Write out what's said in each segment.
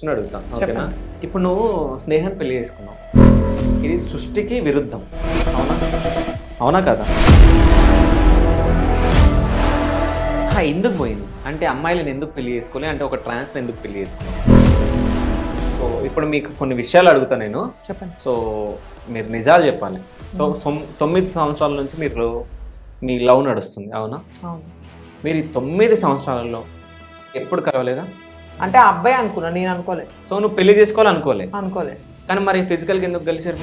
Question అడుగుతా ఓకేనా ఇప్పుడు నువ్వు స్నేహం పెళ్లి చేసుకున్నావు ఇది సృష్టికి విరుద్ధం అవునా అవునా కదా ఆ, ఎందుకు పోయింది అంటే అమ్మాయిలను ఎందుకు పెళ్లి చేసుకోలే అంటే ఒక ట్రాన్స్ని ఎందుకు పెళ్లి చేసుకున్నావు సో ఇప్పుడు మీకు కొన్ని విషయాలు అడుగుతా నేను చెప్పండి సో మీరు నిజాలు చెప్పాలి సో తొమ్- తొమ్మిది సంవత్సరాల నుంచి మీరు మీ లవ్ నడుస్తుంది అవునా అవును మీరు ఈ తొమ్మిది సంవత్సరాలలో ఎప్పుడు కలవలేదా అంటే ఆ అబ్బాయి అనుకున్నా నేను అనుకోలే సో నువ్వు పెళ్లి చేసుకోవాలనుకోలే అనుకోలే కానీ మరి ఫిజికల్గా ఎందుకు కలిసారు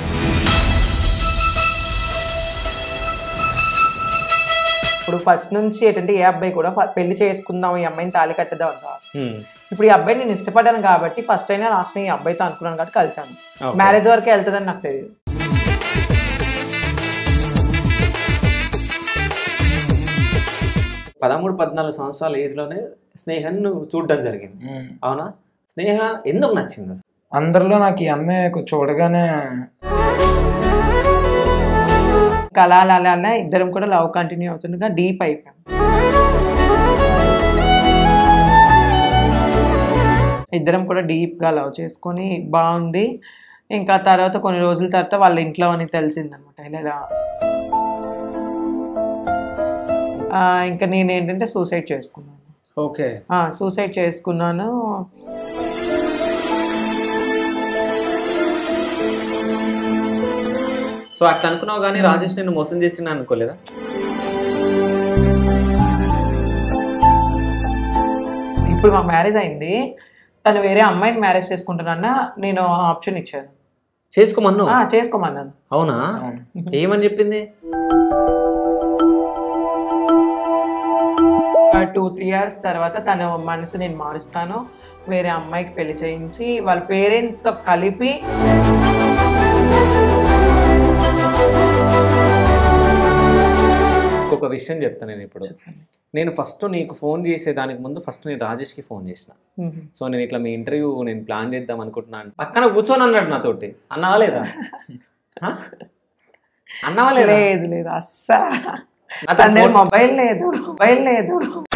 ఇప్పుడు ఫస్ట్ నుంచి ఏంటంటే ఏ అబ్బాయి కూడా ఫ- పెళ్లి చేసుకుందాం ఈ అమ్మాయిని తాళి కట్టేద్దాం అంటారు హ్మ్. ఇప్పుడు ఈ అబ్బాయిని నేను ఇష్టపడ్డాను కాబట్టి ఫస్ట్ అయినా లాస్ట్ ఈ అబ్బాయితో అనుకున్నాను కాబట్టి కలిసాను Okay. మ్యారేజ్ వరకే వెళ్తుందని నాకు తెలియదు పదమూడు పద్నాలుగు సంవత్సరాల ఏజ్లోనే స్నేహం నువ్వు చూడడం జరిగింది అవునా స్నేహ ఎందుకు నచ్చింది అసలు అందరిలో నాకు ఈ అమ్మాయి కొ- చూడగానే కళ అలా అలా అలా ఇద్దరం కూడా లవ్ కంటిన్యూ అవుతుండగా డీప్ అయిపోయాం ఇద్దరం కూడా deep గా లవ్ చేసుకొని బాగుంది ఇంకా తర్వాత కొన్ని రోజుల తర్వాత వాళ్ళ ఇంట్లో అని తెలిసిందనమాట ఇలా ఇలా ఆ, ఇంకా నేను ఏంటంటే సూసైడ్ చేసుకున్నాను ఓకే సూసైడ్ చేసుకున్నాను సో అట్లా అనుకున్నావు కానీ రాజేష్ నేను మోసం చేసిన అనుకోలేదా ఇప్పుడు మాకు మ్యారేజ్ అయింది తను వేరే అమ్మాయిని మ్యారేజ్ చేసుకుంటున్నా నేను ఆప్షన్ ఇచ్చాను చేసుకోమన్ను ఆ, చేసుకోమన్నాను అవునా ఏమని చెప్పింది టూ త్రీ ఇయర్స్ తర్వాత తన మనసు నేను మారుస్తాను వేరే అమ్మాయికి పెళ్లి చేయించి వాళ్ళ పేరెంట్స్తో కలిపి ఇంకొక విషయం చెప్తాను నేను ఇప్పుడు నేను ఫస్ట్ నీకు ఫోన్ చేసే దానికి ముందు ఫస్ట్ నేను రాజేష్కి ఫోన్ చేసిన మ్మ్. సో నేను ఇట్లా మీ ఇంటర్వ్యూ నేను ప్లాన్ చేద్దాం అనుకుంటున్నాను పక్కన కూర్చొని అన్నాడు నాతోటి అన్నావా లేదా హ? అన్నావా లేదా లేదు లేదు అస్సలు నాతో తన ఫోన్- మొబైల్ లేదు మొబైల్ లేదు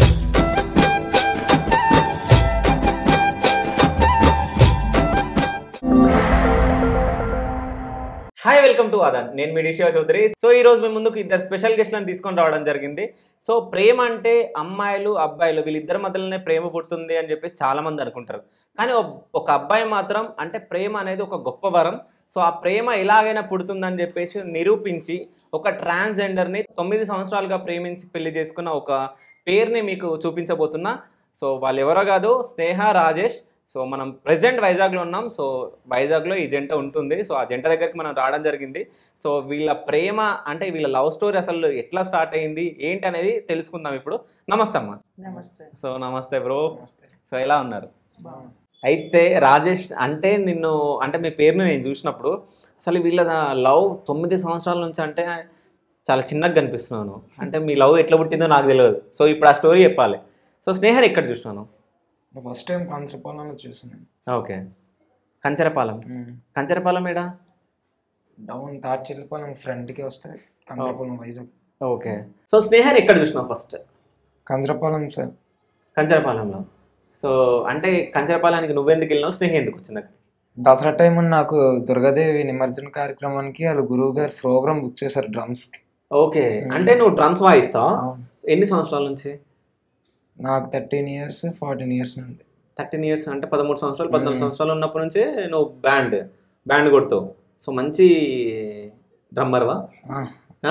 హాయ్ వెల్కమ్ టు ఆదాన్ నేను మీ డిషియా చౌదరి సో ఈ రోజు మేము ముందుకు ఇద్దరు స్పెషల్ గెస్ట్లను తీసుకొని రావడం జరిగింది సో ప్రేమ అంటే అమ్మాయిలు అబ్బాయిలు వీళ్ళిద్దరి మధ్యలోనే ప్రేమ పుడుతుంది అని చెప్పేసి చాలా మంది అనుకుంటారు కానీ ఒ- ఒక అబ్బాయి మాత్రం అంటే ప్రేమ అనేది ఒక గొప్ప వరం సో ఆ ప్రేమ ఎలాగైనా పుడుతుందని చెప్పేసి నిరూపించి ఒక ట్రాన్స్జెండర్ని తొమ్మిది సంవత్సరాలుగా ప్రేమించి పెళ్లి చేసుకున్న ఒక పేరుని మీకు చూపించబోతున్నా సో వాళ్ళు ఎవరో కాదు స్నేహ రాజేష్ సో మనం ప్రెసెంట్ వైజాగ్లో ఉన్నాం సో వైజాగ్లో ఈ జంట ఉంటుంది సో ఆ జంట దగ్గరికి మనం రావడం జరిగింది సో వీళ్ళ ప్రేమ అంటే వీళ్ళ లవ్ స్టోరీ అసలు ఎట్లా స్టార్ట్ అయింది ఏంటి అనేది తెలుసుకుందాం ఇప్పుడు నమస్తే అమ్మ నమస్తే సో నమస్తే బ్రో సో ఎలా ఉన్నారు అయితే రాజేష్ అంటే నిన్ను అంటే మీ పేరుని నేను చూసినప్పుడు అసలు వీళ్ళ లవ్ తొమ్మిది సంవత్సరాల నుంచి అంటే చాలా చిన్నగా కనిపిస్తున్నాను అంటే మీ లవ్ ఎట్లా పుట్టిందో నాకు తెలియదు సో ఇప్పుడు ఆ స్టోరీ చెప్పాలి సో స్నేహని ఎక్కడ చూసినాను ఫస్ట్ టైం కాన్సర్పాలలో చూసాను ఓకే కంచరపాలెం కంచరపాలెం ఏడా డౌన్ తాడ్చెల్లిపాలెం ఫ్రంట్కి వస్తాయి కంచరపాలెం వైజాగ్ ఓకే సో స్నేహాన్ని ఎక్కడ చూసినావు ఫస్ట్ కంచరపాలెం సార్ కంచరపాలెంలో సో అంటే కంచరపాలెనికి నువ్వెందుకు వెళ్ళినావు స్నేహ ఎందుకు వచ్చింది అక్కడ దసరా టైం నాకు దుర్గాదేవి నిమజ్జన కార్యక్రమానికి వాళ్ళు గురువు గారు ప్రోగ్రామ్ బుక్ చేశారు డ్రమ్స్ ఓకే అంటే నువ్వు డ్రమ్స్ వాయిస్తావు ఎన్ని సంవత్సరాల నుంచి నాకు థర్టీన్ ఇయర్స్ ఫార్టీన్ ఇయర్స్ నుండి థర్టీన్ ఇయర్స్ అంటే పదమూడు సంవత్సరాలు పద్నాలుగు సంవత్సరాలు ఉన్నప్పటి నుంచే నువ్వు బ్యాండ్ బ్యాండ్ కొడతావు సో మంచి డ్రమ్మర్వా ఆ,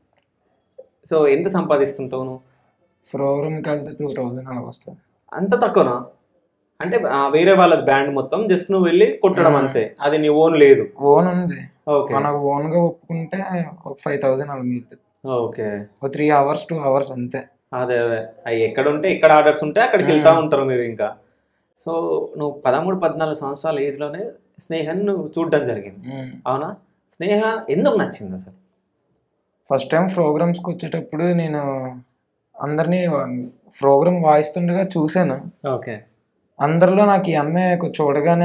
సో ఎంత సంపాదిస్తుంటావు నువ్వు ప్రోగ్రామ్కి వెళ్తే టూ థౌజండ్ అలా వస్తుంది అంత తక్కువనా అంటే ఆ, వేరే వాళ్ళది బ్యాండ్ మొత్తం జస్ట్ నువ్వు వెళ్ళి కొట్టడం అంతే అది నీ ఓన్ లేదు ఓన్ ఉంది ఓకే మనకు ఓన్గా ఒప్పుకుంటే ఒక ఫైవ్ థౌజండ్ అలా మిగులుతుంది ఓకే ఒక త్రీ అవర్స్ టూ అవర్స్ అంతే అదే అదే అవి ఎక్కడ ఉంటే ఎక్కడ ఆర్డర్స్ ఉంటే అక్కడికి వెళ్తా ఉంటారు మీరు ఇంకా సో నువ్వు పదమూడు పద్నాలుగు సంవత్సరాల ఏజ్లోనే స్నేహం నువ్వు చూడడం జరిగింది అవునా స్నేహ ఎందుకు నచ్చింది అసలు ఫస్ట్ టైం ప్రోగ్రామ్స్కి వచ్చేటప్పుడు నేను అందరినీ ప్రోగ్రామ్ వాయిస్తుండగా చూశాను ఓకే అందరిలో నాకు ఈ అమ్మాయి కొ- చూడగానే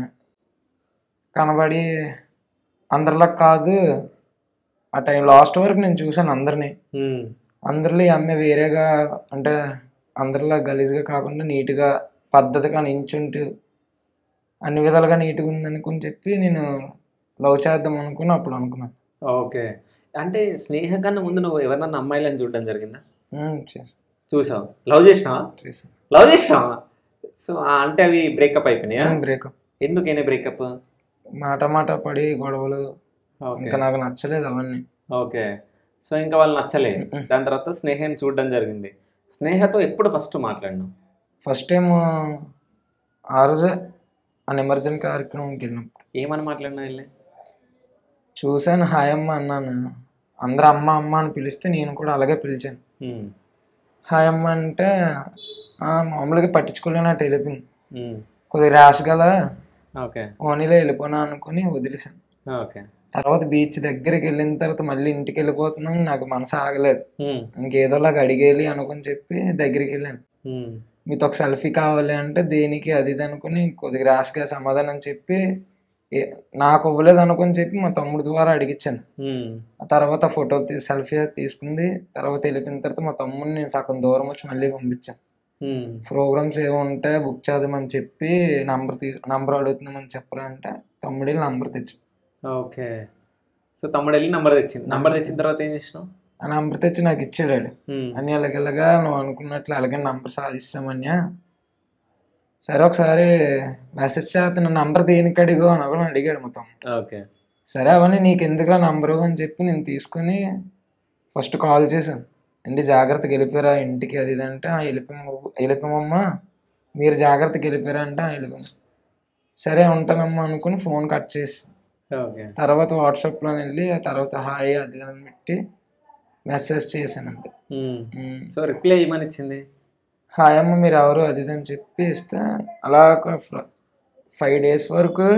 కనబడి అందరిలా కాదు ఆ టైం లాస్ట్ వరకు నేను చూశాను అందరినీ అందరిలో ఈ అమ్మాయి వేరేగా అంటే అందరిలా గలీజ్గా కాకుండా నీట్గా పద్ధతిగా నించుంటూ అన్ని విధాలుగా నీట్గా ఉంది అనుకుని చెప్పి నేను లవ్ చేద్దాం అనుకుని అప్పుడు అనుకున్నాను ఓకే అంటే స్నేహ కన్నా ముందు నువ్వు ఎవరినన్నా అమ్మాయిలను చూడడం జరిగిందా ఉమ్, చేశాను చూసావు లవ్ చేసినావా చేశాను లవ్ చేసినావా సో అంటే అవి బ్రేకప్ అయిపోయినాయా బ్రేకప్ ఎందుకైనా బ్రేకప్ మాట మాట పడి గొడవలు ఓకే ఇంకా నాకు నచ్చలేదు అవన్నీ ఓకే సో ఇంకా వాళ్ళు నచ్చలే మ్మ్. దాని తర్వాత స్నేహాన్ని చూడడం జరిగింది స్నేహతో ఎప్పుడు ఫస్ట్ మాట్లాడినావు ఫస్ట్ టైం ఆ రోజే ఆ ఎమర్జెన్సీ కార్యక్రమంకి వెళ్ళినప్పుడు ఏమని మాట్లాడినా వెళ్ళి చూశాను హాయ్ అమ్మ అన్నాను అందరూ అమ్మ అమ్మ అని పిలిస్తే నేను కూడా అలాగే పిలిచాను మ్మ్. హాయ్ అమ్మ అంటే "ఆ, మామూలుగా పట్టించుకోలేనట్టు వెళ్ళిపోయింది మ్మ్. కొద్దిగా ర్యాష్ గల ఓకే ఓనీలో వెళ్ళిపోనా అనుకుని వదిలేశాను ఓకే తర్వాత బీచ్ దగ్గరికి వెళ్ళిన తర్వాత మళ్ళీ ఇంటికి వెళ్ళిపోతున్నాం నాకు మనసు ఆగలేదు మ్మ్. ఇంకేదోలాగా అడిగేయాలి అనుకుని చెప్పి దగ్గరికి వెళ్ళాను మ్మ్. మీతో ఒక సెల్ఫీ కావాలి అంటే దేనికి అది ఇది అనుకుని కొద్దిగా ర్యాష్గా సమాధానం చెప్పి ఏ- నాకు ఇవ్వలేదు అనుకుని చెప్పి మా తమ్ముడు ద్వారా అడిగించాను మ్మ్. ఆ తర్వాత ఫోటో తీ సెల్ఫీ తీసుకుంది తర్వాత వెళ్ళిపోయిన తర్వాత మా తమ్ముడిని నేను సగం దూరం వచ్చి మళ్ళీ పంపించాను మ్మ్. ప్రోగ్రామ్స్ ఏమో ఉంటే బుక్ చేద్దామని చెప్పి నంబర్ తీ నంబర్ అడుగుతున్నామని చెప్పరా అంటే తమ్ముడి నంబర్ తెచ్చు ఓకే సో తమ్ముడు వెళ్ళి నంబర్ తెచ్చింది నంబర్ తెచ్చిన తర్వాత ఏం చేసినావు ఆ నంబర్ తెచ్చి నాకు ఇచ్చాడు మ్మ్. అని అలాగలాగా నువ్వు అనుకున్నట్లు అలాగే నంబర్ సాధిస్తామన్యా సరే ఒకసారి మెసేజ్ చేస్తున్న నంబర్ దేనికి అడిగో అని కూడా అడిగాడు మా తమ్ముడు ఓకే సరే అవన్నీ నీకు ఎందుకురా నంబరు అని చెప్పి నేను తీసుకుని ఫస్ట్ కాల్ చేశాను అండి జాగ్రత్తగా వెళ్ళిపోయారా ఇంటికి అది ఇది అంటే "ఆ, వెళ్ళిపోయాము వెళ్ళిపోయామమ్మా మీరు జాగ్రత్తగా వెళ్ళిపోయారా అంటే "ఆ, వెళ్ళిపోయాను సరే ఉంటానమ్మా అనుకుని ఫోన్ కట్ చేసి ఓకే తర్వాత వాట్సాప్లో వెళ్ళి ఆ తర్వాత హాయ్ అది ఇది అని పెట్టి మెసేజ్ చేశాను అంతే మ్మ్. ఉమ్. సో రిప్లై ఏమని ఇచ్చింది హాయ్ అమ్మ మీరు ఎవరు అది ఇది అని చెప్పి ఇస్తే అలా ఫైవ్ డేస్ వరకు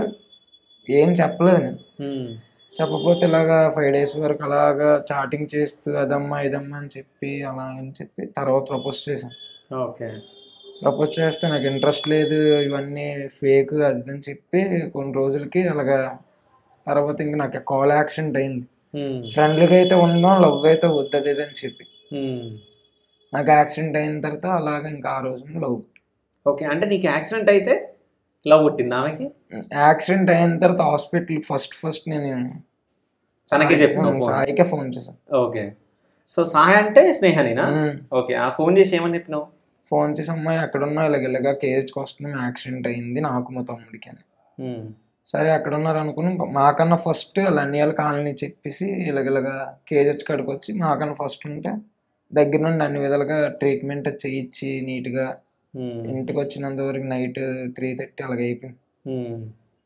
ఏం చెప్పలేదు నేను మ్మ్. చెప్పకపోతే ఇలాగా ఫైవ్ డేస్ వరకు అలాగా చాటింగ్ చేస్తూ అదమ్మా ఇదమ్మా అని చెప్పి అలా అని చెప్పి తర్వాత ప్రపోజ్ చేశాను ఓకే ప్రపోజ్ చేస్తే నాకు ఇంట్రెస్ట్ లేదు ఇవన్నీ ఫేక్ అది ఇది అని చెప్పి కొన్ని రోజులకి అలాగా తర్వాత ఇంక నాకు కాల్ యాక్సిడెంట్ అయింది మ్మ్. ఫ్రెండ్లీగా అయితే ఉందాం లవ్ అయితే వద్దది ఇది అని చెప్పి మ్మ్. నాకు యాక్సిడెంట్ అయిన తర్వాత అలాగ ఇంకా ఆ రోజు లవ్ ఓకే అంటే నీకు యాక్సిడెంట్ అయితే లవ్ పుట్టింది ఆమెకి యాక్సిడెంట్ అయిన తర్వాత హాస్పిటల్ ఫస్ట్ ఫస్ట్ నేను తనకే చెప్పినావు సాయి- phone? సాయికే ఫోన్ చేశాను ఓకే సో సహాయ అంటే స్నేహనేనా ఉమ్. ఓకే ఆ ఫోన్ చేసి ఏమని చెప్పినావు ఫోన్ చేసి అమ్మాయి అక్కడ ఉన్నా ఇలాగ ఇలాగా కేజ్కి వస్తున్నాం యాక్సిడెంట్ అయింది నాకు మా తమ్ముడికి అని మ్మ్. సరే అక్కడ ఉన్నారు అనుకుని మాకన్నా ఫస్ట్ లన్యాల కాలనీ చెప్పేసి ఇలాగ ఇలాగా కేజెస్ కాడికి వచ్చి మాకన్నా ఫస్ట్ ఉంటే దగ్గర నుండి అన్ని విధాలుగా ట్రీట్మెంట్ చేయించి నీట్గా మ్మ్. ఇంటికి వచ్చినంత వరకు నైట్ త్రీ థర్టీ అలాగ అయిపోయింది మ్మ్.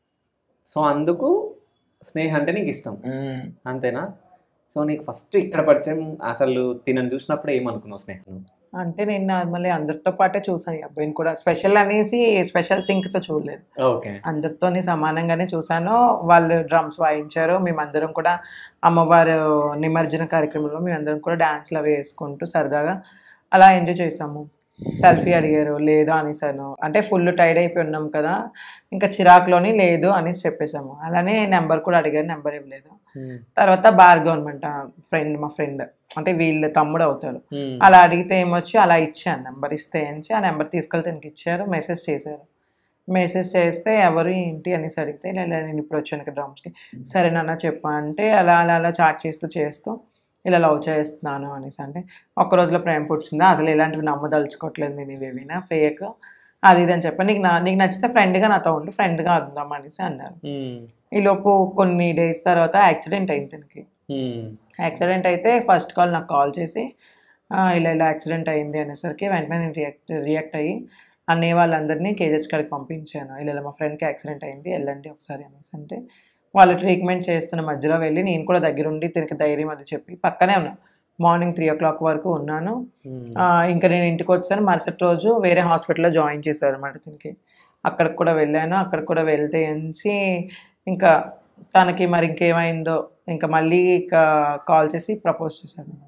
సో అందుకు స్నేహ అంటే నీకు ఇష్టం ఉమ్. అంతేనా సో నీకు ఫస్ట్ ఇక్కడ పరిచయం అసలు తినని చూసినప్పుడు ఏమనుకున్నావు స్నేహం అంటే నేను నార్మల్లీ అందరితో పాటే చూసాను ఈ అబ్బాయిని కూడా స్పెషల్ అనేసి స్పెషల్ థింక్తో చూడలేదు ఓకే అందరితోని సమానంగానే చూసాను వాళ్ళు డ్రమ్స్ వాయించారు మేమందరం కూడా అమ్మవారు నిమజ్జన కార్యక్రమంలో మేమందరం కూడా డ్యాన్స్లు అవి వేసుకుంటూ సరదాగా అలా ఎంజాయ్ చేసాము సెల్ఫీ అడిగారు లేదు అనేసాను అంటే ఫుల్ టైడ్ అయిపోయి ఉన్నాం కదా ఇంకా చిరాకులోని లేదు అనేసి చెప్పేసాము అలానే నెంబర్ కూడా అడిగారు నెంబర్ ఇవ్వలేదు తర్వాత భార్గవ్ అనమాట ఫ్రెండ్ మా ఫ్రెండ్ అంటే వీళ్ళ తమ్ముడు అవుతారు అలా అడిగితే ఏమొచ్చి అలా ఇచ్చాను నెంబర్ ఇస్తే ఏంచి ఆ నెంబర్ తీసుకెళ్తే తనకి ఇచ్చారు మెసేజ్ చేశారు మెసేజ్ చేస్తే ఎవరు ఏంటి అనేసి అడిగితే "లే, లే, నేను ఇప్పుడు వచ్చాను ఇక్కడ డ్రమ్స్కి సరే నాన్న చెప్పా అంటే అలా అలా అలా చాట్ చేస్తూ చేస్తూ ఇలా లవ్ చేస్తున్నాను అనేసి అంటే ఒక్క రోజులో ప్రేమ పుట్టిందా అసలు ఇలాంటివి నమ్మదలుచుకోవట్లేదు నేను ఇవేవినా ఫేక్ అది ఇది అని చెప్పి నీకు నా నీకు నచ్చితే ఫ్రెండ్గా నాతో ఉండి ఫ్రెండ్గా ఉందాం అనేసి అన్నారు ఈలోపు కొన్ని డేస్ తర్వాత యాక్సిడెంట్ అయింది తనకి యాక్సిడెంట్ అయితే ఫస్ట్ కాల్ నాకు కాల్ చేసి "ఆ, ఇలా ఇలా యాక్సిడెంట్ అయింది అనేసరికి వెంటనే నేను రియాక్ట్ రియాక్ట్ అయ్యి అన్నయ్య వాళ్ళందరినీ కేజెస్ కాడికి పంపించాను ఇలా ఇలా మా ఫ్రెండ్కి యాక్సిడెంట్ అయింది వెళ్ళండి ఒకసారి అనేసి అంటే వాళ్ళు ట్రీట్మెంట్ చేస్తున్న మధ్యలో వెళ్ళి నేను కూడా దగ్గరుండి తిరిగి ధైర్యం అది చెప్పి పక్కనే ఉన్నాను మార్నింగ్ త్రీ ఓ క్లాక్ వరకు ఉన్నాను ఆ, ఇంకా నేను ఇంటికి వచ్చాను మరుసటి రోజు వేరే హాస్పిటల్లో జాయిన్ చేశారు అనమాట దీనికి అక్కడికి కూడా వెళ్ళాను అక్కడికి కూడా వెళ్తే ఎంచి ఇంకా తనకి మరి ఇంకేమైందో ఇంకా మళ్ళీ ఇంకా కాల్ చేసి ప్రపోజ్ చేశాను అనమాట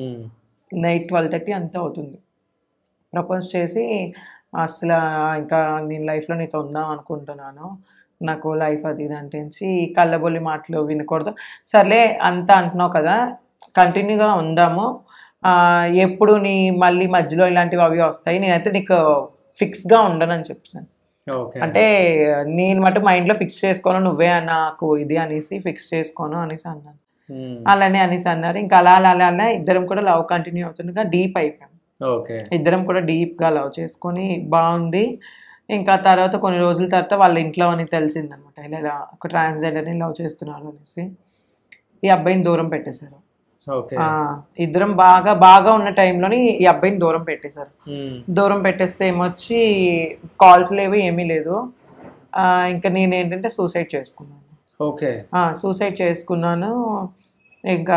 నైట్ ట్వెల్వ్ థర్టీ అంతా అవుతుంది ప్రపోజ్ చేసి అసలు ఇంకా నేను లైఫ్లో నీతో ఉందాం అనుకుంటున్నాను నాకు లైఫ్ అది ఇది అంటేసి కళ్ళబొల్లి మాటలు వినకూడదు సర్లే అంత అంటున్నావు కదా కంటిన్యూగా ఉందాము ఆ, ఎప్పుడు నీ మళ్ళీ మధ్యలో ఇలాంటివి అవి వస్తాయి నేనైతే నీకు ఫిక్స్గా ఉండనని చెప్పాను ఓకే అంటే నేను మటు మైండ్లో ఫిక్స్ చేసుకోను నువ్వే నాకు ఇది అనేసి ఫిక్స్ చేసుకోను అనేసి అన్నాను ఉమ్. అలానే అనేసి అన్నారు ఇంకా అలా అలా అలా అలా ఇద్దరం కూడా లవ్ కంటిన్యూ అవుతుండగా డీప్ అయిపోయాం ఓకే ఇద్దరం కూడా డీప్గా లవ్ చేసుకొని బాగుంది ఇంకా తర్వాత కొన్ని రోజుల తర్వాత వాళ్ళ ఇంట్లో అని తెలిసిందనమాట ఇలా ఇలా ఒక ట్రాన్స్జెండర్ని లవ్ చేస్తున్నారు అనేసి ఈ అబ్బాయిని దూరం పెట్టేశారు ఓకే ఆ, ఇద్దరం బాగా బాగా ఉన్న టైంలోని ఈ అబ్బాయిని దూరం పెట్టేశారు ఉమ్. దూరం పెట్టేస్తే ఏమొచ్చి కాల్స్ లేవు ఏమీ లేదు ఆ, ఇంకా నేను ఏంటంటే సూసైడ్ చేసుకున్నాను ఓకే సూసైడ్ చేసుకున్నాను ఇంకా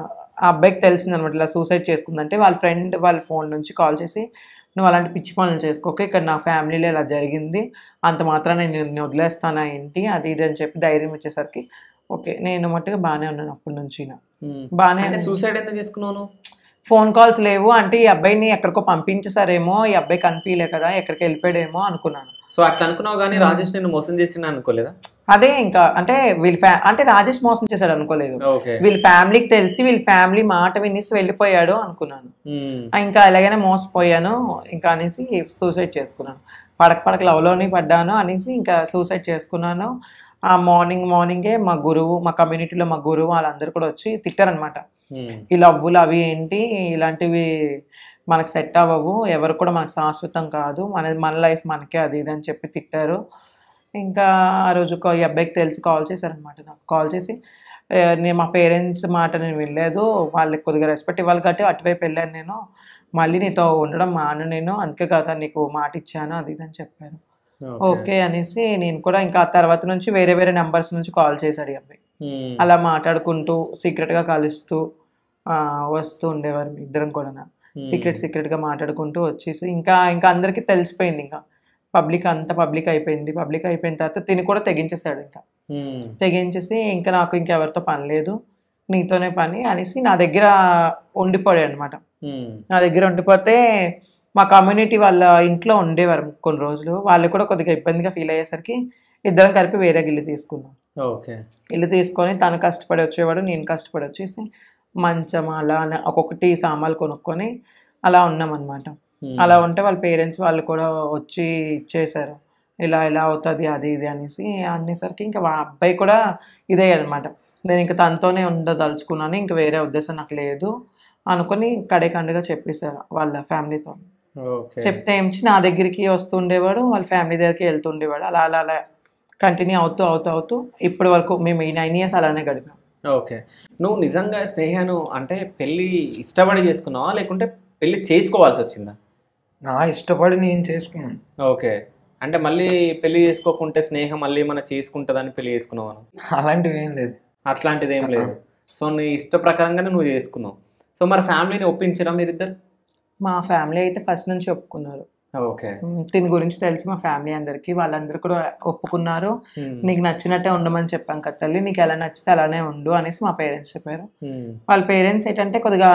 ఆ అబ్బాయికి తెలిసిందనమాట ఇలా సూసైడ్ చేసుకుందంటే వాళ్ళ ఫ్రెండ్ వాళ్ళ ఫోన్ నుంచి కాల్ చేసి నువ్వు అలాంటి పిచ్చి పనులు చేసుకోక ఇక్కడ నా ఫ్యామిలీలో ఇలా జరిగింది అంత మాత్రాన నేను నిన్ను వదిలేస్తానా ఏంటి అది ఇది అని చెప్పి ధైర్యం ఇచ్చేసరికి ఓకే నేను మట్టుగా బాగానే ఉన్నాను అప్పటి నుంచి ఉమ్. బాగానే అంటే సూసైడ్ ఎందుకు చేసుకున్నాను ఫోన్ కాల్స్ లేవు అంటే ఈ అబ్బాయిని ఎక్కడికో పంపించేసారేమో ఈ అబ్బాయి కనిపించలే కదా ఎక్కడికి వెళ్ళిపోయాడేమో అనుకున్నాను సో అట్లా అనుకున్నావు కానీ రాజేష్ నిన్ను మోసం చేసిన అనుకోలేదా అదే ఇంకా అంటే వీళ్ళ ఫ్యా అంటే రాజేష్ మోసం చేశాడు అనుకోలేదు ఓకే వీళ్ళ ఫ్యామిలీకి తెలిసి వీళ్ళ ఫ్యామిలీ మాట వినేసి వెళ్ళిపోయాడు అనుకున్నాను ఉమ్. ఆ, ఇంకా ఎలాగైనా మోసపోయాను ఇంకా అనేసి సూసైడ్ చేసుకున్నాను పడక పడక లవ్లోని పడ్డాను అనేసి ఇంకా సూసైడ్ చేసుకున్నాను ఆ మార్నింగ్ మార్నింగే మా గురువు మా కమ్యూనిటీలో మా గురువు వాళ్ళందరూ కూడా వచ్చి తిట్టారనమాట ఉమ్. ఈ లవ్వులు అవి ఏంటి ఇలాంటివి మనకు సెట్ అవ్వవు ఎవరు కూడా మనకు శాశ్వతం కాదు మన మన లైఫ్ మనకే అది ఇది అని చెప్పి తిట్టారు ఇంకా ఆ రోజు ఒక ఈ అబ్బాయికి తెలిసి కాల్ చేశారనమాట నాకు కాల్ చేసి "ఏ, నేను మా పేరెంట్స్ మాట నేను వినలేదు వాళ్ళకి కొద్దిగా రెస్పెక్ట్ ఇవ్వాలి కాబట్టి అటువైపు వెళ్ళాను నేను మళ్ళీ నీతో ఉండడం మాను నేను అందుకే కదా నీకు మాట ఇచ్చాను అది ఇది అని చెప్పాను ఓకే అనేసి నేను కూడా ఇంకా ఆ తర్వాత నుంచి వేరే వేరే నెంబర్స్ నుంచి కాల్ చేశాడు ఈ అబ్బాయి ఉమ్. అలా మాట్లాడుకుంటూ సీక్రెట్గా కలుస్తూ ఆ, వస్తూ ఉండేవారు ఇద్దరం కూడా సీక్రెట్ సీక్రెట్గా మాట్లాడుకుంటూ వచ్చేసి ఇంకా ఇంకా అందరికీ తెలిసిపోయింది ఇంకా పబ్లిక్ అంతా పబ్లిక్ అయిపోయింది పబ్లిక్ అయిపోయిన తర్వాత తిని కూడా తెగించేశాడు ఇంకా ఉమ్. తెగించేసి ఇంకా నాకు ఇంకెవరితో పని లేదు నీతోనే పని అనేసి నా దగ్గర ఉండిపోయాడు అనమాట ఉమ్. నా దగ్గర ఉండిపోతే మా కమ్యూనిటీ వాళ్ళ ఇంట్లో ఉండేవారు కొన్ని రోజులు వాళ్ళు కూడా కొద్దిగా ఇబ్బందిగా ఫీల్ అయ్యేసరికి ఇద్దరం కలిపి వేరే ఇల్లు తీసుకున్నాం ఓకే ఇల్లు తీసుకొని తను కష్టపడి వచ్చేవాడు నేను కష్టపడి వచ్చేసి మంచం అలా అన- ఒక్కొక్కటి సామాన్లు కొనుక్కొని అలా ఉన్నాం అనమాట ఉమ్. అలా ఉంటే వాళ్ళ పేరెంట్స్ వాళ్ళు కూడా వచ్చి ఇచ్చేశారు ఇలా ఇలా అవుతుంది అది ఇది అనేసి అనేసరికి ఇంకా మా అబ్బాయి కూడా ఇదే అనమాట నేను ఇంకా తనతోనే ఉండదలుచుకున్నాను ఇంకా వేరే ఉద్దేశం నాకు లేదు అనుకొని కడేకండుగా చెప్పేశారు వాళ్ళ ఫ్యామిలీతో ఓకే చెప్తే ఏమిచ్చి నా దగ్గరికి వస్తుండేవాడు వాళ్ళ ఫ్యామిలీ దగ్గరికి వెళ్తుండేవాడు అలా అలా అలా కంటిన్యూ అవుతూ అవుతూ అవుతూ ఇప్పటి వరకు మేము ఈ నైన్ ఇయర్స్ అలానే గడిపాం ఓకే నువ్వు నిజంగా స్నేహను అంటే పెళ్ళి ఇష్టపడి చేసుకున్నావా లేకుంటే పెళ్ళి చేసుకోవాల్సి వచ్చిందా నా ఇష్టపడి నేను చేసుకున్నాను ఓకే అంటే మళ్ళీ పెళ్లి చేసుకోకుంటే స్నేహం మళ్ళీ మన చేసుకుంటుందని పెళ్లి చేసుకున్నావు అలాంటివి ఏం లేదు అట్లాంటిది ఏం లేదు సో నీ ఇష్ట ప్రకారంగానే నువ్వు చేసుకున్నావు సో మరి ఫ్యామిలీని ఒప్పించరా మీరిద్దరు మా ఫ్యామిలీ అయితే ఫస్ట్ నుంచి ఒప్పుకున్నారు ఓకే ఉమ్, దీని గురించి తెలిసి మా ఫ్యామిలీ అందరికీ వాళ్ళందరూ కూడా ఒప్పుకున్నారు నీకు నచ్చినట్టే ఉండమని చెప్పాం కదా తల్లి నీకు ఎలా నచ్చితే అలానే ఉండు అనేసి మా పేరెంట్స్ చెప్పారు వాళ్ళ పేరెంట్స్ ఏంటంటే కొద్దిగా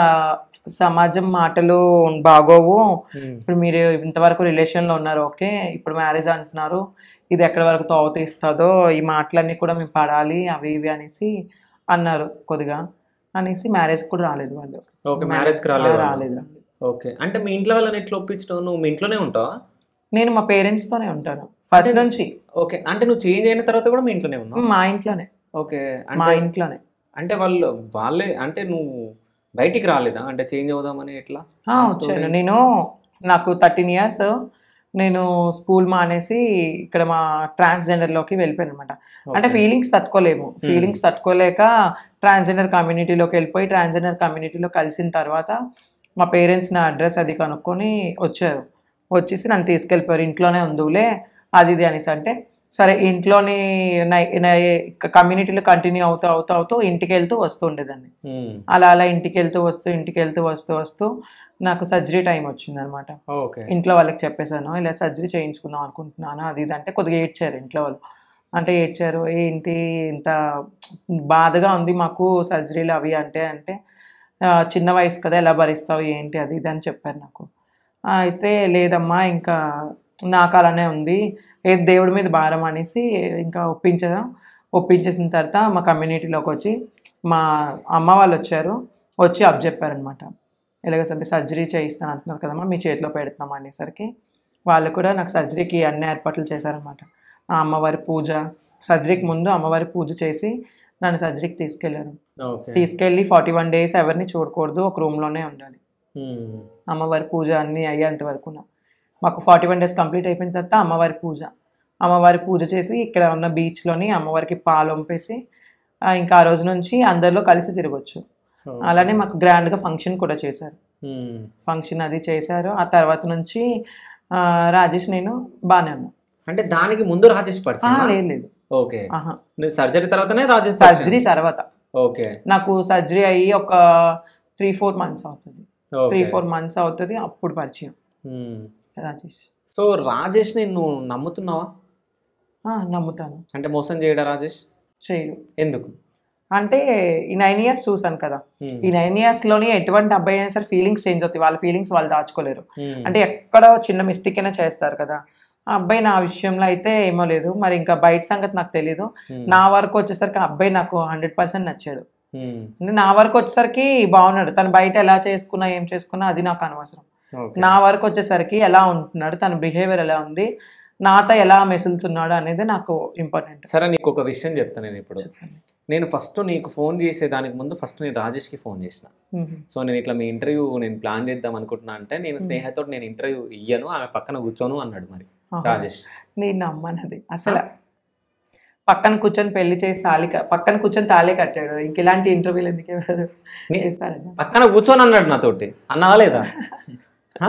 సమాజం మాటలు బాగోవు ఇప్పుడు మీరు ఇంతవరకు రిలేషన్లో ఉన్నారు ఓకే ఇప్పుడు మ్యారేజ్ అంటున్నారు ఇది ఎక్కడి వరకు తోవ తీస్తుందో ఈ మాటలన్నీ కూడా మేము పడాలి అవి ఇవి అనేసి అన్నారు కొద్దిగా అనేసి మ్యారేజ్ కూడా రాలేదు వాళ్ళు ఓకే మ్యారేజ్కి రాలేదు ఆ, రాలేదు ఓకే అంటే మీ ఇంట్లో వాళ్ళని ఎట్లా ఒప్పించడం నువ్వు మీ ఇంట్లోనే ఉంటావా నేను మా పేరెంట్స్తోనే ఉంటాను ఫస్ట్ నుంచి ఓకే అంటే నువ్వు చేంజ్ అయిన తర్వాత కూడా మీ ఇంట్లోనే ఉన్నావు మా ఇంట్లోనే ఓకే మా అంటే ఇంట్లోనే అంటే వాళ్ళు వాళ్ళే అంటే నువ్వు బయటికి రాలేదా అంటే చేంజ్ అవుదామని ఎట్లా ఆ, వచ్చాను నేను నాకు థర్టీన్ ఇయర్స్ నేను స్కూల్ మానేసి ఇక్కడ మా ట్రాన్స్జెండర్లోకి వెళ్ళిపోయాను అనమాట అంటే ఫీలింగ్స్ తట్టుకోలేము ఫీలింగ్స్ తట్టుకోలేక ట్రాన్స్జెండర్ కమ్యూనిటీలోకి వెళ్ళిపోయి ట్రాన్స్జెండర్ కమ్యూనిటీలో కలిసిన తర్వాత మా పేరెంట్స్ నా అడ్రస్ అది కనుక్కొని వచ్చారు వచ్చేసి నన్ను తీసుకెళ్ళిపోయారు ఇంట్లోనే ఉందిలే అది ఇది అనేసి అంటే సరే ఇంట్లోని కమ్యూనిటీలో కంటిన్యూ అవుతూ అవుతూ అవుతూ ఇంటికి వెళ్తూ వస్తూ ఉండేదాన్ని ఉమ్. అలా అలా ఇంటికి వెళ్తూ వస్తూ ఇంటికి వెళ్తూ వస్తూ వస్తూ నాకు సర్జరీ టైం వచ్చింది అనమాట ఓకే ఇంట్లో వాళ్ళకి చెప్పేశాను ఇలా సర్జరీ చేయించుకుందాం అనుకుంటున్నాను అది ఇది అంటే కొద్దిగా ఏడ్చారు ఇంట్లో వాళ్ళు అంటే ఏడ్చారు ఏంటి ఇంత బాధగా ఉంది మాకు సర్జరీలు అవి అంటే అంటే "ఆ, చిన్న వయసు కదా ఎలా భరిస్తావు ఏంటి అది ఇది అని చెప్పారు నాకు "ఆ, అయితే లేదమ్మా ఇంకా నాకు అలానే ఉంది ఏ దేవుడి మీద భారం అనేసి ఇంకా ఒప్పించదాం ఒప్పించేసిన తర్వాత మా కమ్యూనిటీలోకి వచ్చి మా అమ్మ వాళ్ళు వచ్చారు వచ్చి అప్ చెప్పారనమాట ఇలాగ సరే సర్జరీ చేయిస్తాను అంటున్నారు కదమ్మా మీ చేతిలో పెడుతున్నాం అనేసరికి వాళ్ళు కూడా నాకు సర్జరీకి అన్ని ఏర్పాట్లు చేశారనమాట ఆ అమ్మవారి పూజ సర్జరీకి ముందు అమ్మవారి పూజ చేసి నన్ను సర్జరీకి తీసుకెళ్లారు ఓకే తీసుకెళ్ళి ఫార్టీ వన్ డేస్ ఎవరిని చూడకూడదు ఒక రూమ్లోనే ఉండాలి అమ్మవారి పూజ అన్నీ అయ్యేంత వరకు మాకు ఫార్టీ వన్ డేస్ కంప్లీట్ అయిపోయిన తర్వాత అమ్మవారి పూజ అమ్మవారి పూజ చేసి ఇక్కడ ఉన్న బీచ్లోని అమ్మవారికి పాలు వంపేసి ఆ, ఇంకా ఆ రోజు నుంచి అందరిలో కలిసి తిరగచ్చు అలానే మాకు గ్రాండ్గా ఫంక్షన్ కూడా చేశారు ఫంక్షన్ అది చేశారు ఆ తర్వాత నుంచి ఆ, రాజేష్ నేను బాగానే ఉన్నాను అంటే దానికి ముందు రాజేష్ ఆ, పరిచయం లేదు లేదు ఓకే ఆహా నువ్వు సర్జరీ తర్వాతనే రాజేష్ సర్జరీ తర్వాత ఓకే నాకు సర్జరీ అయ్యి ఒక త్రీ ఫోర్ మంత్స్ అవుతుంది త్రీ ఓకే ఫోర్ మంత్స్ అవుతుంది అప్పుడు పరిచయం మ్మ్. రాజేష్ సో రాజేష్ ని నువ్వు నమ్ముతున్నావా ఆ, నమ్ముతాను అంటే మోసం చేయడా రాజేష్ చేయడు ఎందుకు అంటే ఈ నైన్ ఇయర్స్ చూసాను కదా మ్మ్. ఈ నైన్ ఇయర్స్లోని ఎటువంటి అబ్బాయి అయినా సరే ఫీలింగ్స్ చేంజ్ అవుతాయి వాళ్ళ ఫీలింగ్స్ వాళ్ళు దాచుకోలేరు మ్మ్. అంటే ఎక్కడో చిన్న మిస్టేక్ అయినా చేస్తారు కదా ఆ అబ్బాయి నా విషయంలో అయితే ఏమో లేదు మరి ఇంకా బయట సంగతి నాకు తెలియదు మ్మ్. నా వరకు వచ్చేసరికి ఆ అబ్బాయి నాకు హండ్రెడ్ పర్సెంట్ నచ్చాడు మ్మ్. అంటే నా వరకు వచ్చేసరికి బాగున్నాడు తను బయట ఎలా చేసుకున్నా ఏం చేసుకున్నా అది నాకు అనవసరం ఓకే. నా వరకు వచ్చేసరికి ఎలా ఉంటున్నాడు తన బిహేవియర్ ఎలా ఉంది నాతో ఎలా మెసులుతున్నాడు అనేది నాకు ఇంపార్టెంట్ సరే నీకు ఒక విషయం చెప్తా నేను ఇప్పుడు నేను ఫస్ట్ నీకు ఫోన్ చేసే దానికి ముందు ఫస్ట్ నేను రాజేష్కి ఫోన్ చేసిన సో నేను ఇట్లా మీ ఇంటర్వ్యూ నేను ప్లాన్ చేద్దాం అనుకుంటున్నా అంటే నేను స్నేహతో నేను ఇంటర్వ్యూ ఇయ్యను ఆమె పక్కన కూర్చోను అన్నాడు మరి రాజేష్ నేను నమ్మనది అసలు పక్కన కూర్చొని పెళ్లి చేసి తాళి క- పక్కన కూర్చొని తాళి కట్టాడు ఇంక ఇలాంటి ఇంటర్వ్యూలు ఎందుకు ఎవరు నీ- చేస్తారండి పక్కన కూర్చొని అన్నాడు నాతోటి అన్నావా లేదా హ?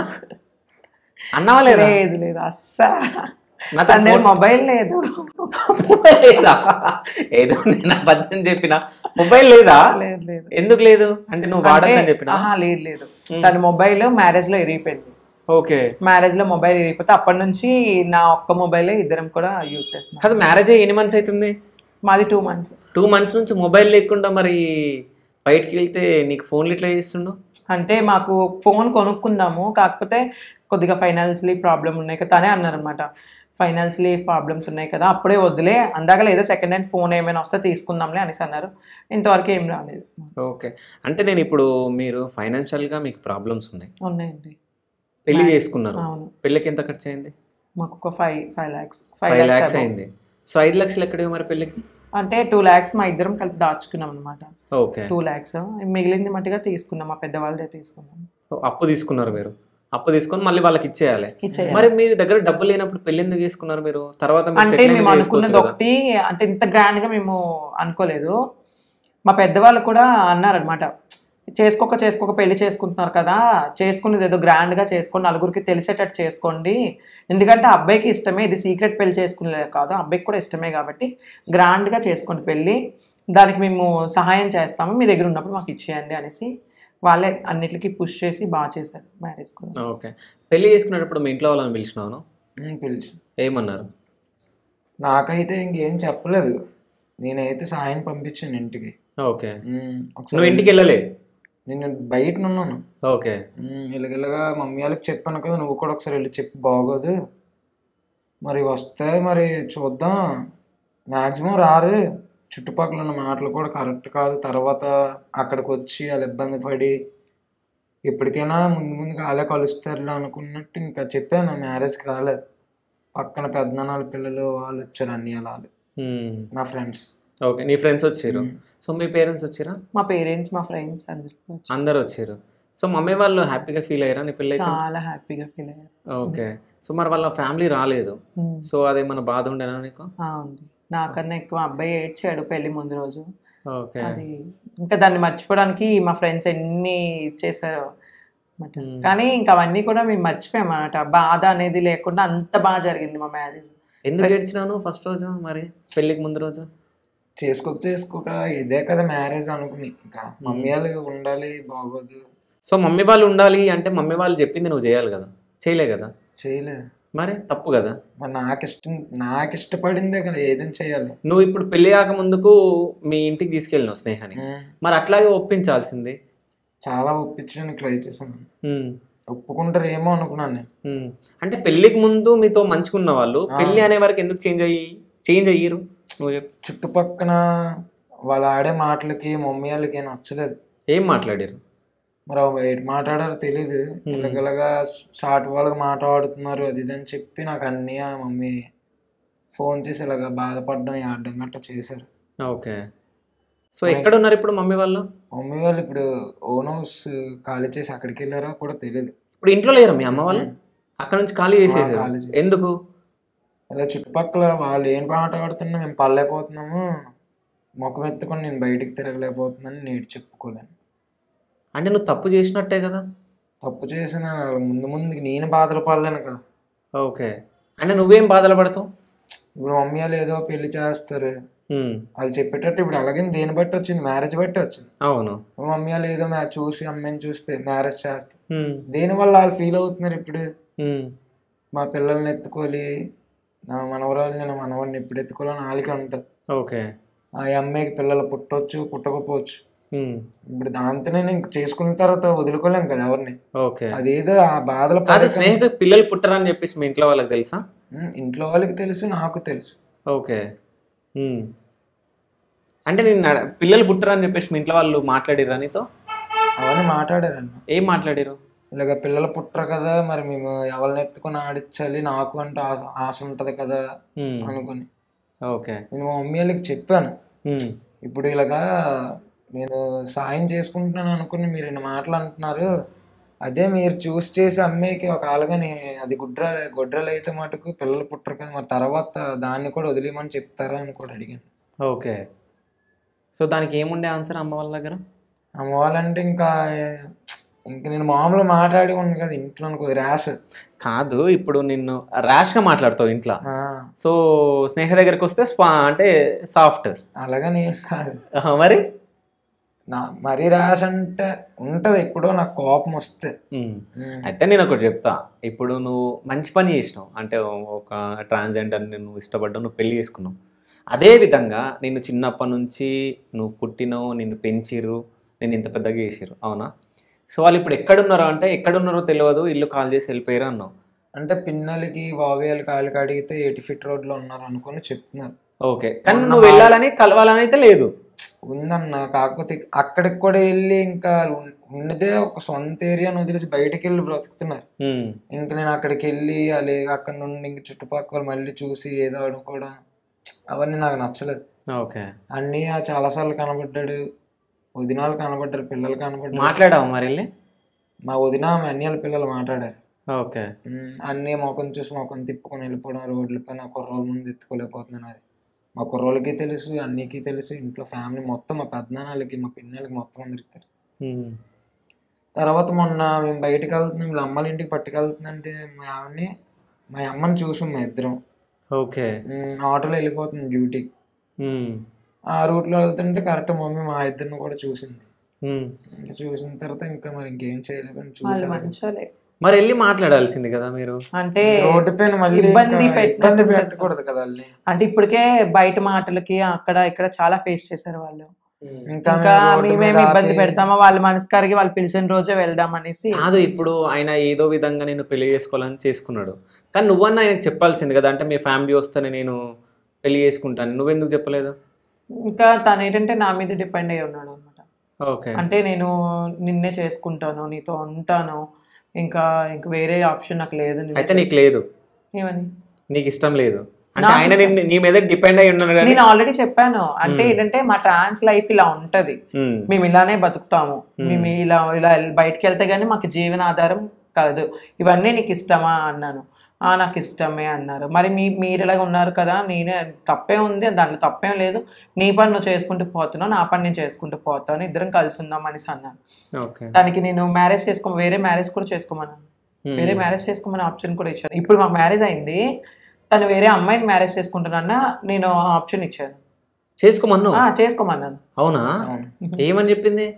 అన్నావా లేదా లేదు లేదు అస్సలు నాతో తన దగ్గర ఫోన్- మొబైల్ లేదు మొబైల్ లేదా ఏదో నేను అబద్ధం చెప్పిన మొబైల్ లేదా లేదు లేదు ఎందుకు లేదు అంటే నువ్వు వాడద్దని చెప్పిన ఆహా, లేదు లేదు తన మొబైల్ మ్యారేజ్ లో ఇరిగిపోయింది ఓకే మ్యారేజ్ లో మొబైల్ ఇరిగిపోతే అప్పటి నుంచి నా ఒక్క మొబైలే ఇద్దరం కూడా యూజ్ చేస్తున్నాం కాదు మ్యారేజ్ అయ్యి ఎన్ని మంత్స్ అవుతుంది మాది టూ మంత్స్ టూ మంత్స్ నుంచి మొబైల్ లేకుండా మరి బయటికి వెళ్తే నీకు ఫోన్లు ఇట్లా చేస్తుండు అంటే మాకు ఫోన్ కొనుక్కుందాము కాకపోతే కొద్దిగా ఫైనాన్షియలీ ప్రాబ్లం ఉన్నాయి కదా తనే అన్నారనమాట ఫైనాన్షియలీ ప్రాబ్లమ్స్ ఉన్నాయి కదా అప్పుడే వదిలే అందాక లేదో సెకండ్ హ్యాండ్ ఫోన్ ఏమైనా వస్తే తీసుకుందాంలే అనేసి అన్నారు ఇంతవరకు ఏం రాలేదు ఓకే అంటే నేను ఇప్పుడు మీరు ఫైనాన్షియల్గా మీకు ప్రాబ్లమ్స్ ఉన్నాయి ఉన్నాయండి పెళ్లి చేసుకున్నారు అవును పెళ్ళికి ఎంత ఖర్చు అయింది మాకు ఒక five five lakhs five five lakhs lakhs అయింది సో ఐదు లక్షలు ఎక్కడివి మరి పెళ్ళికి అంటే టూ ల్యాక్స్ మా ఇద్దరం కలిపి దాచుకున్నాం అనమాట ఓకే టూ ల్యాక్స్ మిగిలింది మట్టిగా తీసుకున్నాం మా పెద్దవాళ్ళదే తీసుకున్నాం అప్పు తీసుకున్నారు మీరు అప్పు తీసుకొని మళ్ళీ వాళ్ళకి ఇచ్చేయాలి ఇచ్చేయాలి. మరి మీరు దగ్గర డబ్బులు లేనప్పుడు పెళ్లి ఎందుకు చేసుకున్నారు మీరు తర్వాత మీరు అంటే settle మేము అయినాక అనుకున్నది చేసుకోవచ్చు కదా. ఒకటి అంటే ఇంత గ్రాండ్ గా మేము అనుకోలేదు మా పెద్దవాళ్ళు కూడా అన్నారనమాట చేసుకోక చేసుకోక పెళ్లి చేసుకుంటున్నారు కదా చేసుకునేది ఏదో గ్రాండ్ గా చేసుకోండి నలుగురికి తెలిసేటట్టు చేసుకోండి ఎందుకంటే అబ్బాయికి ఇష్టమే ఇది సీక్రెట్ పెళ్లి చేసుకునేది కాదు అబ్బాయికి కూడా ఇష్టమే కాబట్టి గ్రాండ్ గా చేసుకోండి పెళ్లి దానికి మేము సహాయం చేస్తాము మీ దగ్గర ఉన్నప్పుడు మాకు ఇచ్చేయండి అనేసి వాళ్ళే అన్నిటికీ పుష్ చేసి బాగా చేశారు మ్యారేజ్ కూడా ఓకే పెళ్లి చేసుకునేటప్పుడు మీ ఇంట్లో వాళ్ళని పిలిచినాను ఉమ్, పిలిచి ఏమన్నారు నాకైతే ఇంకేం చెప్పలేదు నేనైతే సాయం పంపించాను ఇంటికి ఓకే ఉమ్, ఒకసారి నువ్వు ఇంటికి వెళ్ళలే నేను బయట ఉన్నాను ఓకే ఉమ్, ఇలాగిలాగా మమ్మీ వాళ్ళకి చెప్పాను కదా నువ్వు కూడా ఒకసారి వెళ్ళి చెప్పి బాగోదు మరి వస్తే మరి చూద్దాం మ్యాక్సిమం రారు చుట్టుపక్కల ఉన్న మాటలు కూడా కరెక్ట్ కాదు తర్వాత అక్కడికి వచ్చి వాళ్ళు ఇబ్బంది పడి ఎప్పటికైనా ముందు ముందుగా వాళ్ళే కలుస్తారులే అనుకున్నట్టు ఇంకా చెప్పాను మ్యారేజ్కి రాలేదు పక్కన పెద్దనాన్నల పిల్లలు వాళ్ళు వచ్చారు అన్ని వాళ్ళు నా ఫ్రెండ్స్ ఓకే నీ ఫ్రెండ్స్ వచ్చారు సో మీ పేరెంట్స్ వచ్చారా మా పేరెంట్స్ మా ఫ్రెండ్స్ అందరికీ వచ్చి అందరు వచ్చారు సో మమ్మీ వాళ్ళు హ్యాపీగా ఫీల్ అయ్యారా నీ పెళ్ళి అయితే చాలా హ్యాపీగా ఫీల్ అయ్యారు ఓకే సో మరి వాళ్ళ ఫ్యామిలీ రాలేదు ఉమ్. సో అదేమన్నా బాధ ఉండేనా నీకు ఆ, ఉంది నాకన్నా ఎక్కువ అబ్బాయి ఏడ్చాడు పెళ్లి ముందు రోజు ఓకే అది ఇంకా దాన్ని మర్చిపోవడానికి మా ఫ్రెండ్స్ ఎన్ని చేశారు అన్నమాట. Hmm. కానీ ఇంకా అవన్నీ కూడా మేము మర్చిపోయాం అన్నమాట బాధ అనేది లేకుండా అంత బాగా జరిగింది మా మ్యారేజ్ ఎందుకు ఏడ్చినాను ఫస్ట్ రోజు మరి పెళ్ళికి ముందు రోజు చేసుకోక చేసుకోక ఇదే కదా మ్యారేజ్ అనుకుని ఇంకా మమ్మీ వాళ్ళు ఉండాలి బాగోదు సో మమ్మీ వాళ్ళు ఉండాలి అంటే మమ్మీ వాళ్ళు చెప్పింది నువ్వు చేయాలి కదా చేయలే కదా చేయలే మరి తప్పు కదా మరి నాకు ఇష్టం నాకు ఇష్టపడిందే కదా ఏదైనా చేయాలి నువ్వు ఇప్పుడు పెళ్లి కాక ముందుకు మీ ఇంటికి తీసుకెళ్ళినావు స్నేహాన్ని ఉమ్, మరి అట్లాగే ఒప్పించాల్సింది చాలా ఒప్పించడానికి ట్రై చేశాను ఉమ్, ఒప్పుకుంటారు ఏమో అనుకున్నాను నేను ఉమ్. అంటే పెళ్లికి ముందు మీతో మంచుకున్న వాళ్ళు ఆ. పెళ్లి అనే వరకు ఎందుకు చేంజ్ అయ్యి చేంజ్ అయ్యారు నువ్వు చెప్పు చుట్టుపక్కన వాళ్ళు ఆడే మాటలకి మమ్మీ వాళ్ళకి ఏం నచ్చలేదు ఏం మాట్లాడారు మరి అవి బయట మాట్లాడారో తెలీదు ఇలాగలగా సాటి వాళ్ళకి మాట్లాడుతున్నారు అది ఇది అని చెప్పి నాకు అన్నీ ఆ మమ్మీ ఫోన్ చేసి ఇలాగ బాధపడడం ఆడడం గట్రా చేశారు ఓకే సో ఎక్కడ ఉన్నారు ఇప్పుడు మమ్మీ వాళ్ళు మమ్మీ వాళ్ళు ఇప్పుడు ఓన్ హౌస్ ఖాళీ చేసి అక్కడికి వెళ్ళారో కూడా తెలియదు ఇప్పుడు ఇంట్లో లేరు మీ అమ్మ వాళ్ళు అక్కడ నుంచి ఖాళీ చేసేసారు ఖాళీ చేసి- ఎందుకు ఇలా చుట్టుపక్కల వాళ్ళు ఏం మాట్లాడుతున్నా మేము పడలేకపోతున్నాము ముఖం ఎత్తుకొని నేను బయటికి తిరగలేకపోతున్నాను నేటి చెప్పుకోలేను అంటే నువ్వు తప్పు చేసినట్టే కదా తప్పు చేసిన ముందు ముందుకి నేను బాధలు పడలేను కదా ఓకే అంటే నువ్వేం బాధలు పడతావు ఇప్పుడు మమ్మీ వాళ్ళు ఏదో పెళ్లి చేస్తారు ఉమ్, వాళ్ళు చెప్పేటట్టు ఇప్పుడు అలాగే దేని బట్టి వచ్చింది మ్యారేజ్ బట్టి వచ్చింది అవును ఇప్పుడు మమ్మీ వాళ్ళు ఏదో మ్యా చూసి అమ్మాయిని చూసి మ్యారేజ్ చేస్తారు ఉమ్, దేనివల్ల వాళ్ళు ఫీల్ అవుతున్నారు ఇప్పుడు ఉమ్, మా పిల్లల్ని ఎత్తుకోవాలి నా మనవరాలు నేను మనవాడిని ఎప్పుడు ఎత్తుకోవాలని వాళ్ళకి ఉంటుంది ఓకే ఆ అమ్మాయికి పిల్లలు పుట్టవచ్చు పుట్టకపోవచ్చు ఉమ్, ఇప్పుడు దాంతోనే నేను చేసుకున్న తర్వాత వదులుకోలేం కదా ఎవరిని ఓకే అదేదో ఆ బాధలు కాదు పడక- స్నేహితుడు పిల్లలు పుట్టరని చెప్పేసి మీ ఇంట్లో వాళ్ళకి తెలుసా ఉమ్, ఇంట్లో వాళ్ళకి తెలుసు నాకు తెలుసు ఓకే ఉమ్. అంటే నేను అడ- పిల్లలు పుట్టరని చెప్పేసి మీ ఇంట్లో వాళ్ళు మాట్లాడిరా నీతో అవన్నీ మాట్లాడారన్న ఏం మాట్లాడారు ఇలాగ పిల్లలు పుట్టరు కదా మరి మేము ఎవరిని ఎత్తుకుని ఆడించాలి నాకు అంటే ఆశ ఆశ ఉంటుంది కదా ఉమ్, అనుకుని ఓకే నేను మా మమ్మీ వాళ్ళకి చెప్పాను ఉమ్, ఇప్పుడు ఇలాగా నేను సాయం చేసుకుంటున్నాను అనుకుని మీరు ఇన్ని మాటలు అంటున్నారు అదే మీరు చూస్ చేసి అమ్మాయికి ఒక ఆలుగాని అది గుడ్ర గొడ్రలు అయితే మటుకు పిల్లలు పుట్టరు కదా మరి తర్వాత దాన్ని కూడా వదిలేయమని చెప్తారా అని కూడా అడిగాను ఓకే సో దానికి ఏముండే ఆన్సర్ అమ్మ వాళ్ళ దగ్గర అమ్మ వాళ్ళంటే ఇంకా ఇంకా నేను మామూలు మాట్లాడి ఉన్నాను కదా ఇంట్లో అనుకో ర్యాష్ కాదు ఇప్పుడు నిన్ను ర్యాష్గా మాట్లాడతావు ఇంట్లో ఆ, సో స్నేహ దగ్గరికి వస్తే స్పా అంటే సాఫ్ట్ అలాగని ఏం కాదు మరి నా మరీ ర్యాష్ అంటే ఉంటది ఎప్పుడో నాకు కోపం వస్తే ఉమ్. ఉమ్. అయితే నేను ఒకటి చెప్తా ఇప్పుడు నువ్వు మంచి పని చేసినావు అంటే ఒక ట్రాన్స్జెండర్ నువ్వు ఇష్టపడ్డావు నువ్వు పెళ్లి చేసుకున్నావు అదే విధంగా నిన్ను చిన్నప్పటి నుంచి నువ్వు పుట్టినావు నిన్ను పెంచిర్రు నేను ఇంత పెద్దగా చేసిర్రు అవునా సో వాళ్ళు ఇప్పుడు ఎక్కడున్నారో అంటే ఎక్కడున్నారో తెలియదు ఇల్లు కాల్ చేసి వెళ్ళిపోయారు అన్నావు అంటే పిన్నలకి బాబేయాలు కాళ్ళకి అడిగితే ఎయిటీ ఫిట్ రోడ్లో ఉన్నారు అనుకొని చెప్తున్నారు ఓకే కానీ నువ్వు వెళ్ళాలని కలవాలని అయితే లేదు ఉందన్న కాకపోతే అక్కడికి కూడా వెళ్ళి ఇంకా ఉన్- ఉన్నదే ఒక సొంత ఏరియాను వదిలేసి బయటికి వెళ్ళి బ్రతుకుతున్నారు ఉమ్, ఇంక నేను అక్కడికి వెళ్ళి అలే అక్కడ నుండి ఇంక చుట్టుపక్కల మళ్ళీ చూసి ఏదో అనుకోవడం అవన్నీ నాకు నచ్చలేదు ఓకే అన్నీ ఆ చాలాసార్లు కనబడ్డాడు వదినాలు కనబడ్డారు పిల్లలు కనబడ్డారు మాట్లాడావు మరి వెళ్ళి మా వదిన మా అన్యాల పిల్లలు మాట్లాడారు ఓకే ఉమ్, అన్నీ మొఖం చూసి మొఖం తిప్పుకొని వెళ్ళిపోవడం రోడ్ల పైన కుర్రోళ్ళ ముందు ఎత్తుకోలేకపోతున్నాను అది మా కుర్రోళ్ళకి తెలుసు అన్నికి తెలుసు ఇంట్లో ఫ్యామిలీ మొత్తం మా పెద్దనాన్నలకి మా పిన్నలకి మొత్తం అందరికి తెలుసు ఉమ్, తర్వాత మొన్న మేము బయటకు వెళ్తున్నాం వీళ్ళ అమ్మల ఇంటికి పట్టుకెళ్తుందంటే మా ఆవిడని మా అమ్మని చూసాం మా ఇద్దరం ఓకే ఉమ్, ఆటోలో వెళ్ళిపోతుంది డ్యూటీకి ఉమ్, ఆ రూట్లో వెళ్తుంటే కరెక్ట్ మమ్మీ మా ఇద్దరిని కూడా చూసింది ఉమ్. ఇంకా చూసిన తర్వాత ఇంకా మరి ఇంకేం చేయలేదని వాళ్ళు చూసాను మంచోలే మరి వెళ్ళి మాట్లాడాల్సింది కదా మీరు అంటే రోడ్డు పైన మళ్ళీ ఇబ్బంది ఇంకా పెట్ట- ఇబ్బంది పెట్టకూడదు కదా వాళ్ళని అంటే ఇప్పటికే బయట మాటలకి అక్కడ ఇక్కడ చాలా ఫేస్ చేశారు వాళ్ళు ఇంకా ఇంకా మేము రోడ్డు మేమేమి మీద ఇబ్బంది ఆపి- పెడతామా వాళ్ళ మనసు కరిగి వాళ్ళు పిలిచిన రోజే వెళ్దాం అనేసి కాదు ఇప్పుడు ఆయన ఏదో విధంగా నేను పెళ్లి చేసుకోవాలని చేసుకున్నాడు కానీ నువ్వన్నా ఆయనకు చెప్పాల్సింది కదా అంటే మీ ఫ్యామిలీ వస్తేనే నేను పెళ్లి చేసుకుంటాను నువ్వెందుకు చెప్పలేదు ఇంకా తను ఏంటంటే నా మీద డిపెండ్ అయి ఉన్నాడు అనమాట ఓకే అంటే నేను నిన్నే చేసుకుంటాను నీతో ఉంటాను ఇంకా ఇంకా వేరే ఆప్షన్ నాకు లేదు నిన్నే అయితే నీకు లేదు చేసు- ఏమని నీకు ఇష్టం లేదు అంటే నాకు ఆయన నిన్ను- నీ మీద డిపెండ్ అయి ఉన్నాడు కానీ నేను ఆల్రెడీ చెప్పాను అంటే మ్మ్. ఏంటంటే మా ట్రాన్స్ లైఫ్ ఇలా ఉంటది ఉమ్, మేము ఇలానే బతుకుతాము మ్మ్. మేము ఇలా ఇలా బయటకు వెళ్తే గానీ మాకు జీవనాధారం కలదు ఇవన్నీ నీకు ఇష్టమా అన్నాను ఆ నాకు ఇష్టమే అన్నారు మరి మీ మీరు ఇలాగ ఉన్నారు కదా నేనే తప్పే ఉంది దాంట్లో తప్పేం లేదు నీ పని నువ్వు చేసుకుంటూ పోతున్నావు నా పని నేను చేసుకుంటూ పోతాను ఇద్దరం కలిసి ఉందాం అనేసి అన్నాను ఓకే దానికి నేను మ్యారేజ్ చేసుకో వేరే మ్యారేజ్ కూడా చేసుకోమన్నాను ఉమ్, వేరే మ్యారేజ్ చేసుకోమని ఆప్షన్ కూడా ఇచ్చాను ఇప్పుడు మాకు మ్యారేజ్ అయింది తను వేరే అమ్మాయిని మ్యారేజ్ చేసుకుంటున్నా నేను ఆప్షన్ ఇచ్చాను చేసుకోమన్ను ఆ, చేసుకోమన్నాను అవునా అవును. ఏమని చెప్పింది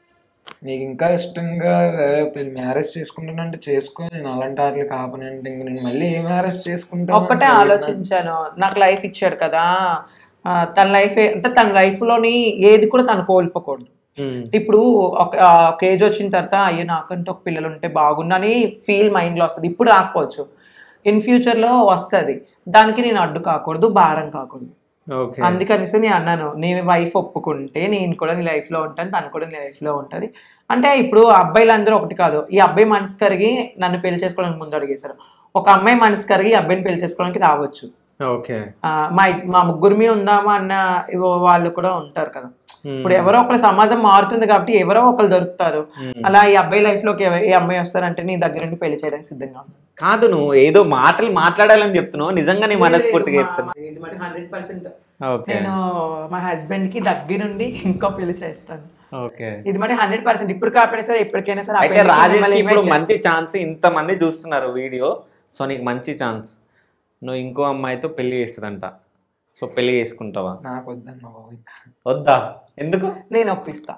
నీకు ఇంకా ఇష్టంగా వేరే పెళ్లి మ్యారేజ్ చేసుకుంటానంటే చేసుకో నేను అలాంటి వాటికి కాపనంటే ఇంక నేను మళ్ళీ ఏ మ్యారేజ్ చేసుకుంటా ఒక్కటే ఆలోచించాను నాకు లైఫ్ ఇచ్చాడు కదా ఆ, తన లైఫ్ అంటే తన లైఫ్లోని ఏది కూడా తను కోల్పోకూడదు ఉమ్, ఇప్పుడు ఒక ఆ, ఒక ఏజ్ వచ్చిన తర్వాత అయ్యో నాకంటే ఒక పిల్లలు ఉంటే బాగుండని ఫీల్ మైండ్లో వస్తుంది ఇప్పుడు రాకపోవచ్చు ఇన్ ఫ్యూచర్లో వస్తుంది దానికి నేను అడ్డు కాకూడదు భారం కాకూడదు ఓకే అందుకనేసి నేను అన్నాను నీ వైఫ్ ఒప్పుకుంటే నేను కూడా నీ life లో ఉంటాను తను కూడా నీ life లో ఉంటుంది అంటే ఇప్పుడు అబ్బాయిలందరూ ఒకటి కాదు ఈ అబ్బాయి మనసు కరిగి నన్ను పెళ్లి చేసుకోవడానికి ముందు అడిగేశారు ఒక అమ్మాయి మనసు కరిగి ఈ అబ్బాయిని పెళ్లి చేసుకోవడానికి రావచ్చు ఓకే ఆ, మా మా ముగ్గురిమి ఉందామా అన్న ఇవో వాళ్ళు కూడా ఉంటారు కదా ఇప్పుడు ఎవరో ఒకరు సమాజం మారుతుంది కాబట్టి ఎవరో ఒకరు దొరుకుతారు అలా ఈ అబ్బాయి లైఫ్ లోకి ఎవ- ఏ అమ్మాయి వస్తారంటే నీ దగ్గర నుండి పెళ్లి చేయడానికి సిద్ధంగా ఉంది కాదు నువ్వు ఏదో మాటలు మాట్లాడాలని చెప్తున్నావు నిజంగా నీ మనస్ఫూర్తిగా చెప్తున్నా హండ్రెడ్ పర్సెంట్ ఓకే నేను మా హస్బెండ్ కి దగ్గరుండి ఇంకో పెళ్లి చేస్తాను ఓకే ఇది మరి హండ్రెడ్ పర్సెంట్ ఇప్పుడు కాకపోయినా సరే ఎప్పటికైనా సరే ఆ అయితే పెళ్లికి రాజేష్ మిమ్మల్ని ఇప్పుడు invite మంచి ఛాన్స్ ఇంత మంది చూస్తున్నారు వీడియో సో నీకు మంచి ఛాన్స్ నువ్వు ఇంకో అమ్మాయితో పెళ్లి చేస్తుందంట సో పెళ్లి చేసుకుంటావా నాకు వద్దన్న బాబు ఇంకా. వద్దా ఎందుకు చేస్తా. నేను ఒప్పిస్తా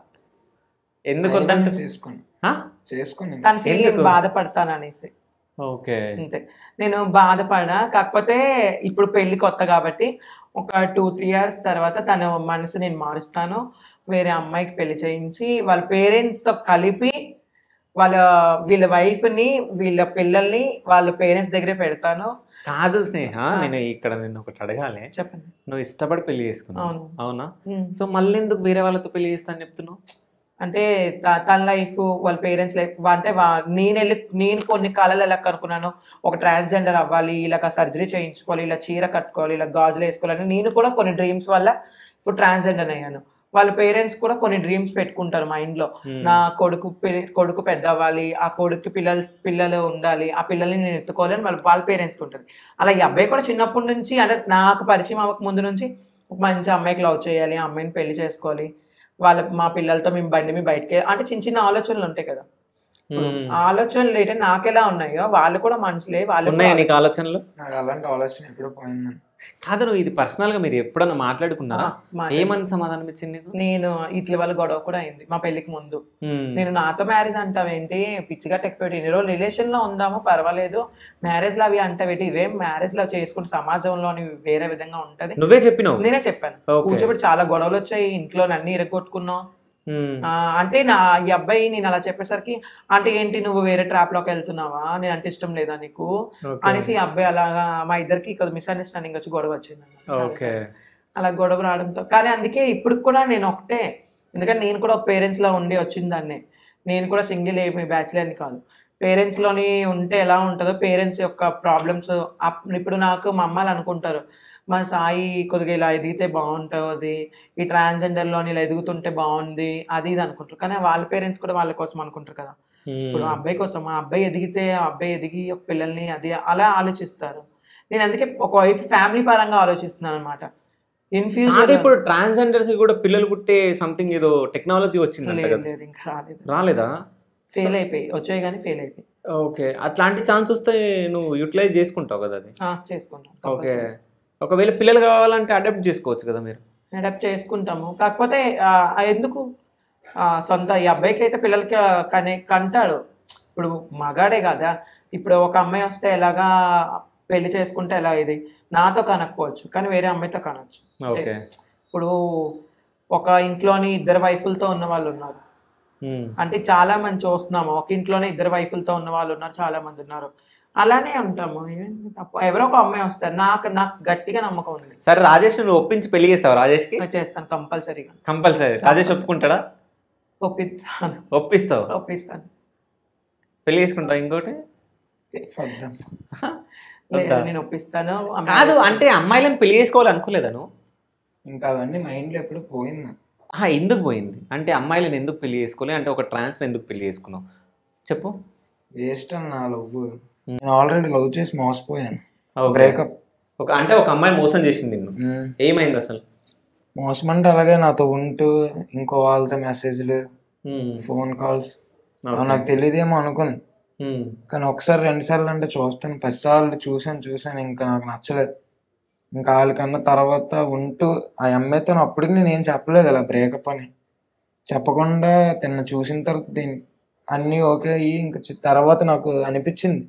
ఎందుకు వద్దంట చేసుకోండి ఆ? చేసుకోండి ఇంకా. తన ఫీలింగ్ ఎందుకు? బాధపడతాను అనేసి ఓకే అంతే నేను బాధపడా కాకపోతే ఇప్పుడు పెళ్లి కొత్త కాబట్టి ఒక టూ త్రీ ఇయర్స్ తర్వాత తన మనసు నేను మారుస్తాను వేరే అమ్మాయికి పెళ్లి చేయించి వాళ్ళ పేరెంట్స్ తో కలిపి వాళ్ళ వీళ్ళ wife ని వీళ్ళ పిల్లల్ని వాళ్ళ పేరెంట్స్ దగ్గరే పెడతాను కాదు స్నేహ నేను ఇక్కడ నిన్ను ఒకటి అడగాలి చెప్పండి నువ్వు ఇష్టపడి పెళ్లి చేసుకున్నావు అవును అవునా ఉమ్. సో మళ్ళీ ఎందుకు వేరే వాళ్ళతో పెళ్లి చేస్తాను చెప్తున్నావు అంటే త- తన లైఫ్ వాళ్ళ పేరెంట్స్ లైఫ్ అంటే వా- నేను వెళ్ళి నేను కొన్ని కాలాలు ఎలా కనుక్కున్నాను ఒక ట్రాన్స్జెండర్ అవ్వాలి ఇలా సర్జరీ చేయించుకోవాలి ఇలా చీర కట్టుకోవాలి ఇలా గాజులు వేసుకోవాలని నేను కూడా కొన్ని డ్రీమ్స్ వల్ల ఇప్పుడు ట్రాన్స్జెండర్ అయ్యాను వాళ్ళ పేరెంట్స్ కూడా కొన్ని డ్రీమ్స్ పెట్టుకుంటారు మైండ్ లో Hmm. నా కొడుకు పె- కొడుకు పెద్ద అవ్వాలి ఆ కొడుకు పిల్లలు పిల్లలు ఉండాలి ఆ పిల్లల్ని నేను ఎత్తుకోవాలి అని వాళ్ళ వాళ్ళ పేరెంట్స్కి ఉంటుంది అలా ఈ అబ్బాయి కూడా చిన్నప్పటి నుంచి అంటే నాకు పరిచయం అవ్వక ముందు నుంచి ఒక మంచి అమ్మాయికి లవ్ చేయాలి ఆ అమ్మాయిని పెళ్లి చేసుకోవాలి వాళ్ళ మా పిల్లలతో మేము బండి మీద బయటకి అంటే చిన్న చిన్న ఆలోచనలు ఉంటాయి కదా మ్మ్. ఆలోచనలు ఏంటంటే నాకెలా ఉన్నాయో వాళ్ళు కూడా మనుషులే వాళ్ళు ఉన్నాయా కూడా నీకు ఆలోచనలు నాకు అలాంటి ఆలోచన ఎప్పుడు పోయిందని కాదు నువ్వు ఇది పర్సనల్ గా మీరు ఎప్పుడన్నా మాట్లాడుకున్నారా ఆ, మా- ఏమని సమాధానం ఇచ్చింది నీకు నేను ఇట్ల వల్ల గొడవ కూడా అయింది మా పెళ్లికి ముందు మ్మ్. నేను నాతో మ్యారేజ్ అంటావేంటి పిచ్చిగా టెక్పెట్టి ఇన్ని రోజులు రిలేషన్ లో ఉందాము పర్వాలేదు మ్యారేజ్ లో అవి అంటావేంటి ఇవేం మ్యారేజ్ లో చేసుకుంటే సమాజంలోని వేరే విధంగా ఉంటది నువ్వే చెప్పినావు నేనే చెప్పాను Okay. కూర్చోబెట్టి చాలా గొడవలు వచ్చాయి ఇంట్లో అన్ని ఇరగొట్టుకున్నాం మ్మ్. ఆ, అంటే నా ఈ అబ్బాయి నేను అలా చెప్పేసరికి అంటే ఏంటి నువ్వు వేరే ట్రాప్ లోకి వెళ్తున్నావా నేను అంటే ఇష్టం లేదా నీకు Okay. అనేసి ఈ అబ్బాయి అలాగా మా ఇద్దరికి మిస్అండర్స్టాండింగ్ వచ్చి గొడవ వచ్చింది ఓకే అలా గొడవ రావడంతో కానీ అందుకే ఇప్పుడు కూడా నేను ఒకటే ఎందుకంటే నేను కూడా ఒక పేరెంట్స్ లో ఉండి వచ్చిన దాన్నే నేను కూడా సింగిల్ ఏమి బ్యాచులర్ అని కాదు పేరెంట్స్ లోని ఉంటే ఎలా ఉంటుందో పేరెంట్స్ యొక్క ప్రాబ్లమ్స్ ఇప్పుడు నాకు మా అమ్మాలు అనుకుంటారు మా సాయి కొద్దిగా ఇలా ఎదిగితే బాగుంటుంది ఈ ట్రాన్స్జెండర్ లోని ఇలా ఎదుగుతుంటే బాగుంది అది ఇది అనుకుంటారు కానీ వాళ్ళ పేరెంట్స్ కూడా వాళ్ళ కోసం అనుకుంటారు కదా ఇప్పుడు ఆ అబ్బాయి కోసం ఆ అబ్బాయి ఎదిగితే ఆ అబ్బాయి ఎదిగి ఒక పిల్లల్ని అది అలా ఆలోచిస్తారు నేను అందుకే ఒకవైపు ఫ్యామిలీ పరంగా ఆలోచిస్తున్నాను అనమాట ఇన్ కాదు ఫ్యూచర్ ఇప్పుడు ట్రాన్స్జెండర్స్ కూడా పిల్లలు పుట్టే సంథింగ్ ఏదో టెక్నాలజీ వచ్చిందంట లేదు కదా లేదు ఇంకా రాలేదు రాలేదా ఫెయిల్ అయిపోయి వచ్చాయి కానీ ఫెయిల్ అయిపోయి ఓకే అట్లాంటి ఛాన్స్ వస్తే నువ్వు యూటిలైజ్ చేసుకుంటావు కదా అది ఆ, చేసుకుంటాం ఓకే ఒకవేళ పిల్లలు కావాలంటే అడాప్ట్ చేసుకోవచ్చు కదా మీరు అడాప్ట్ చేసుకుంటాము కాకపోతే ఆ, ఆ ఎందుకు ఆ, సొంత ఈ అబ్బాయికి అయితే పిల్లలకి ఆ, కనే కంటాడు ఇప్పుడు మగాడే కదా ఇప్పుడు ఒక అమ్మాయి వస్తే ఎలాగా పెళ్లి చేసుకుంటే ఎలా ఇది నాతో కనకపోవచ్చు కానీ వేరే అమ్మాయితో కనొచ్చు ఓకే ఇప్పుడు ఒక ఇంట్లోని ఇద్దరు వైఫులతో ఉన్న వాళ్ళు ఉన్నారు మ్మ్. అంటే చాలా మంది చూస్తున్నాము ఒక ఇంట్లోనే ఇద్దరు వైఫులతో ఉన్న వాళ్ళు ఉన్నారు చాలా మంది ఉన్నారు అలానే ఉంటాము ఏం తప్పు ఎవరో ఒక అమ్మాయి వస్తారు నాకు నాకు గట్టిగా నమ్మకం ఉంది సరే రాజేష్ నువ్వు ఒప్పించి పెళ్లి చేస్తావు రాజేష్కి నేను చేస్తాను కంపల్సరీగా కంపల్సరీ రాజేష్ ఒప్పుకుంటాడా ఒప్పిస్తాను ఒప్పిస్తావు ఒప్పిస్తాను పెళ్లి చేసుకుంటావు ఇంకోటి వద్దాం లేదు, వద్దా? నేను ఒప్పిస్తాను ఆ కాదు marriage- అంటే అమ్మాయిలను పెళ్లి చేసుకోవాలి అనుకోలేదా నువ్వు ఇంకా అవన్నీ మైండ్లో ఎప్పుడు పోయింది నాకు. ఆహా, ఎందుకు పోయింది అంటే అమ్మాయిలను ఎందుకు పెళ్లి చేసుకోవాలి అంటే ఒక ట్రాన్స్ని ఎందుకు పెళ్లి చేసుకున్నావు చెప్పు వేస్ట్ అని నా లవ్ నేను ఆల్రెడీ లవ్ చేసి మోసపోయాను Okay. బ్రేకప్ ఒక అంటే ఒక అమ్మాయి మోసం చేసింది నిన్ను ఏమైంది అసలు మోసం అంటే అలాగే నాతో ఉంటూ ఇంకో వాళ్ళతో మెసేజ్లు మ్మ్. Phone calls Okay. నాకు తెలియదేమో అనుకుని మ్మ్. కానీ ఒకసారి రెండు సార్లు అంటే చూస్తాను పది సార్లు చూసాను చూసాను ఇంకా నాకు నచ్చలేదు ఇంకా వాళ్ళకన్నా తర్వాత ఉంటూ ఆ అమ్మాయితో అప్పటికి నేను ఏం చెప్పలేదు అలా బ్రేకప్ అని చెప్పకుండా తిన్న చూసిన తర్వాత దీని అన్నీ ఓకే అయ్యి ఇంకా చి- తర్వాత నాకు అనిపించింది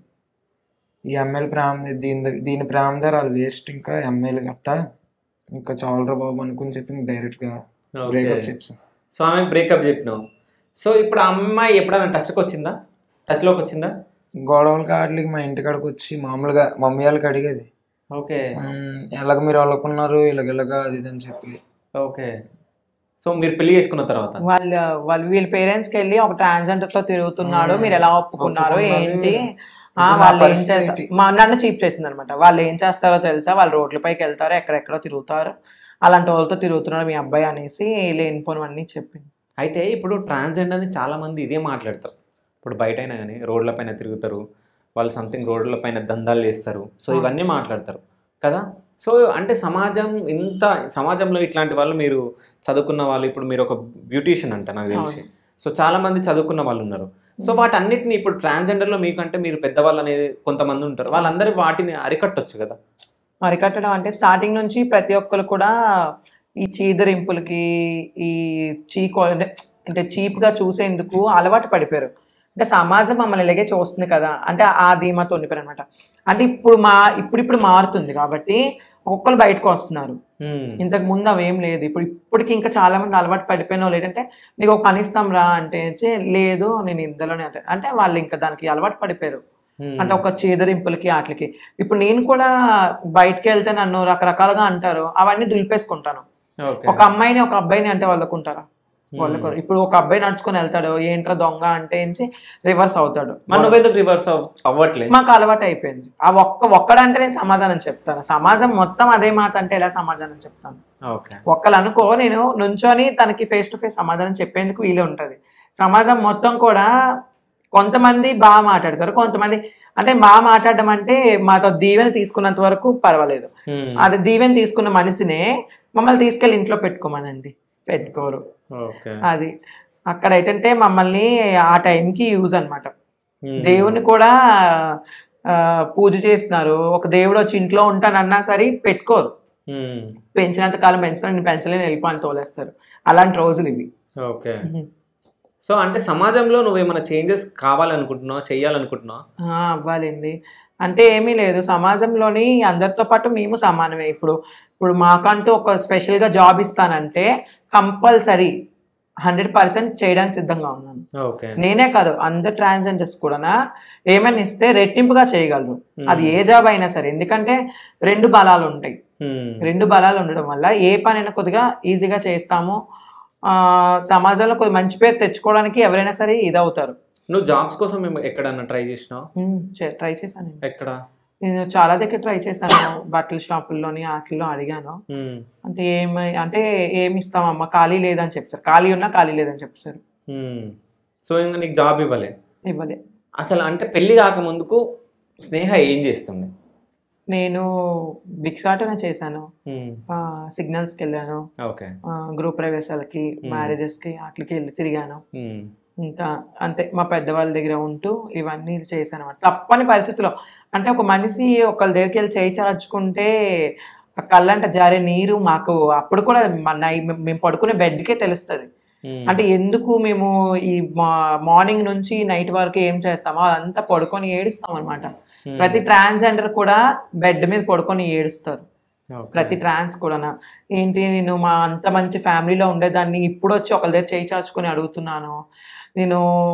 ఈ ఎమ్మెల్యే ప్రేమ దీని దగ్గ- దీని ప్రేమ దగ్గర వాళ్ళు వేస్ట్ ఇంకా ఎమ్మెల్యే గట్ట ఇంకా చాలరా బాబు అనుకుని చెప్పి డైరెక్ట్గా Okay. బ్రేకప్ చెప్పాను సో ఆమె బ్రేకప్ చెప్పినావు సో ఇప్పుడు ఆ అమ్మాయి ఎప్పుడైనా టచ్కి వచ్చిందా టచ్లోకి వచ్చిందా గొడవల కాట్లకి మా ఇంటికాడికి వచ్చి మామూలుగా మమ్మీ వాళ్ళకి అడిగేది ఓకే ఉమ్, ఎలాగ మీరు వాళ్ళకున్నారు ఇలాగ ఇలాగ అది ఇది అని చెప్పి ఓకే సో మీరు పెళ్లి చేసుకున్న తర్వాత వాళ్ళ వాళ్ళ వీళ్ళ పేరెంట్స్కి వెళ్ళి ఒక ట్రాన్స్జెండర్ తో తిరుగుతున్నాడు మీరు ఎలా ఒప్పుకున్నారు ఒప్పుకున్నారు. ఏంటి ఆ, ఇప్పుడు నా వాళ్ళు ఏం పరిస్థితి చేస్తారు ఏంటి? మా నన్ను చీప్ చేసింది అనమాట వాళ్ళు ఏం చేస్తారో తెలుసా వాళ్ళు రోడ్లపైకి వెళ్తారు ఎక్కడెక్కడో తిరుగుతారు అలాంటి వాళ్ళతో తిరుగుతున్నాడు మీ అబ్బాయి అనేసి లేనిపోనివన్నీ చెప్పింది అయితే ఇప్పుడు ట్రాన్స్జెండర్ అని చాలా మంది ఇదే మాట్లాడతారు ఇప్పుడు బయట అయినా కానీ రోడ్ల పైన తిరుగుతారు వాళ్ళు సంథింగ్ రోడ్ల పైన దందాలు చేస్తారు సో ఇవన్నీ మాట్లాడతారు కదా సో అంటే సమాజం ఇంత సమాజంలో ఇట్లాంటి వాళ్ళు మీరు చదువుకున్న వాళ్ళు ఇప్పుడు మీరు ఒక బ్యూటీషియన్ అంట నాకు తెలిసి సో చాలా మంది చదువుకున్న వాళ్ళు ఉన్నారు సో వాటన్నిటిని ఇప్పుడు ట్రాన్స్జెండర్లో మీకంటే మీరు పెద్దవాళ్ళు అనేది కొంతమంది ఉంటారు వాళ్ళందరూ వాటిని అరికట్టొచ్చు కదా మరి కట్టడం అంటే స్టార్టింగ్ నుంచి ప్రతి ఒక్కరు కూడా ఈ చీదరింపులకి ఈ చీకో అంటే చీప్గా చూసేందుకు అలవాటు పడిపోయారు అంటే సమాజం మమ్మల్ని ఇలాగే చూస్తుంది కదా అంటే ఆ ధీమాతో ఉండిపోయారు అనమాట అంటే ఇప్పుడు మా ఇప్పుడు ఇప్పుడు మారుతుంది కాబట్టి ఒక్కొక్కరు బయటకు వస్తున్నారు మ్మ్. ఇంతకు ముందు అవేం లేదు ఇప్పుడు ఇప్పటికి ఇంకా చాలా మంది అలవాటు పడిపోయిన వాళ్ళు ఏంటంటే నీకు ఒక పని ఇస్తాం రా అంటే వచ్చి, లేదు నేను ఇందులోనే అంటే అంటే వాళ్ళు ఇంకా దానికి అలవాటు పడిపోయారు మ్మ్. అంటే ఒక చేదరింపులకి వాటికి ఇప్పుడు నేను కూడా బయటకు వెళ్తే నన్ను రకరకాలుగా అంటారు అవన్నీ దులిపేసుకుంటాను ఓకే ఒక అమ్మాయిని ఒక అబ్బాయిని అంటే వాళ్ళకు ఉంటారా వాళ్ళకు ఇప్పుడు ఒక అబ్బాయి నడుచుకొని వెళ్తాడు ఏంట్రా దొంగ అంటే ఏంచి రివర్స్ అవుతాడు మరి నువ్వెందుకు రివర్స్ అవ్వట్లేదు మాకు అలవాటు అయిపోయింది ఆ ఒక్క ఒక్కడంటే నేను సమాధానం చెప్తాను సమాజం మొత్తం అదే మాట అంటే ఎలా సమాధానం చెప్తాను ఓకే ఒక్కలు అనుకో నేను నుంచొని తనకి ఫేస్ టు ఫేస్ సమాధానం చెప్పేందుకు వీలు ఉంటుంది సమాజం మొత్తం కూడా కొంతమంది బాగా మాట్లాడతారు కొంతమంది అంటే బాగా మాట్లాడడం అంటే మాతో దీవెన తీసుకున్నంత వరకు పర్వాలేదు మ్మ్. అది దీవెన తీసుకున్న మనిషినే మమ్మల్ని తీసుకెళ్ళి ఇంట్లో పెట్టుకోమనండి పెట్టుకోరు ఓకే అది అక్కడ ఏంటంటే మమ్మల్ని ఆ టైంకి యూజ్ అన్నమాట మ్మ్. దేవుని కూడా ఆ, పూజ చేస్తున్నారు ఒక దేవుడు వచ్చి ఇంట్లో ఉంటానన్నా సరే పెట్టుకోరు మ్మ్. పెంచినంత కాలం పెంచినా నేను పెంచలేని వెళ్ళిపోని తోలేస్తారు అలాంటి రోజులు ఇవి ఓకే సో అంటే సమాజంలో నువ్వేమైనా చేంజెస్ కావాలనుకుంటున్నావు చేయాలనుకుంటున్నావు ఆ, అవ్వాలండి అంటే ఏమీ లేదు సమాజంలోని అందరితో పాటు మేము సమానమే ఇప్పుడు ఇప్పుడు మాకంటూ ఒక స్పెషల్గా జాబ్ ఇస్తానంటే కంపల్సరీ హండ్రెడ్ పర్సెంట్ చేయడానికి సిద్ధంగా ఉన్నాను ఓకే నేనే కాదు అందరు ట్రాన్స్జెండర్స్ కూడా ఏమైనా ఇస్తే రెట్టింపుగా చేయగలరు అది ఏ జాబ్ అయినా సరే ఎందుకంటే రెండు బలాలు ఉంటాయి మ్మ్. రెండు బలాలు ఉండడం వల్ల ఏ పనైనా కొద్దిగా ఈజీగా చేస్తాము ఆ, సమాజంలో కొద్ది మంచి పేరు తెచ్చుకోవడానికి ఎవరైనా సరే ఇదవుతారు నువ్వు జాబ్స్ కోసం ఏమ- ఎక్కడన్నా ట్రై చేసినావు ట్రై చేశాను ఎక్కడ నేను చాలా దగ్గర ట్రై చేశాను బట్టల షాపుల్లోని వాటిల్లో అడిగాను మ్మ్. అంటే ఏమి అంటే ఏమి ఇస్తామమ్మా ఖాళీ లేదని చెప్పారు ఖాళీ ఉన్నా ఖాళీ లేదని చెప్పారు మ్మ్. సో ఇంకా నీకు జాబ్ ఇవ్వలే ఇవ్వలే అసలు అంటే పెళ్లి కాకముందుకు స్నేహ ఏం చేస్తుండే నేను భిక్షాటన చేశాను మ్మ్. సిగ్నల్స్కి వెళ్ళాను ఓకే గ్రూప్ ప్రవేశాలకి మ్యారేజెస్కి వాటికి వెళ్ళి తిరిగాను మ్మ్. ఇంకా అంతే మా పెద్దవాళ్ళ దగ్గర ఉంటూ ఇవన్నీ చేశాను అనమాట తప్పని పరిస్థితిలో అంటే ఒక మనిషి ఒకళ్ళ దగ్గరికి వెళ్ళి చేయి చాచుకుంటే ఆ కళ్ళంట జారే నీరు మాకు అప్పుడు కూడా మా నై- మేము పడుకునే బెడ్కే తెలుస్తుంది మ్మ్. అంటే ఎందుకు మేము ఈ మార్నింగ్ నుంచి నైట్ వరకు ఏం చేస్తామో అదంతా పడుకొని ఏడుస్తాం అనమాట మ్మ్. ప్రతి ట్రాన్స్జెండర్ కూడా బెడ్ మీద పడుకొని ఏడుస్తారు ఓకే. ప్రతి ట్రాన్స్ కూడా ఏంటి నేను మా అంత మంచి ఫ్యామిలీలో ఉండేదాన్ని ఇప్పుడు వచ్చి ఒకరి దగ్గర చేయి చాచుకొని అడుగుతున్నాను నేను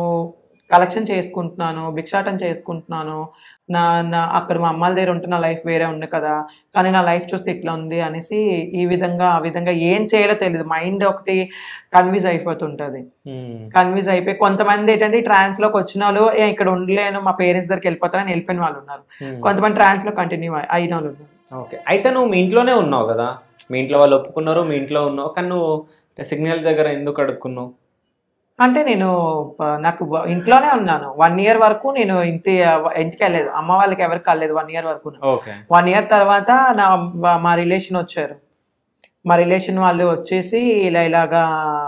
కలెక్షన్ చేసుకుంటున్నాను భిక్షాటం చేసుకుంటున్నాను నా నా అక్కడ మా అమ్మాల దగ్గర ఉంటే నా లైఫ్ వేరే ఉంది కదా కానీ నా లైఫ్ చూస్తే ఇట్లా ఉంది అనేసి ఈ విధంగా ఆ విధంగా ఏం చేయాలో తెలియదు మైండ్ ఒకటి కన్ఫ్యూజ్ అయిపోతుంటుంది మ్మ్. కన్ఫ్యూజ్ అయిపోయి కొంతమంది ఏంటంటే ట్రాన్స్ లోకి వచ్చిన వాళ్ళు "ఏ, ఇక్కడ ఉండలేను మా పేరెంట్స్ దగ్గరికి వెళ్ళిపోతానని వెళ్ళిపోయిన వాళ్ళు ఉన్నారు మ్మ్. కొంతమంది ట్రాన్స్ లో కంటిన్యూ అయిన వాళ్ళు ఉన్నారు ఓకే అయితే నువ్వు మీ ఇంట్లోనే ఉన్నావు కదా మీ ఇంట్లో వాళ్ళు ఒప్పుకున్నారు మీ ఇంట్లో ఉన్నావు కానీ నువ్వు సిగ్నల్ దగ్గర ఎందుకు అడుక్కున్నావు అంటే నేను ప- నాకు బ- ఇంట్లోనే ఉన్నాను వన్ ఇయర్ వరకు నేను ఇంటి ఇంటికి వెళ్ళలేదు అమ్మ వాళ్ళకి ఎవరికి వెళ్ళలేదు వన్ ఇయర్ వరకు ఓకే వన్ ఇయర్ తర్వాత నా వా- మా రిలేషన్ వచ్చారు మా రిలేషన్ వాళ్ళు వచ్చేసి ఇలా ఇలాగా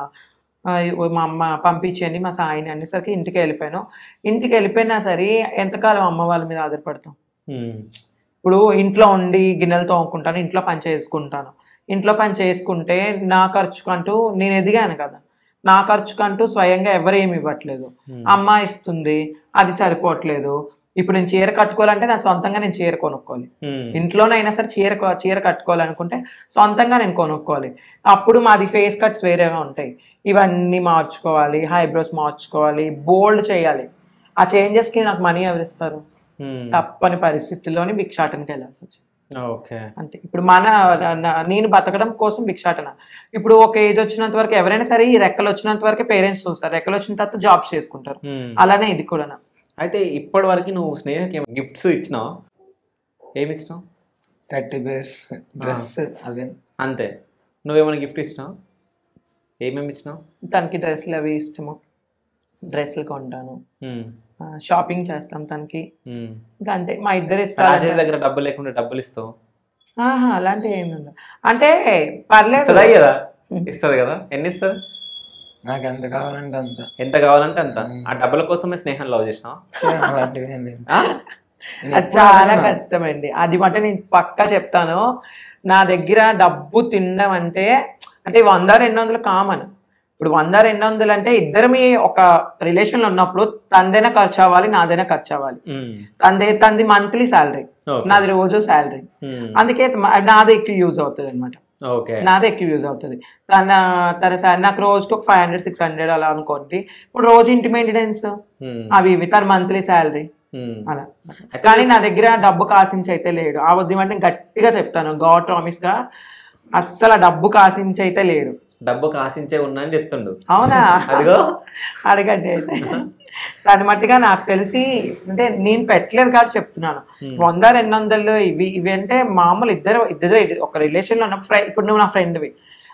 ఆ, ఇవ్వు మా అమ్మ పంపించండి మా సాయిని అనేసరికి ఇంటికి వెళ్ళిపోయాను ఇంటికి వెళ్ళిపోయినా సరే ఎంతకాలం అమ్మ వాళ్ళ మీద ఆధారపడతాం మ్మ్. ఇప్పుడు ఇంట్లో ఉండి గిన్నెలు తోముకుంటాను ఇంట్లో పని చేసుకుంటాను ఇంట్లో పని చేసుకుంటే నా ఖర్చుకంటూ నేను ఎదిగాను కదా నా ఖర్చుకంటూ స్వయంగా ఎవరేమి ఇవ్వట్లేదు మ్మ్. అమ్మ ఇస్తుంది అది సరిపోవట్లేదు ఇప్పుడు నేను చీర కట్టుకోవాలంటే నా సొంతంగా నేను చీర కొనుక్కోవాలి మ్మ్. ఇంట్లోనైనా సరే చీర కొ- చీర కట్టుకోవాలనుకుంటే సొంతంగా నేను కొనుక్కోవాలి అప్పుడు మాది ఫేస్ కట్స్ వేరేగా ఉంటాయి ఇవన్నీ మార్చుకోవాలి హైబ్రోస్ మార్చుకోవాలి బోల్డ్ చేయాలి ఆ చేంజెస్కి నాకు మనీ ఎవరిస్తారు మ్మ్. తప్పని పరిస్థితుల్లోని భిక్షాటనకి వెళ్ళాల్సి వచ్చింది ఓకే అంతే ఇప్పుడు మన నా- నేను బతకడం కోసం భిక్షాటన ఇప్పుడు ఒక ఏజ్ వచ్చినంత వరకు ఎవరైనా సరే ఈ రెక్కలు వచ్చినంత వరకే పేరెంట్స్ చూస్తారు రెక్కలు వచ్చిన తర్వాత జాబ్స్ చేసుకుంటారు మ్మ్. అలానే ఇది కూడా అయితే ఇప్పటి వరకు నువ్వు స్నేహకి గిఫ్ట్స్ ఇచ్చినావు ఏమి ఇచ్చినావు థర్టీ బేస్ డ్రెస్ అవే అంతే నువ్వేమైనా గిఫ్ట్ ఇచ్చినావు ఏమేమి ఇచ్చినావు తనకి డ్రెస్సులు అవి ఇష్టము డ్రెస్సులు కొంటాను మ్మ్. ఆ, షాపింగ్ చేస్తాం తనకి మ్మ్. ఇంకా అంతే మా ఇద్దరు రాజేష్ ఇస్తారు దగ్గర డబ్బు లేకుండా డబ్బులు ఇస్తావు ఆహా అలాంటివి ఏమి ఉండదు అంటే పర్లేదు ఇస్తుందా కదా ఇస్తుంది కదా ఎన్ని ఇస్తుంది నాకు ఎంత కావాలంటే అంత ఎంత కావాలంటే అంత ఆ డబ్బుల కోసమే స్నేహం లవ్ చేసినావు సో అలాంటివి ఏం లేదు ఆ? నేను అది ఎప్పుడు చాలా అడగను. కష్టం అండి అది మటు నేను పక్కా చెప్తాను నా దగ్గర డబ్బు తినడం అంటే అంటే వంద రెండు వందలు కామన్ ఇప్పుడు వంద రెండు వందలు అంటే ఇద్దరమి ఒక రిలేషన్ లో ఉన్నప్పుడు తందైనా ఖర్చు అవ్వాలి నాదైనా ఖర్చు అవ్వాలి మ్మ్. తంది తంది మంత్లీ శాలరీ ఓకే. నాది రోజు శాలరీ మ్మ్. అందుకే మ- నాది ఎక్కువ యూజ్ అవుతుంది అనమాట ఓకే నాదే ఎక్కువ యూజ్ అవుతుంది తన తన సా- నాకు రోజుకి ఒక ఫైవ్ హండ్రెడ్ సిక్స్ హండ్రెడ్ అలా అనుకోండి ఇప్పుడు రోజు ఇంటి మెయింటెనెన్స్ మ్మ్. అవి ఇవి తన మంత్లీ శాలరీ మ్మ్. అలా కానీ నా దగ్గర డబ్బు కాసించి అయితే లేడు ఆ ఉద్యమం అంటే గట్టిగా చెప్తాను గాడ్ ప్రామిస్ గా అస్సలు ఆ డబ్బు కాసించి అయితే లేడు డబ్బు కాసించే ఉన్నా అని చెప్తుండు అవునా అదిగో అడగండి అయితే దాన్ని మట్టిగా నాకు తెలిసి అంటే నేను పెట్టలేదు కాబట్టి చెప్తున్నాను వంద రెండు వందలు ఇవి ఇవి అంటే మామూలు ఇద్దరు ఇద్దరు ఒక రిలేషన్లో ఉన్న ఫ్రెండ్ ఇప్పుడు నువ్వు నా ఫ్రెండ్వి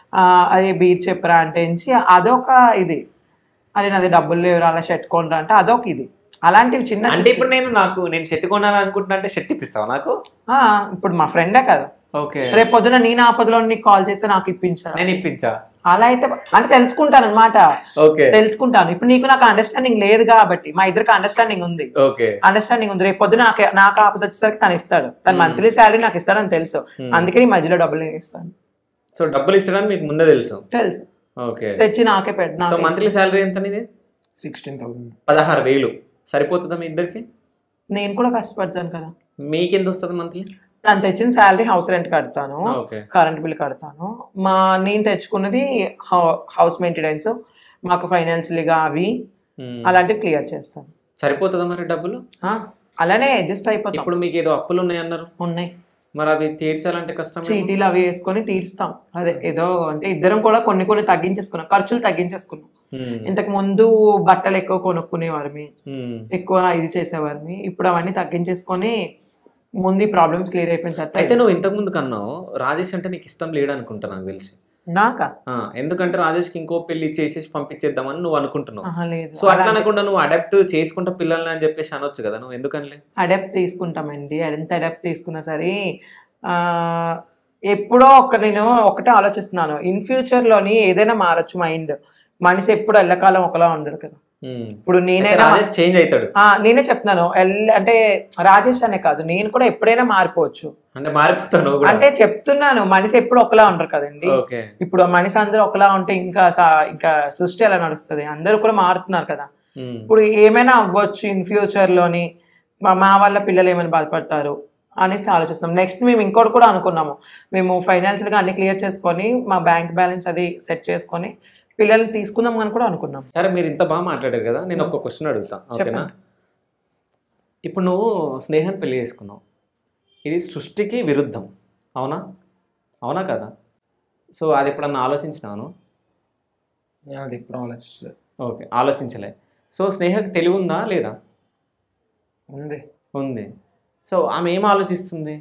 అది బీర్ చెప్పరా అంటే నుంచి అదొక ఇది అరే నాది డబ్బులు లేవు అలా షర్ట్ కొనరా అంటే అదొక ఇది అలాంటివి చిన్న అంటే ఇప్పుడు నేను నాకు నేను షర్ట్ కొనాలని అనుకుంటున్నా అంటే షర్ట్ ఇప్పిస్తావు నాకు ఆ, ఇప్పుడు మా ఫ్రెండే కదా ఓకే రేపు పొద్దున నేను ఆపదలో నీకు కాల్ చేస్తే నాకు ఇప్పించాను నేను ఇప్పించా అలా అయితే అంటే తెలుసుకుంటాను అనమాట ఓకే తెలుసుకుంటాను ఇప్పుడు నీకు నాకు అండర్స్టాండింగ్ లేదు కాబట్టి మా ఇద్దరికి అండర్స్టాండింగ్ ఉంది ఓకే అండర్స్టాండింగ్ ఉంది రేపు పొద్దున నాకు నాకు ఆపద వచ్చేసరికి తను ఇస్తాడు తన మంత్లీ శాలరీ నాకు ఇస్తాడని తెలుసు అందుకే ఈ మధ్యలో డబ్బులు నేను ఇస్తాను సో డబ్బులు ఇచ్చడానికి మీకు ముందే తెలుసు తెలుసు ఓకే తెచ్చి నాకే పెట్టు సో నాకే మంత్లీ శాలరీ ఎంత నీది సిక్స్టీన్ థౌసండ్ పదహారు వేలు సరిపోతుందా మీ ఇద్దరికి ఇస్తాను. నేను కూడా కష్టపడతాను కదా మీకెంత వస్తుంది మంత్లీ తను తెచ్చిన శాలరీ హౌస్ రెంట్ కడతాను ఓకే కరెంట్ బిల్ కడతాను మా నేను తెచ్చుకున్నది హౌస్ మెయింటెనెన్స్ మాకు ఫైనాన్షియల్గా అవి అలాంటివి క్లియర్ చేస్తాను సరిపోతుందా మరి డబ్బులు ఆ, అలానే అడ్జస్ట్ అయిపోతాం ఇప్పుడు మీకు ఏదో అప్పులు ఉన్నాయి అన్నారు ఉన్నాయి మరి అవి తీర్చాలంటే కష్టం చీటీలు అవి వేసుకొని తీరుస్తాం అదే ఏదో అంటే ఇద్దరం కూడా కొన్ని కొన్ని తగ్గించేసుకున్నాం ఖర్చులు తగ్గించేసుకున్నాం ఇంతకు ముందు బట్టలు ఎక్కువ కొనుక్కునేవారిమి ఎక్కువ ఇది చేసేవారిని ఇప్పుడు అవన్నీ తగ్గించేసుకొని ముందు ఈ ప్రాబ్లమ్స్ క్లియర్ అయిపోయిన తర్వాత అయితే నువ్వు ఇంతకు ముందు కన్నావు రాజేష్ అంటే నీకు ఇష్టం లేడు అనుకుంటా నాకు తెలిసి నాకా ఆ, ఎందుకంటే రాజేష్కి ఇంకో పెళ్లి చేసేసి పంపించేద్దామని నువ్వు అనుకుంటున్నావు ఆహా, లేదు సో అట్లా అనకుండా నువ్వు అడాప్ట్ చేసుకుంటా పిల్లల్ని అని చెప్పేసి అనొచ్చు కదా నువ్వు ఎందుకనిలే అడాప్ట్ తీసుకుంటామండి ఎంత అడాప్ట్ తీసుకున్నా సరే ఆ, ఎప్పుడో ఒక నేను ఒకటే ఆలోచిస్తున్నాను ఇన్ ఫ్యూచర్లోని ఏదైనా మారచ్చు మైండ్ మనిషి ఎప్పుడు ఎల్లకాలం ఒకలా ఉండడు కదా ఉమ్. ఇప్పుడు అయితే నేనైనా రాజేష్ చేంజ్ అవుతాడు ఆ, నేనే చెప్తున్నాను ఎల్ అంటే రాజేష్ అనే కాదు నేను కూడా ఎప్పుడైనా మారిపోవచ్చు అంటే మారిపోతావు నువ్వు కూడా అంటే చెప్తున్నాను మనిషి ఎప్పుడు ఒకలా ఉండరు కదండి ఓకే ఇప్పుడు మనిషి అందరూ ఒకలా ఉంటే ఇంకా సా- ఇంకా సృష్టి ఎలా నడుస్తుంది అందరూ కూడా మారుతున్నారు కదా ఉమ్. ఇప్పుడు ఏమైనా అవ్వచ్చు ఇన్ ఫ్యూచర్లోని మా మా వాళ్ళ పిల్లలు ఏమైనా బాధపడతారు అనేసి ఆలోచిస్తున్నాం నెక్స్ట్ మేము ఇంకోటి కూడా అనుకున్నాము మేము ఫైనాన్షియల్గా అన్ని క్లియర్ చేసుకొని మా బ్యాంక్ బ్యాలెన్స్ అది సెట్ చేసుకొని పిల్లల్ని తీసుకుందాం అని కూడా అనుకున్నాం సరే మీరు ఇంత బాగా మాట్లాడారు కదా నేను ఒక క్వశ్చన్ అడుగుతా ఓకేనా చెప్పండి. ఇప్పుడు నువ్వు స్నేహం పెళ్లి చేసుకున్నావు ఇది సృష్టికి విరుద్ధం అవునా అవునా కదా సో అది ఎప్పుడన్నా ఆలోచించినాను నేను అది ఎప్పుడు ఆలోచించలేదు ఓకే ఆలోచించలే సో స్నేహకి తెలివి ఉందా లేదా ఉంది ఉంది సో ఆమె ఏం ఆలోచిస్తుంది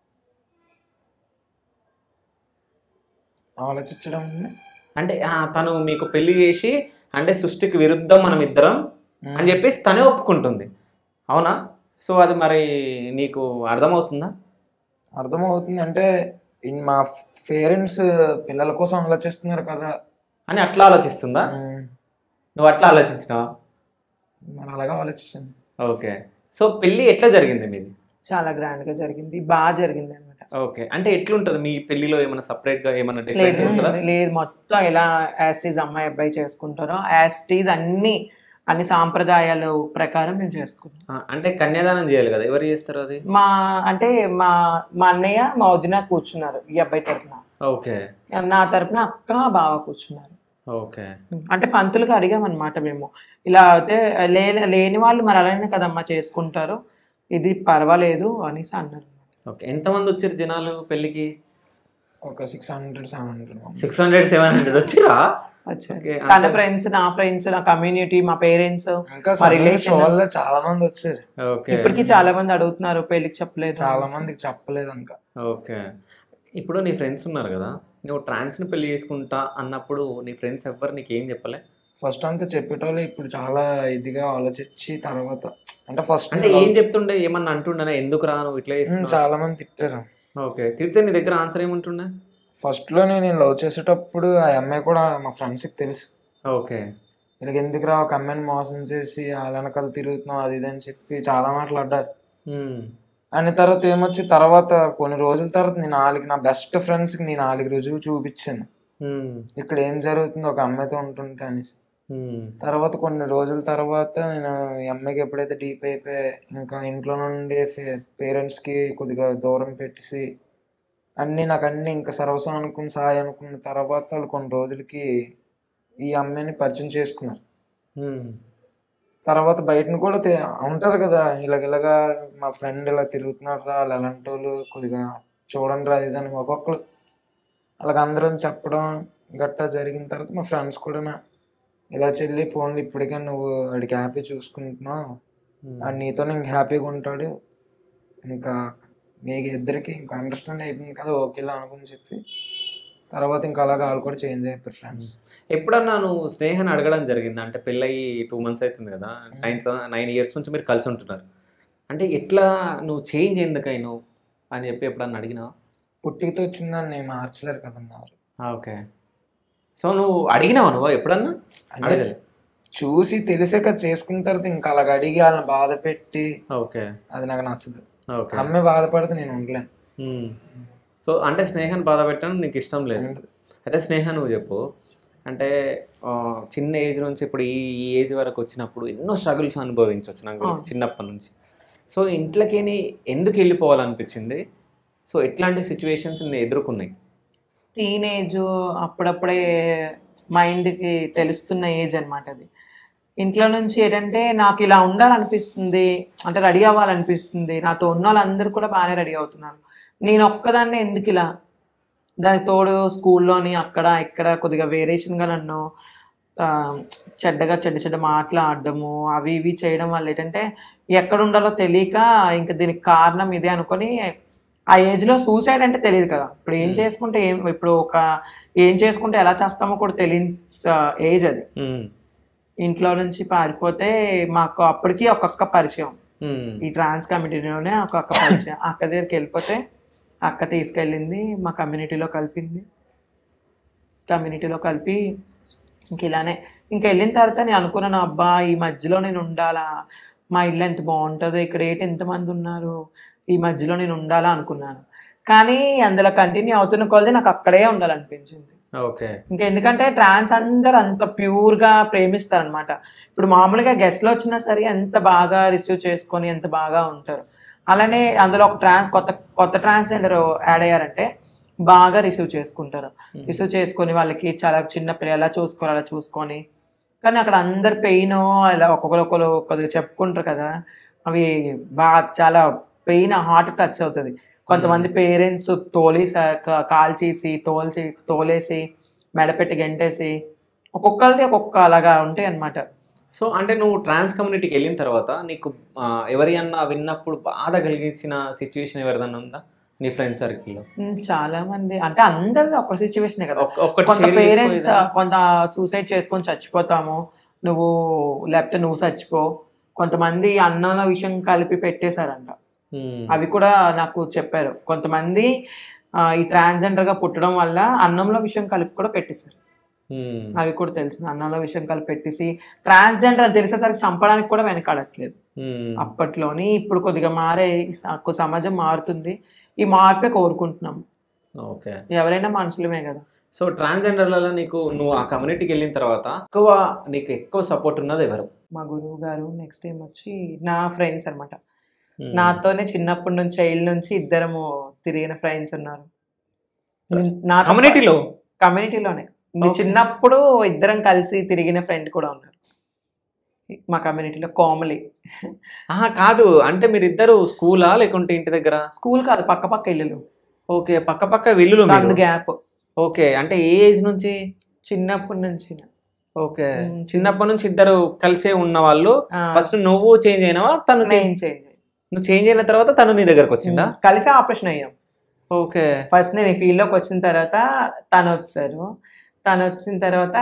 ఆలోచించడం ఉంది. అంటే ఆ, తను మీకు పెళ్లి చేసి అంటే సృష్టికి విరుద్ధం మనం ఇద్దరం అని చెప్పేసి తనే ఒప్పుకుంటుంది అవునా సో అది మరి నీకు అర్థమవుతుందా అర్థమవుతుంది అంటే ఇన్ మా పేరెంట్స్ పిల్లల కోసం ఆలోచిస్తున్నారు కదా అని అట్లా ఆలోచిస్తుందా ఉమ్, నువ్వు అట్లా ఆలోచించినావా మరి అలాగే ఆలోచించాను ఓకే సో పెళ్ళి ఎట్లా జరిగింది మీది చాలా గ్రాండ్గా జరిగింది బాగా జరిగింది అనమాట ఓకే అంటే ఎట్లుంటది మీ పెళ్లిలో ఏమైనా separate గా ఏమైనా లేదు డిఫరెంట్ ఉంటుందా లేదు మొత్తం ఎలా యాస్టీజ్ అమ్మాయి అబ్బాయి చేసుకుంటారో యాస్టీజ్ అన్ని అన్ని సాంప్రదాయాల ప్రకారం మేము చేసుకున్నాం ఆ, అంటే కన్యాదానం చేయాలి కదా ఎవరు చేస్తారు అది మా అంటే మా మా అన్నయ్య మా వదిన కూర్చున్నారు ఈ అబ్బాయి తరపున ఓకే నా తరపున అక్క బావ కూర్చున్నారు ఓకే అంటే పంతులుగా అడిగామన్నమాట మేము ఇలా అయితే లే లేని వాళ్ళు మరి అలానే కదమ్మా చేసుకుంటారు ఇది పర్వాలేదు అనేసి అన్నారు ఓకే ఎంతమంది వచ్చారు జనాలు పెళ్ళికి ఒక six hundred seven hundred six hundred seven hundred వచ్చిరా వచ్చారు ఓకే తన ఫ్రెండ్స్ నా ఫ్రెండ్స్ నా కమ్యూనిటీ మా పేరెంట్స్ ఇంకా మా relation. షోల్లో చాలా మంది వచ్చారు ఓకే ఇప్పటికి చాలా మంది అడుగుతున్నారు పెళ్లికి చెప్పలేదు చాలా మందికి చెప్పలేదు ఇంకా ఓకే ఇప్పుడు నీ ఫ్రెండ్స్ ఉన్నారు కదా నువ్వు ట్రాన్స్ని పెళ్లి చేసుకుంటా అన్నప్పుడు నీ ఫ్రెండ్స్ ఎవ్వరు నీకు ఏం చెప్పలే ఫస్ట్ అంతా చెప్పేటోళ్ళు ఇప్పుడు చాలా ఇదిగా ఆలోచించి తర్వాత అంటే ఫస్ట్ అంటే ఏం చెప్తుండే ఏమన్నా అంటుండే ఎందుకు రా నువ్వు ఇట్లా చేస్తున్నావు చాలా మంది తిట్టారు ఓకే తిడితే నీ దగ్గర ఆన్సర్ ఏముంటుండే ఫస్ట్ లో నేను లవ్ చేసేటప్పుడు ఆ అమ్మాయి కూడా మా ఫ్రెండ్స్ కి తెలుసు ఓకే వీళ్ళకి ఎందుకురా ఒక అమ్మాయిని మోసం చేసి వాళ్ళ వెనకాల తిరుగుతున్నావు అది ఇది అని చెప్పి చాలా మాట్లాడారు ఉమ్. అని తర్వాత ఏమొచ్చి తర్వాత కొన్ని రోజుల తర్వాత నేను వాళ్ళకి నా బెస్ట్ ఫ్రెండ్స్ కి నేను వాళ్ళకి రుజువు చూపించాను ఉమ్. ఇక్కడ ఏం జరుగుతుందో ఒక అమ్మాయితో ఉంటుంటే అనేసి ఉమ్. తర్వాత కొన్ని రోజుల తర్వాత నేను ఈ అమ్మాయికి ఎప్పుడైతే డీప్ అయిపోయి ఇంకా ఇంట్లో నుండి పేరెంట్స్ కి కొద్దిగా దూరం పెట్టేసి అన్ని నాకు అన్ని ఇంకా సర్వస్వం అనుకుని సాయి అనుకున్న తర్వాత వాళ్ళు కొన్ని రోజులకి ఈ అమ్మాయిని పరిచయం చేసుకున్నారు ఉమ్. తర్వాత బయటను కూడా తె- ఉంటారు కదా ఇలాగ ఇలాగా మా ఫ్రెండ్ ఇలా తిరుగుతున్నారు రా వాళ్ళు ఎలాంటి వాళ్ళు కొద్దిగా చూడండి రా ఇది అని ఒక్కొక్కరు అలాగ అందరం చెప్పడం గట్టా జరిగిన తర్వాత మా ఫ్రెండ్స్ కూడా నా ఇలా చెల్లి ఫోన్లు ఇప్పటికే నువ్వు వాడికి హ్యాపీ చూసుకుంటున్నావు ఉమ్. వాడు నీతో ఇంక హ్యాపీగా ఉంటాడు ఇంకా మీకు ఇద్దరికి ఇంకా అండర్స్టాండ్ అయిపోయింది కదా ఓకేలా అనుకుని చెప్పి తర్వాత ఇంకా అలాగ వాళ్ళు కూడా చేంజ్ అయిపోయారు ఫ్రెండ్స్ ఎప్పుడన్నా నువ్వు స్నేహాన్ని అడగడం జరిగింది అంటే పెళ్ళయి టూ మంత్స్ అవుతుంది కదా నైన్ నైన్ ఇయర్స్ నుంచి మీరు కలిసి ఉంటున్నారు అంటే ఎట్లా నువ్వు చేంజ్ ఎందుకైనావు అని చెప్పి ఎప్పుడన్నా అడిగినావా పుట్టికతో వచ్చిందని నేను మార్చలేరు కదన్నారు ఓకే సో నువ్వు అడిగినావా నువ్వు ఎప్పుడన్నా అంటే అడగలే చూసి తెలిసాక చేసుకున్న తర్వాత ఇంకా అలాగ అడిగి వాళ్ళని బాధ పెట్టి ఓకే అది నాకు నచ్చదు ఓకే అమ్మాయి బాధపడితే నేను ఉండలేను సో అంటే స్నేహాన్ని బాధ పెట్టడం నీకు ఇష్టం లేదు అయితే స్నేహ నువ్వు చెప్పు అంటే ఆ, చిన్న ఏజ్ నుంచి ఇప్పుడు ఈ ఈ ఏజ్ వరకు వచ్చినప్పుడు ఎన్నో స్ట్రగుల్స్ అనుభవించవచ్చు నాకు తెలిసి అవును. చిన్నప్పటి నుంచి సో ఇంట్లోకి ఎందుకు వెళ్ళిపోవాలనిపించింది సో ఎట్లాంటి సిచ్యువేషన్స్ ఎదుర్కొన్నాయి టీనేజ్ అప్పుడప్పుడే మైండ్కి తెలుస్తున్న ఏజ్ అన్నమాట అది ఇంట్లో నుంచి ఏంటంటే నాకు ఇలా ఉండాలనిపిస్తుంది అంటే రెడీ అవ్వాలనిపిస్తుంది నాతో ఉన్న వాళ్ళందరూ కూడా బాగానే రెడీ అవుతున్నారు నేను ఒక్కదాన్నే ఎందుకు ఇలా దానికి తోడు స్కూల్లోని అక్కడ ఇక్కడ కొద్దిగా వేరియేషన్గా నన్ను ఆ, చెడ్డగా చెడ్డ చెడ్డ మాట్లాడడము అవి ఇవి చేయడం వల్ల ఏంటంటే ఎక్కడ ఉండాలో తెలియక ఇంకా దీనికి కారణం ఇదే అనుకొని ఆ ఏజ్లో సూసైడ్ అంటే తెలియదు కదా ఇప్పుడు ఏం Hmm. చేసుకుంటే ఏం ఇప్పుడు ఒక ఏం చేసుకుంటే ఎలా చేస్తామో కూడా తెలియని ఏజ్ అది ఉమ్, ఇంట్లో నుంచి పారిపోతే మాకు అప్పటికి ఒక్కొక్క పరిచయం ఉమ్, ఈ ట్రాన్స్ కమిటీలోనే ఒక్కొక్క పరిచయం అక్క దగ్గరికి వెళ్ళిపోతే అక్క తీసుకెళ్ళింది మా కమ్యూనిటీలో కలిపింది కమ్యూనిటీలో కలిపి ఇంక ఇలానే ఇంక వెళ్ళిన తర్వాత నేను అనుకున్నాను అబ్బా ఈ మధ్యలో నేను ఉండాలా మా ఇల్లు ఎంత బాగుంటుందో ఇక్కడ ఏంటి ఎంతమంది ఉన్నారు ఈ మధ్యలో నేను ఉండాలా అనుకున్నాను కానీ అందులో కంటిన్యూ అవుతున్న కొలది నాకు అక్కడే ఉండాలనిపించింది ఓకే ఇంకా ఎందుకంటే ట్రాన్స్ అందరూ అంత ప్యూర్గా ప్రేమిస్తారనమాట ఇప్పుడు మామూలుగా గెస్ట్లు వచ్చినా సరే ఎంత బాగా రిసీవ్ చేసుకొని ఎంత బాగా ఉంటారు అలానే అందులో ఒక ట్రాన్స్ కొత్త కొత్త ట్రాన్స్జెండర్ యాడ్ అయ్యారంటే బాగా రిసీవ్ చేసుకుంటారు రిసీవ్ చేసుకొని వాళ్ళకి చాలా చిన్న పిల్లలు ఎలా చూసుకోవాలి అలా చూసుకొని కానీ అక్కడ అందరు పెయిన్ అలా ఒక్కొక్కరు ఒక్కొక్కరు కొద్దిగా చెప్పుకుంటారు కదా అవి బాగా చాలా పెయిన్ హార్ట్ టచ్ అవుతుంది కొంతమంది పేరెంట్స్ తోలేసా కాల్ చేసి తోల్చి తోలేసి మెడపెట్టి గెంటేసి ఒక్కొక్కరిది ఒక్కొక్క అలాగా ఉంటాయి అన్నమాట సో అంటే నువ్వు ట్రాన్స్ కమ్యూనిటీకి వెళ్ళిన తర్వాత నీకు ఆ, ఎవరి అన్నా విన్నప్పుడు బాధ కలిగించిన సిచ్యువేషన్ ఎవరిదన్నా ఉందా నీ ఫ్రెండ్ సర్కిల్లో ఉమ్, చాలా మంది అంటే అందరిది ఒక సిచ్యువేషన్ కదా ఒక్కటి కొంత share పేరెంట్స్ చేసుకో కొంత సూసైడ్ చేసుకొని చచ్చిపోతాము నువ్వు లేకపోతే నువ్వు చచ్చిపో కొంతమంది అన్నంలో విషయం కలిపి పెట్టేశారంట ఉమ్, అవి కూడా నాకు చెప్పారు కొంతమంది ఆ, ఈ transgender గా పుట్టడం వల్ల అన్నంలో విషయం కలిపి కూడా పెట్టేశారు ఉమ్, అవి కూడా తెలిసింది అన్నంలో విషయం కలిపి పెట్టేసి ట్రాన్స్జెండర్ అని తెలిసేసరికి చంపడానికి కూడా వెనకాడట్లేదు ఉమ్, అప్పట్లోని ఇప్పుడు కొద్దిగా మారే స- సమాజం మారుతుంది ఈ మార్పే కోరుకుంటున్నాం ఓకే ఎవరైనా మనుషులమే కదా సో ట్రాన్స్జెండర్లలో నీకు నువ్వు ఆ కమ్యూనిటీకి వెళ్ళిన తర్వాత ఎక్కువ నీకు ఎక్కువ సపోర్ట్ ఉన్నది ఎవరు మా గురువు గారు నెక్స్ట్ టైం వచ్చి నా ఫ్రెండ్స్ అన్నమాట ఉమ్, నాతోనే చిన్నప్పటి నుంచి చైల్డ్ నుంచి ఇద్దరము తిరిగిన ఫ్రెండ్స్ ఉన్నారు నా కమ్యూనిటీలో కమ్యూనిటీలోనే నేను Okay. చిన్నప్పుడు ఇద్దరం కలిసి తిరిగిన ఫ్రెండ్ కూడా ఉన్నారు మా కమ్యూనిటీలో కోమలి ఆహా కాదు అంటే మీరిద్దరు స్కూలా లేకుంటే ఇంటి దగ్గర స్కూల్ కాదు పక్క పక్క ఇల్లులు ఓకే పక్క పక్క విల్లులు మీరు. సందు గ్యాప్ ఓకే అంటే ఏ ఏజ్ నుంచి చిన్నప్పటి నుంచి ఓకే మ్మ్. చిన్నప్పటి నుంచి ఇద్దరు కలిసే ఉన్న వాళ్ళు ఆ, ఫస్ట్ నువ్వు చేంజ్ అయినావా తను change- నేను చేంజ్ నువ్వు చేంజ్ అయిన తర్వాత తను నీ దగ్గరకు వచ్చిందా కలిసి ఆపరేషన్ అయ్యాం ఓకే ఫస్ట్ నేను ఈ ఫీల్డ్లోకి వచ్చిన తర్వాత తను వచ్చారు తను వచ్చిన తర్వాత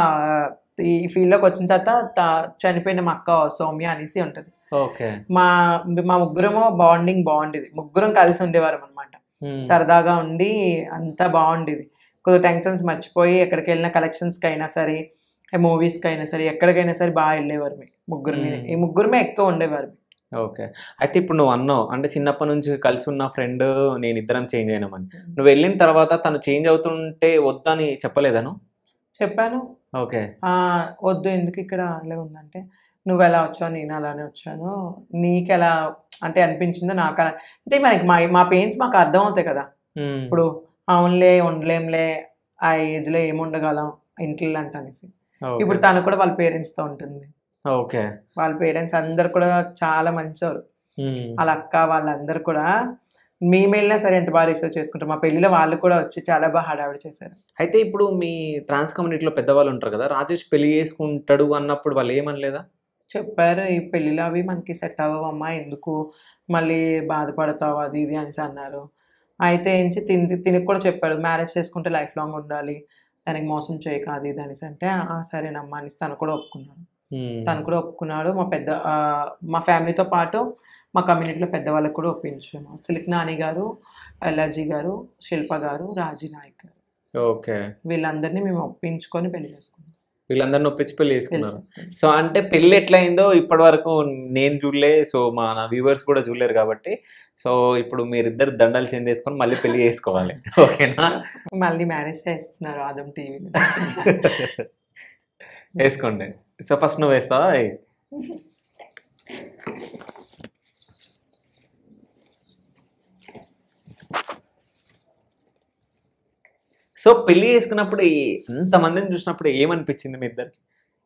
ఈ ఫీల్డ్లోకి వచ్చిన తర్వాత త- చనిపోయిన మా అక్క సౌమ్య అనేసి ఉంటుంది ఓకే మా మా ముగ్గురము బాండింగ్ బాగుండేది ముగ్గురం కలిసి ఉండేవారం అనమాట మ్మ్. సరదాగా ఉండి అంతా బాగుండేది కొద్దిగా టెన్షన్స్ మర్చిపోయి ఎక్కడికి వెళ్ళిన కలెక్షన్స్కి అయినా సరే మూవీస్కి అయినా సరే ఎక్కడికైనా సరే బాగా వెళ్ళేవారు ముగ్గురమే మ్మ్. ఈ ముగ్గురమే ఎక్కువ ఉండేవారు ఓకే అయితే ఇప్పుడు నువ్వు అన్నావు అంటే చిన్నప్పటి నుంచి కలిసి ఉన్న ఫ్రెండ్ నేను ఇద్దరం చేంజ్ అయినామని నువ్వు వెళ్ళిన తర్వాత తను చేంజ్ అవుతుంటే వద్దని చెప్పలేదను చెప్పాను ఓకే "ఆ, వద్దు ఎందుకు ఇక్కడ ఇలా ఉందంటే నువ్వు ఎలా వచ్చావు నేను అలానే వచ్చాను నీకు ఎలా అంటే అనిపించిందో నాకు అలా అంటే మనకి మా మా పెయిన్స్ మాకు అర్థం అవుతాయి కదా మ్మ్. ఇప్పుడు అవునులే ఉండలేంలే ఆ ఏజ్లో ఏమి ఉండగలం ఇంట్లో అంట అనేసి ఓకే. ఇప్పుడు తను కూడా వాళ్ళ పేరెంట్స్తో ఉంటుంది ఓకే వాళ్ళ పేరెంట్స్ అందరు కూడా చాలా మంచివారు మ్మ్. వాళ్ళ అక్క వాళ్ళందరూ కూడా మేము వెళ్ళినా సరే ఎంత బాగా రిసీవ్ చేసుకుంటారు మా పెళ్ళిలో వాళ్ళు కూడా వచ్చి చాలా బాగా హడావిడి చేశారు అయితే ఇప్పుడు మీ ట్రాన్స్ కమ్యూనిటీలో పెద్దవాళ్ళు ఉంటారు కదా రాజేష్ పెళ్లి చేసుకుంటాడు అన్నప్పుడు వాళ్ళు ఏమనలేదా చెప్పారు ఈ పెళ్ళిలో అవి మనకి సెట్ అవ్వమ్మా ఎందుకు మళ్ళీ బాధపడతావు అది ఇది అనేసి అన్నారు అయితే ఏంచి తిని తినికి కూడా చెప్పాడు మ్యారేజ్ చేసుకుంటే లైఫ్ లాంగ్ ఉండాలి దానికి మోసం చేయక అది ఇది అనేసి అంటే "ఆ, సరేనమ్మా అనేసి తను కూడా ఒప్పుకున్నాడు మ్మ్. తను కూడా ఒప్పుకున్నాడు మా పెద్ద ఆ, మా ఫ్యామిలీతో పాటు మా కమ్యూనిటీలో పెద్దవాళ్ళకి కూడా ఒప్పించాము సిలిక్ నాని గారు ఎల్ఆర్జీ గారు శిల్ప గారు రాజీ నాయక్ గారు ఓకే వీళ్ళందరినీ మేము ఒప్పించుకొని పెళ్లి చేసుకున్నాం వీళ్ళందరిని ఒప్పించి పెళ్లి పెళ్లి చేసుకున్నారు చేసుకున్నాం సో అంటే పెళ్ళి ఎట్లా అయిందో ఇప్పటి వరకు నేను చూడలే సో మా నా వ్యూవర్స్ కూడా చూడలేరు కాబట్టి సో ఇప్పుడు మీరిద్దరు దండలు చేంజ్ చేసుకొని మళ్ళీ పెళ్లి చేసుకోవాలి ఓకేనా మళ్ళీ మ్యారేజ్ చేస్తున్నారు ఆదం టీవీలో వేసుకోండి సో ఫస్ట్ నువ్వు వేస్తావా ఏయ్. సో పెళ్లి చేసుకున్నప్పుడు ఈ- ఎంతమందిని చూసినప్పుడు ఏమనిపించింది మీ ఇద్దరికి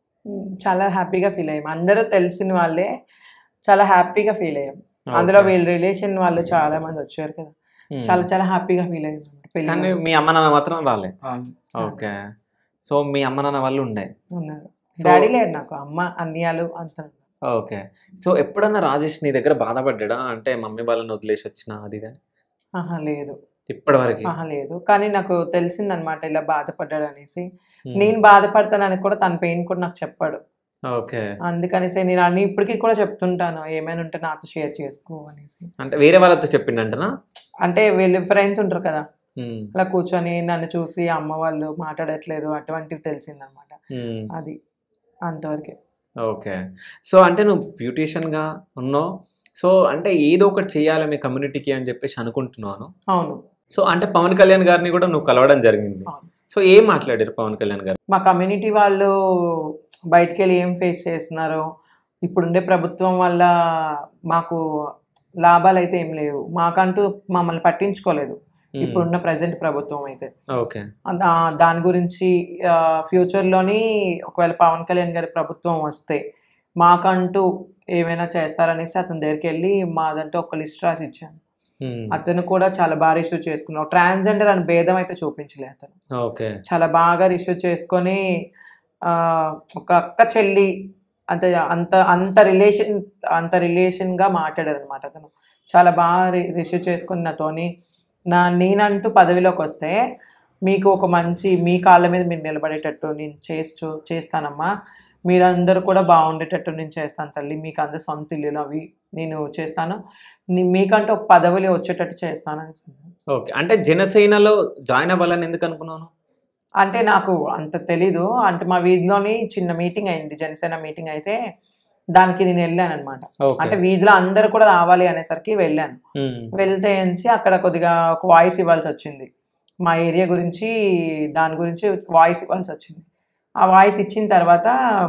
చాలా హ్యాపీగా ఫీల్ అయ్యాం అందరూ తెలిసిన వాళ్ళే చాలా హ్యాపీగా ఫీల్ అయ్యాం అందులో Okay. వీళ్ళ రిలేషన్ వాళ్ళు చాలా మంది వచ్చారు కదా Hmm. చాలా చాలా హ్యాపీగా ఫీల్ అయ్యాం పెళ్లి కానీ మీ అమ్మ నాన్న మాత్రం రాలే వాళ్ళు ఓకే సో మీ అమ్మ నాన్న వాళ్ళు ఉండే ఉన్నారు So- డాడీ లేరు నాకు అమ్మ అన్నయ్యలు అంత ఓకే సో ఎప్పుడన్నా రాజేష్ నీ దగ్గర బాధపడ్డా అంటే మమ్మీ వాళ్ళని వదిలేసి వచ్చిన అది కానీ ఆహా లేదు ఇప్పటి వరకు ఆహా లేదు కానీ నాకు తెలిసిందనమాట ఇలా బాధపడ్డాడు అనేసి నేను బాధపడతానని కూడా తన పెయిన్ కూడా నాకు చెప్పాడు ఓకే అందుకనేసి నేను అన్ని ఇప్పటికీ కూడా చెప్తుంటాను ఏమైనా ఉంటే నాతో షేర్ చేసుకో అనేసి అంటే వేరే వాళ్ళతో చెప్పిండంటనా అంటే వీళ్ళు ఫ్రెండ్స్ ఉంటారు కదా ఉమ్, అలా కూర్చొని నన్ను చూసి అమ్మ వాళ్ళు మాట్లాడట్లేదు అటువంటివి తెలిసిందనమాట ఉమ్, అది అంతవరకే ఓకే సో అంటే నువ్వు బ్యూటీషియన్గా ఉన్నావు సో అంటే ఏదో ఒకటి చేయాలి మీ కమ్యూనిటీకి అని చెప్పేసి అనుకుంటున్నాను అవును సో అంటే పవన్ కళ్యాణ్ గారిని కూడా నువ్వు కలవడం జరిగింది అవును. సో ఏం మాట్లాడారు పవన్ కళ్యాణ్ గారు మా కమ్యూనిటీ వాళ్ళు బయటికి వెళ్ళి ఏం ఫేస్ చేస్తున్నారో ఇప్పుడుండే ప్రభుత్వం వల్ల మాకు లాభాలు అయితే ఏం లేవు మాకంటూ మమ్మల్ని పట్టించుకోలేదు ఉమ్, ఇప్పుడున్న ప్రజెంట్ ప్రభుత్వం అయితే ఓకే దా- దాని గురించి ఆ, ఫ్యూచర్లోని ఒకవేళ పవన్ కళ్యాణ్ గారి ప్రభుత్వం వస్తే మాకంటూ ఏమైనా చేస్తారనేసి అతని దగ్గరికి వెళ్ళి మాదంటూ ఒక లిస్ట్ రాసి ఇచ్చాను ఉమ్, అతను కూడా చాలా బాగా రిసీవ్ చేసుకున్నాడు ట్రాన్స్జెండర్ అని భేదం అయితే చూపించలే అతను ఓకే చాలా బాగా రిసీవ్ చేసుకొని ఆ, ఒక అక్క చెల్లి అంత అంత అంత రిలేషన్ అంత రిలేషన్గా మాట్లాడారు అనమాట అతను చాలా బాగా రిసీవ్ చేసుకుని నాతోని నా నేనంటూ పదవిలోకి వస్తే మీకు ఒక మంచి మీ కాళ్ళ మీద మీరు నిలబడేటట్టు నేను చేస్తూ చేస్తానమ్మా మీరందరూ కూడా బాగుండేటట్టు నేను చేస్తాను తల్లి మీకు అందరు సొంత ఇల్లులు అవి నేను చేస్తాను నీ- మీకంటూ ఒక పదవిలో వచ్చేటట్టు చేస్తాను అని చెప్పాను. ఓకే అంటే జనసేనలో జాయిన్ అవ్వాలని ఎందుకు అనుకున్నాను అంటే నాకు అంత తెలీదు అంటే మా వీధిలోని చిన్న మీటింగ్ అయింది జనసేన మీటింగ్ అయితే దానికి నేను వెళ్ళాను అనమాట అంటే ఓకే వీధిలో అందరు కూడా రావాలి అనేసరికి వెళ్ళాను ఉమ్, వెళ్తే నుంచి అక్కడ కొద్దిగా ఒక వాయిస్ ఇవ్వాల్సి వచ్చింది మా ఏరియా గురించి దాని గురించి వాయిస్ ఇవ్వాల్సి వచ్చింది ఆ వాయిస్ ఇచ్చిన తర్వాత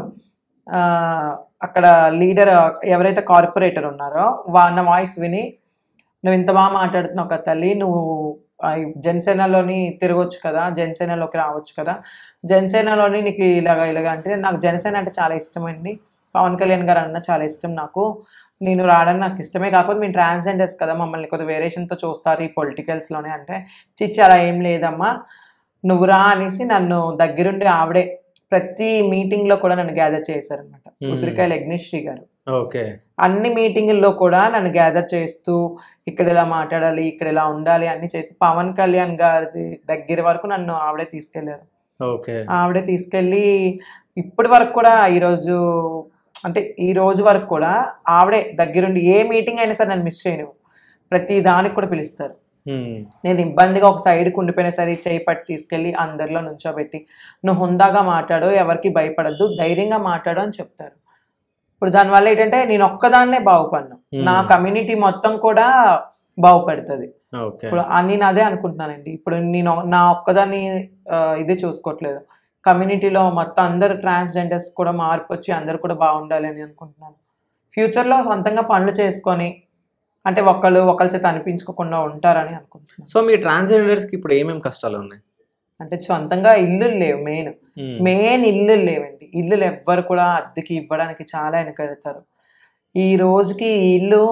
ఆ, అక్కడ లీడర్ ఎవరైతే కార్పొరేటర్ ఉన్నారో వాళ్ళ వాయిస్ విని నువ్వు ఇంత బాగా మాట్లాడుతున్నావు కదా తల్లి నువ్వు ఆ, ఈ జనసేనలోని తిరగొచ్చు కదా జనసేనలోకి రావచ్చు కదా జనసేనలోని నీకు ఇలాగ ఇలాగ అంటే నాకు జనసేన అంటే చాలా ఇష్టమండి పవన్ కళ్యాణ్ గారు అన్న చాలా ఇష్టం నాకు నేను రావడం నాకు ఇష్టమే కాకపోతే మేము ట్రాన్స్జెండర్స్ కదా మమ్మల్ని కొద్దిగా వేరియేషన్తో చూస్తారు ఈ పొలిటికల్స్లోనే అంటే చిచ్చి అలా ఏం లేదమ్మా నువ్వు రా అనేసి నన్ను దగ్గరుండి ఆవిడే ప్రతి మీటింగ్లో కూడా నన్ను గ్యాదర్ చేశారనమాట Hmm. ఉసిరికాయల యజ్ఞశ్రీ గారు ఓకే అన్ని మీటింగుల్లో కూడా నన్ను గ్యాదర్ చేస్తూ ఇక్కడ ఇలా మాట్లాడాలి ఇక్కడ ఇలా ఉండాలి అన్ని చేస్తూ పవన్ కళ్యాణ్ గారి దగ్గర వరకు నన్ను ఆవిడే తీసుకెళ్లారు ఓకే ఆవిడే తీసుకెళ్ళి ఇప్పటి వరకు కూడా ఈరోజు అంటే ఈ రోజు వరకు కూడా ఆవిడే దగ్గరుండి ఏ మీటింగ్ అయినా సరే నన్ను మిస్ చేయను ప్రతి దానికి కూడా పిలుస్తారు ఉమ్, నేను ఇబ్బందిగా ఒక సైడ్కి ఉండిపోయినా సరే చేయి పట్టి తీసుకెళ్ళి అందరిలో నుంచోబెట్టి నువ్వు హుందాగా మాట్లాడు ఎవరికి భయపడద్దు ధైర్యంగా మాట్లాడు అని చెప్తారు ఇప్పుడు దానివల్ల ఏంటంటే నేను ఒక్కదాన్నే బాగుపడినా Hmm. నా కమ్యూనిటీ మొత్తం కూడా బాగుపడుతుంది ఓకే ఇప్పుడు ఆ నేను అదే అనుకుంటున్నానండి ఇప్పుడు నేను నా ఒక్కదాన్ని ఆ, ఇదే చూసుకోవట్లేదు కమ్యూనిటీలో మొత్తం అందరు ట్రాన్స్జెండర్స్ కూడా మార్పు వచ్చి అందరు కూడా బాగుండాలి అని అనుకుంటున్నాను ఫ్యూచర్లో సొంతంగా పనులు చేసుకొని అంటే ఒకళ్ళు ఒకళ్ళ చేత అనిపించుకోకుండా ఉంటారని అనుకుంటున్నాను సో మీ transgenders కి ఇప్పుడు ఏమేమి కష్టాలు ఉన్నాయి అంటే సొంతంగా ఇల్లు లేవు మెయిన్ ఉమ్, మెయిన్ ఇల్లు లేవండి ఇల్లులు ఎవ్వరు కూడా అద్దెకి ఇవ్వడానికి చాలా వెనకెడతారు ఈ రోజుకి ఈ ఇల్లు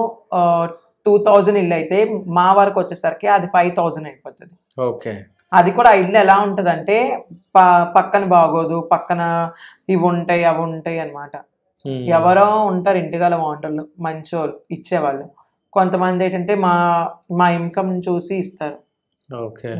టూ థౌజండ్ ఇల్లు అయితే మా వరకు వచ్చేసరికి అది ఫైవ్ థౌజండ్ అయిపోతుంది ఓకే అది కూడా ఆ ఇల్లు ఎలా ఉంటుందంటే ప పక్కన బాగోదు పక్కన ఇవి ఉంటాయి అవి ఉంటాయి అన్నమాట ఉమ్, ఎవరో ఉంటారు ఇంటిగల వంటలు మంచోళ్ళు ఇచ్చేవాళ్ళు కొంతమంది ఏంటంటే మా మా ఇన్కమ్ చూసి ఇస్తారు ఓకే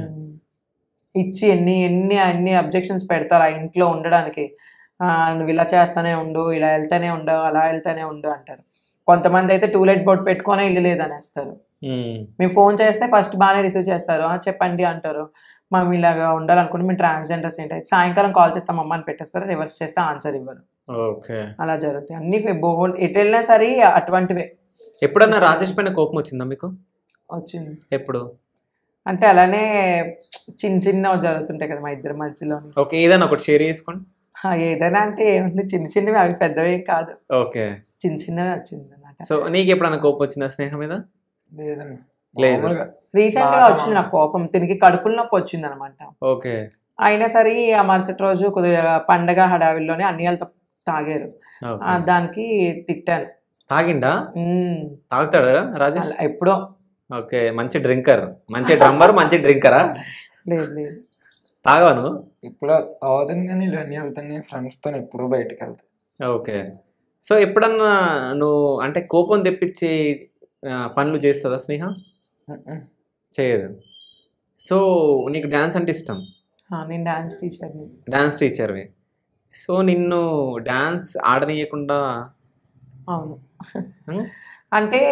ఇచ్చి ఎన్ని ఎన్ని అన్ని అబ్జెక్షన్స్ పెడతారు ఆ ఇంట్లో ఉండడానికి ఆ, నువ్వు ఇలా చేస్తానే ఉండు ఇలా వెళ్తానే ఉండు అలా వెళ్తానే ఉండు అంటారు కొంతమంది అయితే టూలెట్ బోర్డ్ పెట్టుకొని ఇల్లు లేదనేస్తారు ఉమ్, మేము ఫోన్ చేస్తే ఫస్ట్ బాగానే రిసీవ్ చేస్తారు "ఆ, చెప్పండి అంటారు మేము ఇలాగా ఉండాలనుకుంటే మేము ట్రాన్స్జెండర్స్ ఏంటి సాయంకాలం కాల్ చేస్తాం అమ్మ అని పెట్టేస్తారు రివర్స్ చేస్తే ఆన్సర్ ఇవ్వరు ఓకే అలా జరుగుతాయి అన్ని బోర్డ్ ఎటు వెళ్ళినా సరే అటువంటివే ఎప్పుడన్నా రాజేష్ పైన కోపం వచ్చిందా మీకు వచ్చింది ఎప్పుడు అంటే అలానే చిన్న చిన్నవి జరుగుతుంటాయి కదా మా ఇద్దరి మధ్యలోని ఓకే ఏదైనా ఒకటి షేర్ చేసుకోండి ఆ, ఏదైనా అంటే ఏముంది చిన్న చిన్నవి అవి పెద్దవి కాదు ఓకే చిన్న చిన్నవి వచ్చింది అనమాట సో నీకు ఎప్పుడన్నా కోపం వచ్చిందా స్నేహం మీద లేదన్న లేదు. మామూలుగా రీసెంట్ గా బాగా వచ్చింది నాకు కోపం తిరిగి కడుపుల నొప్పి వచ్చింది అనమాట ఓకే అయినా సరే ఆ మరుసటి రోజు కొద్దిగా పండగ హడావిల్లోనే అన్నియాలతో తాగారు ఆ, ఓకే. దానికి తిట్టాను తాగిండా ఉమ్, తాగుతాడా రాజేష్ అలా ఎప్పుడో ఓకే మంచి డ్రింకర్ మంచి డ్రమ్మర్ మంచి డ్రింకరా లేదు లేదు తాగవా నువ్వు ఇప్పుడు అవుతుంది కానీ ఇవన్నీ వెళ్తాను ఫ్రెండ్స్తో ఎప్పుడూ బయటకు వెళ్తాను ఓకే సో ఎప్పుడన్నా నువ్వు అంటే కోపం తెప్పించి ఆ, పనులు చేస్తుందా స్నేహ చేయదు సో నీకు డ్యాన్స్ అంటే ఇష్టం ఆ, నేను డాన్స్ టీచర్ని డ్యాన్స్ టీచర్వి సో నిన్ను డ్యాన్స్ ఆడనీయకుండా అవును హ్మ్? అంటే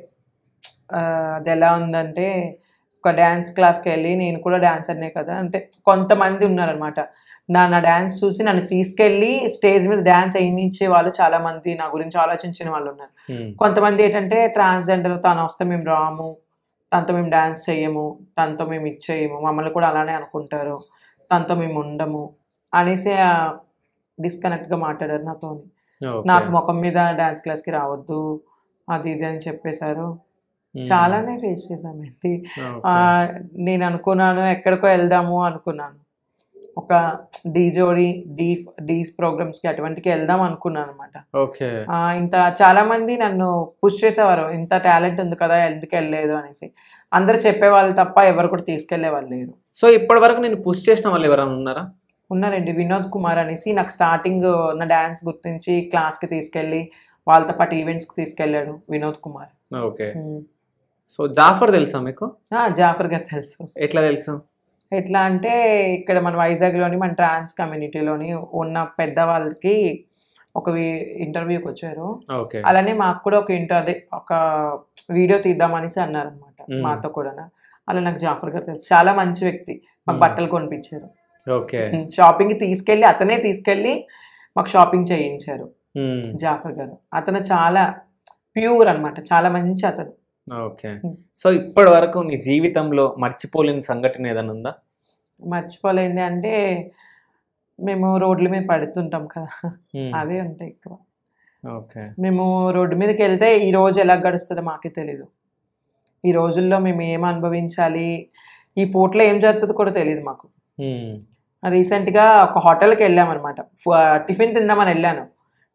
ఆ, అది ఎలా ఉందంటే ఒక డ్యాన్స్ క్లాస్కి వెళ్ళి నేను కూడా డాన్సర్నే కదా అంటే కొంతమంది ఉన్నారనమాట నా నా డ్యాన్స్ చూసి నన్ను తీసుకెళ్ళి స్టేజ్ మీద డ్యాన్స్ వేయించే వాళ్ళు చాలా మంది నా గురించి ఆలోచించిన వాళ్ళు ఉన్నారు హ్మ్. కొంతమంది ఏంటంటే ట్రాన్స్జెండర్ తను వస్తే మేము రాము తనతో మేము డ్యాన్స్ చేయము తనతో మేము ఇచ్చేయము మమ్మల్ని కూడా అలానే అనుకుంటారు తనతో మేము ఉండము అనేసి డిస్కనెక్ట్గా మాట్లాడారు నాతో ఓకే. నాకు ముఖం మీద డ్యాన్స్ క్లాస్కి రావద్దు అది ఇది అని చెప్పేశారు హ్మ్. చాలానే ఫేస్ చేశామండి ఓకే. ఆ, నేను అనుకున్నాను ఎక్కడికో వెళ్దాము అనుకున్నాను ఒక డీ జోడి డీ డీ ప్రోగ్రామ్స్కి అటువంటికి వెళ్దాం అనుకున్నాను అనమాట ఓకే ఇంత చాలా మంది నన్ను పుష్ చేసేవారు ఇంత టాలెంట్ ఉంది కదా ఎందుకు వెళ్ళలేదు అనేసి అందరు చెప్పేవాళ్ళు తప్ప ఎవరు కూడా తీసుకెళ్లే వాళ్ళు లేరు సో ఇప్పటి వరకు నేను పుష్ చేసిన వాళ్ళు ఎవరైనా ఉన్నారా ఉన్నారండి వినోద్ కుమార్ అనేసి నాకు స్టార్టింగ్ నా డ్యాన్స్ గుర్తించి క్లాస్కి తీసుకెళ్ళి వాళ్ళతో పాటు ఈవెంట్స్కి తీసుకెళ్ళాడు వినోద్ కుమార్ ఓకే ఉమ్. సో జాఫర్ తెలుసా మీకు ఆ, జాఫర్ గారు తెలుసు ఎట్లా తెలుసు ఎట్లా అంటే ఇక్కడ మన వైజాగ్లోని మన ట్రాన్స్ కమ్యూనిటీలోని ఉన్న పెద్దవాళ్ళకి ఒక ఇంటర్వ్యూకి వచ్చారు ఓకే అలానే మాకు కూడా ఒక ఇంటర్ అదే ఒక వీడియో తీద్దామనేసి అన్నారనమాట మ్మ్. మాతో కూడా అలా నాకు జాఫర్ గారు తెలుసు చాలా మంచి వ్యక్తి మాకు మ్మ్. బట్టలు కొనిపించారు ఓకే షాపింగ్కి తీసుకెళ్ళి అతనే తీసుకెళ్ళి మాకు షాపింగ్ చేయించారు హ్మ్. జాఫర్ గారు అతను చాలా ప్యూర్ అన్నమాట చాలా మంచి అతను ఓకే హ్మ్. సో ఇప్పటి వరకు నీ జీవితంలో మర్చిపోలేని సంఘటన ఏదైనా ఉందా మర్చిపోలేంది అంటే మేము రోడ్ల మీద పడుతుంటాం కదా హ్మ్. అవే ఉంటాయి ఎక్కువ ఓకే మేము రోడ్డు మీదకి వెళ్తే ఈ రోజు ఎలా గడుస్తుందో మాకే తెలియదు ఈ రోజుల్లో మేము ఏం అనుభవించాలి ఈ పూటలో ఏం జరుగుతుందో కూడా తెలియదు మాకు హ్మ్. రీసెంట్గా ఒక హోటల్కి వెళ్ళామన్నమాట ఫ- టిఫిన్ తిందామని వెళ్ళాను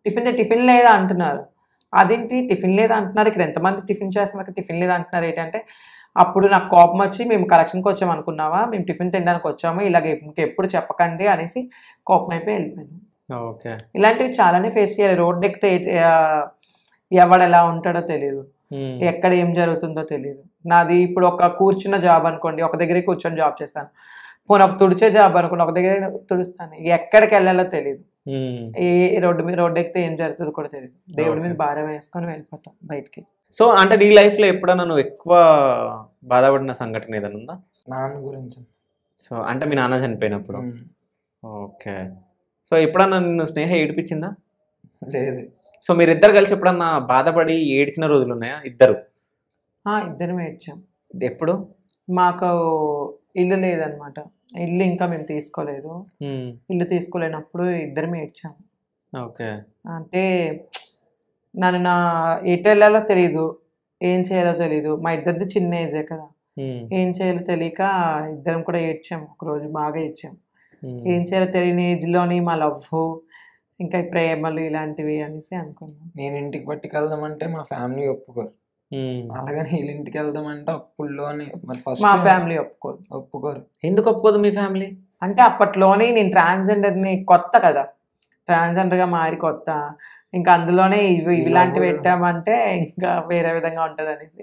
టిఫిన్ టిఫిన్ లేదా అంటున్నారు అదేంటి టిఫిన్ లేదా అంటున్నారు ఇక్కడ ఎంతమంది టిఫిన్ చేస్తున్నారు టిఫిన్ లేదా అంటున్నారు ఏంటంటే అప్పుడు నాకు కోపం వచ్చి మేము కలెక్షన్కి వచ్చాం అనుకున్నావా మేము టిఫిన్ తినడానికి వచ్చాము ఇలాగ ఇంకెప్పుడు చెప్పకండి అనేసి కోపం అయిపోయి వెళ్ళిపోయాను ఓకే ఇలాంటివి చాలానే ఫేస్ చేయాలి రోడ్ ఎక్కితే ఏ- ఆ, ఎవడు ఎలా ఉంటాడో తెలియదు ఉమ్. ఎక్కడ ఏం జరుగుతుందో తెలియదు నాది ఇప్పుడు ఒక కూర్చున్న జాబ్ అనుకోండి ఒక దగ్గరే కూర్చొని జాబ్ చేస్తాను పోనీ ఒక తుడిచే జాబ్ అనుకోండి ఒక దగ్గర తుడుస్తాను ఎక్కడికి వెళ్ళాలో తెలియదు ఉమ్. ఏ రోడ్డు మీద రోడ్డు ఎక్కితే ఏం జరుగుతుందో కూడా తెలియదు దేవుడి మీద Okay. భారం వేసుకొని వెళ్ళిపోతాం బయటికి సో అంటే నీ లైఫ్ లో ఎప్పుడన్నా నువ్వు ఎక్కువ బాధపడిన సంఘటన ఏదైనా ఉందా నాన్న గురించి సో అంటే మీ నాన్న చనిపోయినప్పుడు ఉమ్. ఓకే సో ఎప్పుడన్నా నిన్ను స్నేహ ఏడిపించిందా లేదు సో మీరిద్దరు కలిసి ఎప్పుడన్నా బాధపడి ఏడ్చిన రోజులు ఉన్నాయా ఇద్దరు ఆ, ఇద్దరం ఏడ్చాం ఇది ఎప్పుడు మాకు ఇల్లు లేదనమాట ఇల్లు ఇంకా మేము తీసుకోలేదు ఉమ్. ఇల్లు తీసుకోలేనప్పుడు ఇద్దరం ఏడ్చాం ఓకే అంటే నన్ను నా ఎటు వెళ్ళాలో తెలియదు ఏం చేయాలో తెలియదు మా ఇద్దరిది చిన్న ఏజే కదా ఉమ్. ఏం చేయాలో తెలియక ఇద్దరం కూడా ఏడ్చాము ఒకరోజు బాగా ఏడ్చాం ఉమ్. ఏం చేయాలో తెలియని ఏజ్లోని మా లవ్ ఇంకా ఈ ప్రేమలు ఇలాంటివి అనేసి అనుకున్నాం నేను ఇంటికి పట్టుకెళ్దామంటే మా ఫ్యామిలీ ఒప్పుకోరు ఉమ్. అలాగని వీళ్ళ ఇంటికి వెళ్దామంటే అప్పుల్లోని మరి ఫస్ట్ మా ఫ్యామిలీ ఒప్పుకోదు ఒప్పుకోరు ఎందుకు ఒప్పుకోదు మీ ఫ్యామిలీ అంటే అప్పట్లోనే నేను ట్రాన్స్జెండర్ని కొత్త కదా ట్రాన్స్జెండర్గా మారి కొత్త ఇంకా అందులోనే ఇవి ఇలాంటివి లవ్వులు. పెట్టామంటే ఇంకా వేరే విధంగా ఉంటుంది అనేసి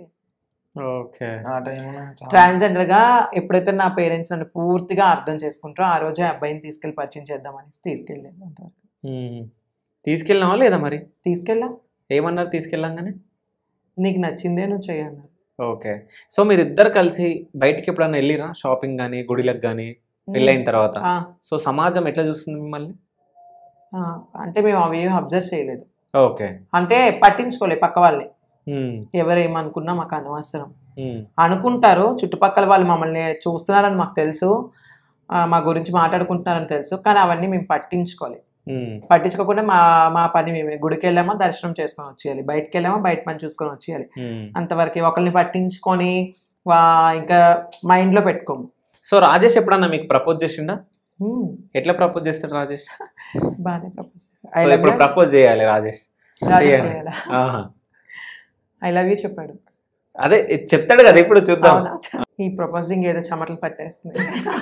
ఓకే ఆ టైంలో చాలా ట్రాన్స్జెండర్గా ఎప్పుడైతే నా పేరెంట్స్ నన్ను పూర్తిగా అర్థం చేసుకుంటారో ఆ రోజే అబ్బాయిని తీసుకెళ్ళి పరిచయం చేద్దామనేసి తీసుకెళ్ళాను అంతవరకు ఉమ్. తీసుకెళ్ళినావా లేదా మరి తీసుకెళ్ళా ఏమన్నారు తీసుకెళ్ళంగానే నీకు నచ్చిందే నువ్వు చేయన్నారు ఓకే సో మీరిద్దరు కలిసి బయటికి ఎప్పుడన్నా వెళ్ళిరా షాపింగ్ కానీ గుడిలకు కానీ పెళ్ళైన తర్వాత ఆ, సో సమాజం ఎట్లా చూస్తుంది మిమ్మల్ని ఆ, అంటే మేము అవి అబ్జర్వ్ చేయలేదు ఓకే అంటే పట్టించుకోలేదు పక్క వాళ్ళని ఉమ్. ఎవరు ఏమనుకున్నా మాకు అనవసరం ఉమ్. అనుకుంటారు చుట్టుపక్కల వాళ్ళు మమ్మల్ని చూస్తున్నారని మాకు తెలుసు ఆ, మా గురించి మాట్లాడుకుంటున్నారని తెలుసు కానీ అవన్నీ మేము పట్టించుకోలేదు ఉమ్. పట్టించుకోకుండా మా మా పని మేమే గుడికి వెళ్ళామా దర్శనం చేసుకొని వచ్చేయాలి బయటికి వెళ్ళామా బయట పని చూసుకొని వచ్చేయాలి ఉమ్. అంతవరకు ఒకరిని పట్టించుకొని వా ఇంకా మైండ్లో పెట్టుకోము సో రాజేష్ ఎప్పుడన్నా మీకు ప్రపోజ్ చేసిండా హ్మ్, ఎట్లా ప్రపోజ్ చేస్తాడు రాజేష్ బాగానే ప్రపోజ్ సో ఇప్పుడు ప్రపోజ్ చేయాలి రాజేష్ చేయాలి. ఆహా. ఐ లవ్ యూ చెప్పాడు అదే ఇది చెప్తాడు కదా ఇప్పుడు చూద్దాం అవునా? ఈ ప్రపోజింగ్ ఏదో చెమటలు పట్టేస్తుంది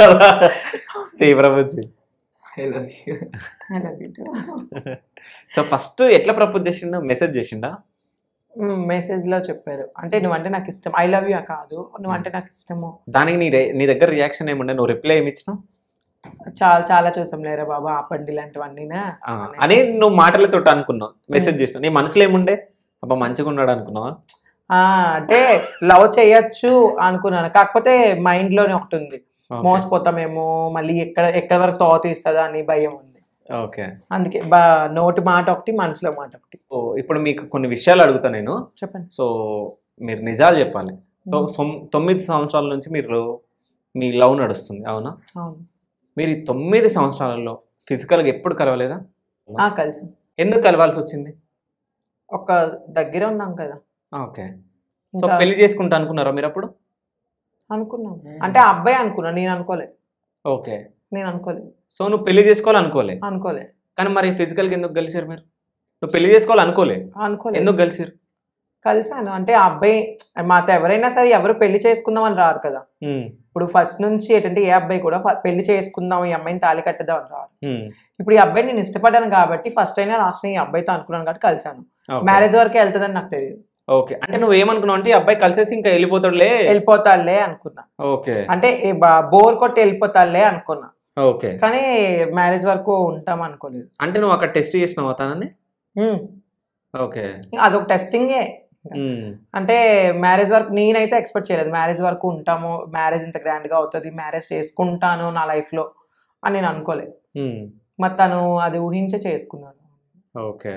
చెయ్యి ప్రపోజ్ చెయ్యి I love you I love you so first ఎట్లా ప్రపోజ్ చేసిండు మెసేజ్ చేసిండా మెసేజ్ లో చెప్పారు అంటే నువ్వంటే నాకు ఇష్టం ఐ లవ్ యూ కాదు నువ్వంటే నాకు ఇష్టము దానికి నీ రే- నీ దగ్గర రియాక్షన్ ఏముండే నువ్వు రిప్లై ఏమి ఇచ్చినావు చాలా చాలా చూసాం లేరా బాబా ఆపండి ఇలాంటివన్నీనా ఆ, అని నువ్వు మాటలతో అనుకున్నావు మెసేజ్ చేసినావు నీ మనసులో ఏముండే అబ్బా మంచిగా ఉన్నాడు అనుకున్నావా ఆ, అంటే లవ్ చేయొచ్చు అనుకున్నాను కాకపోతే మైండ్ లోనే ఒకటి ఉంది Okay. మోసపోతామేమో మళ్ళీ ఎక్కడ ఎక్కడ వరకు తోత తీస్తుందా అని భయం ఉంది ఓకే అందుకే బా నోటి మాట ఒకటి మనసులో మాట ఒకటి సో ఇప్పుడు మీకు కొన్ని విషయాలు అడుగుతా నేను చెప్పండి సో మీరు నిజాలు చెప్పాలి తొ- తొమ్- తొమ్మిది సంవత్సరాల నుంచి మీరు మీ లవ్ నడుస్తుంది అవునా అవును మీరు ఈ తొమ్మిది సంవత్సరాలలో ఫిజికల్గా ఎప్పుడు కలవలేదా ఆ, కలిసి ఎందుకు కలవాల్సి వచ్చింది ఒక దగ్గర ఉన్నాం కదా ఓకే సో ఇంకా పెళ్లి చేసుకుంటా అనుకున్నారా మీరు అప్పుడు అనుకున్నాం అంటే ఆ అబ్బాయి అనుకున్నా నేను అనుకోలే ఓకే నేను అనుకోలే సో నువ్వు పెళ్లి చేసుకోవాలి అనుకోలే అనుకోలే కానీ మరి ఫిజికల్గా ఎందుకు కలిసారు మీరు నువ్వు పెళ్లి చేసుకోవాలి అనుకోలే అనుకోలే ఎందుకు కలిసారు కలిసాను అంటే ఆ అబ్బాయి మాతో ఎవరైనా సరే ఎవరు పెళ్లి చేసుకుందాం అని రారు కదా ఉమ్, ఇప్పుడు ఫస్ట్ నుంచి ఏంటంటే ఏ అబ్బాయి కూడా ఫ- పెళ్లి చేసుకుందాం ఈ అమ్మాయిని తాళి కట్టదాం అని రారు ఉమ్, ఇప్పుడు ఈ అబ్బాయి నేను ఇష్టపడ్డాను కాబట్టి ఫస్ట్ అయినా లాస్ట్ ఈ అబ్బాయితో అనుకున్నాను కాబట్టి కలిసాను ఓకే. మ్యారేజ్ వరకే వెళ్తుందని నాకు తెలియదు ఓకే అంటే నువ్వు ఏమనుకున్నావు అంటే ఈ అబ్బాయి కలిసేసి ఇంకా వెళ్ళిపోతాడులే వెళ్ళిపోతాడులే అనుకున్నా ఓకే అంటే బోర్ కొట్టి వెళ్ళిపోతాడులే అనుకున్నా ఓకే కానీ మ్యారేజ్ వరకు ఉంటాం అనుకోలేదు అంటే నువ్వు అక్కడ టెస్ట్ చేసినావు తనని ఉమ్. ఓకే అదొక టెస్టింగే ఉమ్, అంటే మ్యారేజ్ వరకు నేనైతే ఎక్స్పెక్ట్ చేయలేదు మ్యారేజ్ వరకు ఉంటాము మ్యారేజ్ ఇంత గ్రాండ్గా అవుతుంది మ్యారేజ్ చేసుకుంటాను నా లైఫ్లో అని నేను అనుకోలేదు ఉమ్, మరి తను అది ఊహించే చేసుకున్నాను ఓకే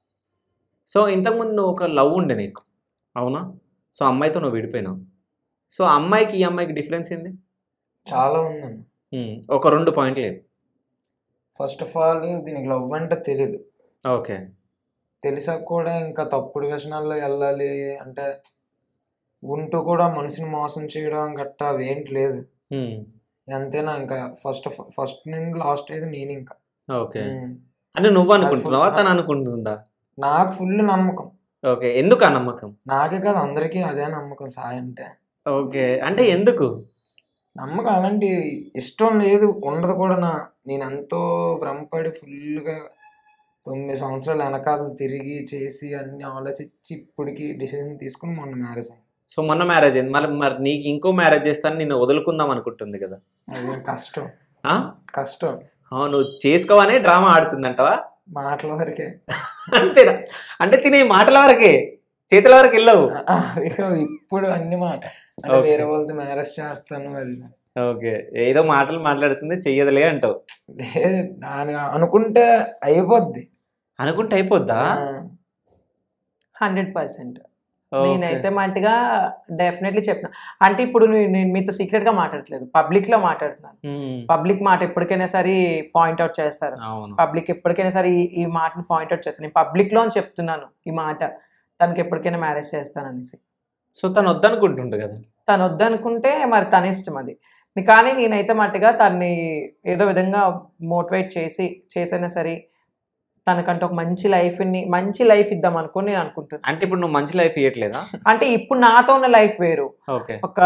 సో ఇంతకుముందు నువ్వు ఒక లవ్ ఉండే నీకు అవునా సో అమ్మాయితో నువ్వు విడిపోయినావు సో అమ్మాయికి ఈ అమ్మాయికి డిఫరెన్స్ ఏంది చాలా ఉందండి ఉమ్, ఒక రెండు పాయింట్లు చెప్పు. ఫస్ట్ ఆఫ్ ఆల్ దీనికి లవ్ అంటే తెలియదు ఓకే తెలిసాక కూడా ఇంకా తప్పుడు వ్యసనాల్లో వెళ్ళాలి అంటే ఉంటూ కూడా మనిషిని మోసం చేయడం గట్టా అవేంటి లేదు ఉమ్, అంతేనా ఇంకా ఫస్ట్ ఫస్ట్ నుండి లాస్ట్ అయితే నేను ఇంకా ఓకే ఉమ్. అని నువ్వు అనుకుంటున్నావా తను అనుకుంటుందా నాకు ఫుల్ నమ్మకం ఓకే ఎందుకు ఆ నమ్మకం నాకే కాదు అందరికీ అదే నమ్మకం సాయి అంటే ఓకే అంటే ఎందుకు నమ్మకం అలాంటి ఇష్టం లేదు ఉండదు కూడా నా నేను ఎంతో భ్రమపడి ఫుల్గా తొమ్మిది సంవత్సరాలు వెనకాల తిరిగి చేసి అన్ని ఆలోచించి ఇప్పటికి డిసిజన్ తీసుకుని మొన్న మ్యారేజ్ అయింది సో మొన్న మ్యారేజ్ అయింది మరి మరి నీకు ఇంకో మ్యారేజ్ చేస్తాను నిన్ను వదులుకుందాం అనుకుంటుంది కదా అది కష్టం ఆ? కష్టం ఆ, నువ్వు చేసుకోవనే డ్రామా ఆడుతుందంటవా మాటల వరకే అంతేనా అంటే తినే మాటల వరకే చేతుల వరకు వెళ్ళవు ఆ, ఇక ఇప్పుడు అన్ని మాట అంటే Okay. వేరే వాళ్ళతో మ్యారేజ్ చేస్తాను అది ఓకే ఏదో మాటలు మాట్లాడుతుంది చెయ్యదులే అంటావు లేదు దాని అనుకుంటే అయిపోద్ది అనుకుంటే అయిపోద్దా ఆ, హండ్రెడ్ పర్సెంట్ ఓకే. నేనైతే మట్టిగా డెఫినెట్లీ చెప్తున్నా అంటే ఇప్పుడు నేను నేను మీతో సీక్రెట్ గా మాట్లాడట్లేదు పబ్లిక్ లో మాట్లాడుతున్నాను ఉమ్, పబ్లిక్ మాట ఎప్పటికైనా సరే పాయింట్అవుట్ చేస్తారు అవును పబ్లిక్ ఎప్పటికైనా సరే ఈ ఈ మాటని పాయింట్అవుట్ చేస్తాను నేను పబ్లిక్ లో చెప్తున్నాను ఈ మాట తనకి ఎప్పటికైనా మ్యారేజ్ చేస్తాననేసి సో తను వద్దనుకుంటుండు కదా తను వద్దనుకుంటే మరి తన ఇష్టం అది ని- కానీ నేనైతే మట్టుగా తన్ని ఏదో విధంగా మోటివేట్ చేసి చేసైనా సరే తనకంటే ఒక మంచి లైఫ్ని మంచి లైఫ్ ఇద్దాం అనుకుని నేను అనుకుంటున్నాను అంటే ఇప్పుడు నువ్వు మంచి లైఫ్ ఇవ్వట్లేదా అంటే ఇప్పుడు నాతో ఉన్న లైఫ్ వేరు ఓకే ఒక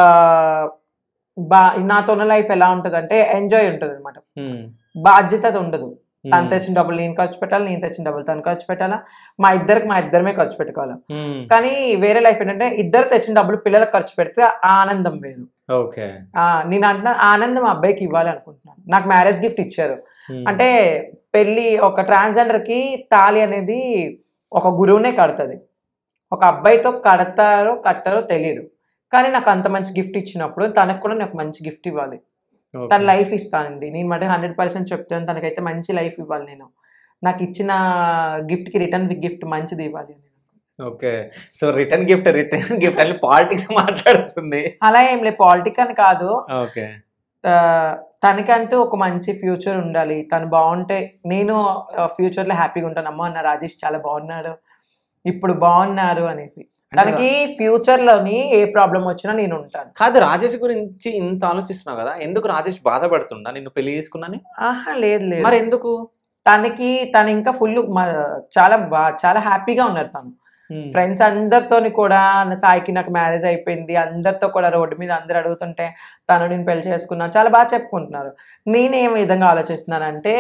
బా నాతో ఉన్న లైఫ్ ఎలా ఉంటుంది అంటే ఎంజాయ్ ఉంటుంది అనమాట ఉమ్, బాధ్యత అది ఉండదు తను ఉమ్, తెచ్చిన డబ్బులు నేను ఖర్చు పెట్టాలి నేను తెచ్చిన డబ్బులు తను ఖర్చు పెట్టాలా మా ఇద్దరికి మా ఇద్దరమే ఖర్చు పెట్టుకోవాలి ఉమ్, కానీ వేరే లైఫ్ ఏంటంటే ఇద్దరు తెచ్చిన డబ్బులు పిల్లలకు ఖర్చు పెడితే ఆ ఆనందం వేరు ఓకే ఆ, నేను అంటున్నా ఆనందం మా అబ్బాయికి ఇవ్వాలి అనుకుంటున్నాను నాకు మ్యారేజ్ గిఫ్ట్ ఇచ్చారు ఉమ్, అంటే పెళ్ళి ఒక transgender కి తాళి అనేది ఒక గురువునే కడుతుంది ఒక అబ్బాయితో కడతారో కట్టారో తెలియదు కానీ నాకు అంత మంచి గిఫ్ట్ ఇచ్చినప్పుడు తనకు కూడా నాకు మంచి గిఫ్ట్ ఇవ్వాలి ఓకే. తన లైఫ్ ఇస్తానండి నేను మటుకు హండ్రెడ్ పర్సెంట్ చెప్తాను తనకైతే మంచి లైఫ్ ఇవ్వాలి నేను నాకు ఇచ్చిన గిఫ్ట్కి రిటర్న్ గిఫ్ట్ మంచిది ఇవ్వాలి అని okay so return gift return gift అని పాలిటిక్స్ మాట్లాడుతుంది అలా ఏం లేదు పాలిటిక్ అని కాదు ఓకే ఆ, తనకంటూ ఒక మంచి ఫ్యూచర్ ఉండాలి తను బాగుంటే నేను ఫ్యూచర్లో హ్యాపీగా ఉంటాను అమ్మ నా రాజేష్ చాలా బాగున్నాడు ఇప్పుడు బాగున్నారు అనేసి తనకి ఫ్యూచర్లోని ఏ ప్రాబ్లం వచ్చినా నేను ఉంటాను కాదు రాజేష్ గురించి ఇంత ఆలోచిస్తున్నావు కదా ఎందుకు రాజేష్ బాధపడుతుండా నిన్ను పెళ్లి చేసుకున్నాని ఆహా లేదు లేదు మరి ఎందుకు తనకి తను ఇంకా ఫుల్ చాలా బా చాలా హ్యాపీగా ఉన్నారు తను ఉమ్, ఫ్రెండ్స్ అందరితోని కూడా నా సాయికి నాకు మ్యారేజ్ అయిపోయింది అందరితో కూడా రోడ్డు మీద అందరు అడుగుతుంటే తను నేను పెళ్లి చేసుకున్నాను చాలా బాగా చెప్పుకుంటున్నారు నేను ఏ విధంగా ఆలోచిస్తున్నానంటే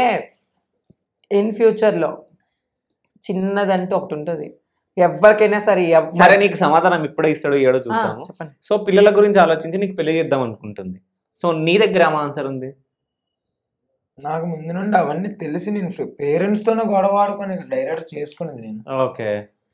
ఇన్ ఫ్యూచర్లో చిన్నదంటూ ఒకటి ఉంటుంది ఎవరికైనా సరే ఎవ్- సరే నీకు సమాధానం ఇప్పుడే ఇస్తాడు ఏడో ఆ, చూద్దాము చెప్పండి సో పిల్లల గురించి ఆలోచించి నీకు పెళ్లి చేద్దాం అనుకుంటుంది సో నీ దగ్గర ఏమో ఆన్సర్ ఉంది నాకు ముందు నుండి అవన్నీ తెలిసి నేను పేరెంట్స్ తోనే గొడవ ఆడుకొని డైరెక్ట్ చేసుకునేది నేను ఓకే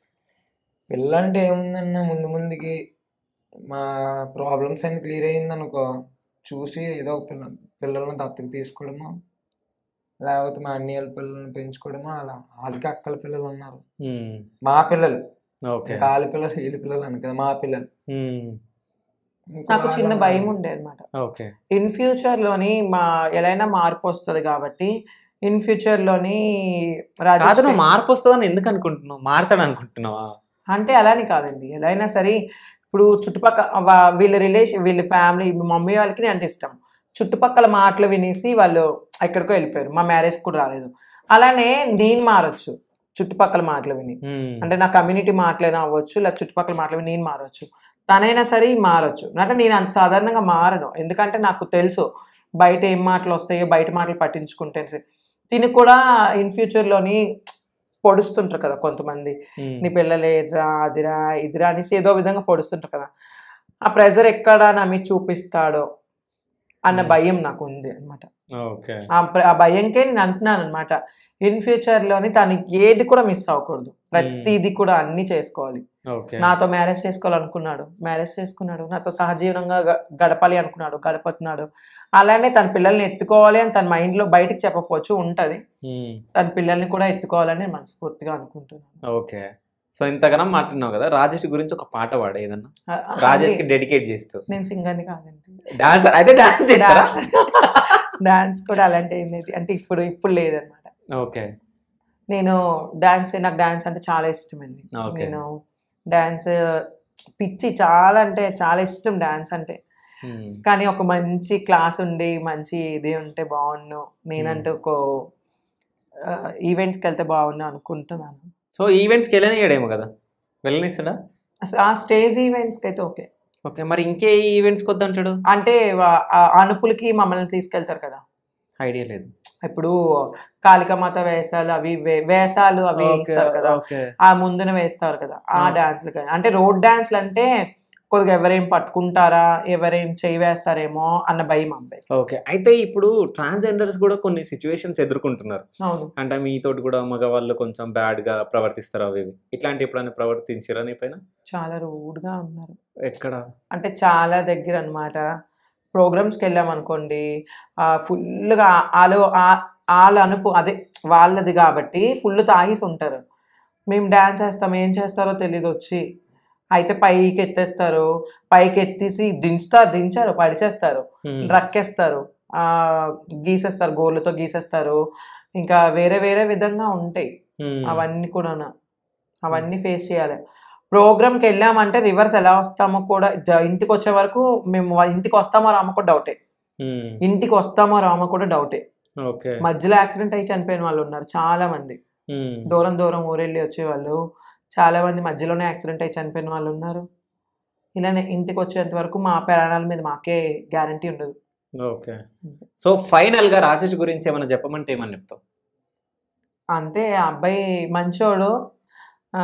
పిల్లంటే ఏముందన్న ముందు ముందుకి మా ప్రాబ్లమ్స్ అన్ని క్లియర్ అయిందనుకో చూసి ఏదో ఒక పిల్ల పిల్లల్ని దత్తకు తీసుకోవడమో లేకపోతే మా అన్నయ్యల పిల్లల్ని పెంచుకోవడమో అలా వాళ్ళకి అక్కల పిల్లలు ఉన్నారు ఉమ్, మా పిల్లలు ఓకే ఇంకా వాళ్ళ పిల్లలు వీళ్ళ పిల్లలు అని కదా మా పిల్లలు ఉమ్, ఇంకా నాకు చిన్న వాళ్ళ- భయం ఉండే అనమాట ఓకే ఇన్ ఫ్యూచర్లోని మా ఎలా అయినా మార్పు వస్తుంది కాబట్టి ఇన్ ఫ్యూచర్లోని కాదు రాజేష్ నువ్వు మార్పు వస్తుందని ఎందుకు అనుకుంటున్నావు మారుతాడు అనుకుంటున్నావా అంటే అలాని కాదండి ఎలా అయినా సరే ఇప్పుడు చుట్టుపక్కల వా- వీళ్ళ రిలేషన్ వీళ్ళ ఫ్యామిలీ మమ్మీ వాళ్ళకి నేను అంటే ఇష్టం చుట్టుపక్కల మాటలు వినేసి వాళ్ళు ఎక్కడికో వెళ్ళిపోయారు మా మ్యారేజ్ కూడా రాలేదు అలానే నేను మారొచ్చు చుట్టుపక్కల మాటలు విని ఉమ్, అంటే నా కమ్యూనిటీ మాటలైనా అవ్వచ్చు లేదా చుట్టుపక్కల మాటలు విని నేను మారొచ్చు తనైనా సరే మారొచ్చు అంటే నేను అంత సాధారణంగా మారను ఎందుకంటే నాకు తెలుసు బయట ఏం మాటలు వస్తాయో బయట మాటలు పట్టించుకుంటే దీనికి కూడా ఇన్ ఫ్యూచర్లోని పొడుస్తుంటారు కదా కొంతమంది ఉమ్, నీ పిల్లలేదురా అదిరా ఇదిరా అనేసి ఏదో విధంగా పొడుస్తుంటారు కదా ఆ ప్రెజర్ ఎక్కడ నా మీద చూపిస్తాడో అన్న Hmm. భయం నాకు ఉంది అనమాట ఓకే ఆ ప్ర- ఆ భయంకే నేను అంటున్నాను అనమాట ఇన్ ఫ్యూచర్లోని తనకి ఏది కూడా మిస్ అవ్వకూడదు ప్రతిది కూడా అన్ని చేసుకోవాలి ఓకే నాతో మ్యారేజ్ చేసుకోవాలనుకున్నాడు మ్యారేజ్ చేసుకున్నాడు నాతో సహజీవనంగా గ- గడపాలి అనుకున్నాడు గడపతున్నాడు అలానే తన పిల్లల్ని ఎత్తుకోవాలి అని తన మైండ్లో బయటికి చెప్పకపోవచ్చు ఉంటుంది ఉమ్, తన పిల్లల్ని కూడా ఎత్తుకోవాలని మనస్ఫూర్తిగా అనుకుంటున్నాను ఓకే సో ఇంతగానం మాట్లాడినావు కదా రాజేష్ గురించి ఒక పాట పాడు ఏదన్నా ఆ- ఆ- రాజేష్ కి అది- డెడికేట్ చేస్తూ నేను సింగర్ని కాదండి డాన్స్ అయితే డాన్స్ చేస్తారా డాన్స్ కూడా అలాంటి ఏం లేదు అంటే ఇప్పుడు ఇప్పుడు లేదనమాట ఓకే నేను డాన్స్ నాకు డాన్స్ అంటే చాలా ఇష్టం అండి Okay. నేను డాన్స్ పిచ్చి చాలా అంటే చాలా ఇష్టం డాన్స్ అంటే ఉమ్, కానీ ఒక మంచి క్లాస్ ఉండి మంచి ఇది ఉంటే బాగుండు నేనంటూ ఒక ఈవెంట్స్కి వెళ్తే బాగుండు అనుకుంటున్నాను సో ఈవెంట్స్కి వెళ్ళనియడేమో కదా వెళ్ళనిస్తాడా అసలు ఆ స్టేజ్ ఈవెంట్స్కి అయితే ఓకే ఓకే మరి ఇంకే ఈవెంట్స్కి వద్దంటాడు అంటే వా- ఆ అనుపులకి మమ్మల్ని తీసుకెళ్తారు కదా ఐడియా లేదు ఇప్పుడు కాళికామాత వేసాలు అవి వే- వేసాలు అవి వేస్తారు కదా ఓకే ఆ ముందున వేస్తారు కదా ఆ ఆ. డాన్స్లు కానీ అంటే రోడ్ డాన్స్లు అంటే కొద్దిగా ఎవరేం పట్టుకుంటారా ఎవరేం చేయి వేస్తారేమో అన్న భయం అబ్బాయి ఓకే అయితే ఇప్పుడు ట్రాన్స్జెండర్స్ కూడా కొన్ని సిచ్యువేషన్స్ ఎదుర్కొంటున్నారు అవును అంటే మీతోటి కూడా మగవాళ్ళు కొంచెం బ్యాడ్ గా ప్రవర్తిస్తారు అవి ఇవి. ఇట్లాంటి ఎప్పుడైనా ప్రవర్తించారా నీ పైన చాలా రూడ్గా ఉన్నారు ఎక్కడ అంటే చాలా దగ్గర అనమాట ప్రోగ్రామ్స్కి వెళ్ళాం అనుకోండి ఫుల్గా వాళ్ళు ఆ- వాళ్ళ అనుపు అదే వాళ్ళది కాబట్టి ఫుల్ తాగేసి ఉంటారు మేము డ్యాన్స్ చేస్తాం ఏం చేస్తారో తెలియదు వచ్చి అయితే పైకి ఎత్తేస్తారు పైకి ఎత్తేసి దించుతారు దించారు పడిచేస్తారు Hmm. రక్కేస్తారు ఆ, గీసేస్తారు గోర్లతో గీసేస్తారు ఇంకా వేరే వేరే విధంగా ఉంటాయి Hmm. అవన్నీ కూడా అవన్నీ ఫేస్ చేయాలి ప్రోగ్రామ్కి వెళ్ళామంటే రివర్స్ ఎలా వస్తామో కూడా జ- ఇంటికి వచ్చే వరకు మేము వా- ఇంటికి వస్తామో రామో కూడా డౌటే Hmm. ఇంటికి వస్తామో రామో కూడా డౌటే ఓకే మధ్యలో యాక్సిడెంట్ అయ్యి చనిపోయిన వాళ్ళు ఉన్నారు చాలా మంది Hmm. దూరం దూరం ఊరెళ్ళి వచ్చేవాళ్ళు చాలా మంది మధ్యలోనే యాక్సిడెంట్ అయ్యి చనిపోయిన వాళ్ళు ఉన్నారు ఇలానే ఇంటికి వచ్చేంత వరకు మా ప్రాణాల మీద మాకే గ్యారంటీ ఉండదు ఓకే సో ఫైనల్ గా రాజేష్ గురించి ఏమైనా చెప్పమంటే ఏమని చెప్తావు అంతే ఆ అబ్బాయి మంచోడు ఆ,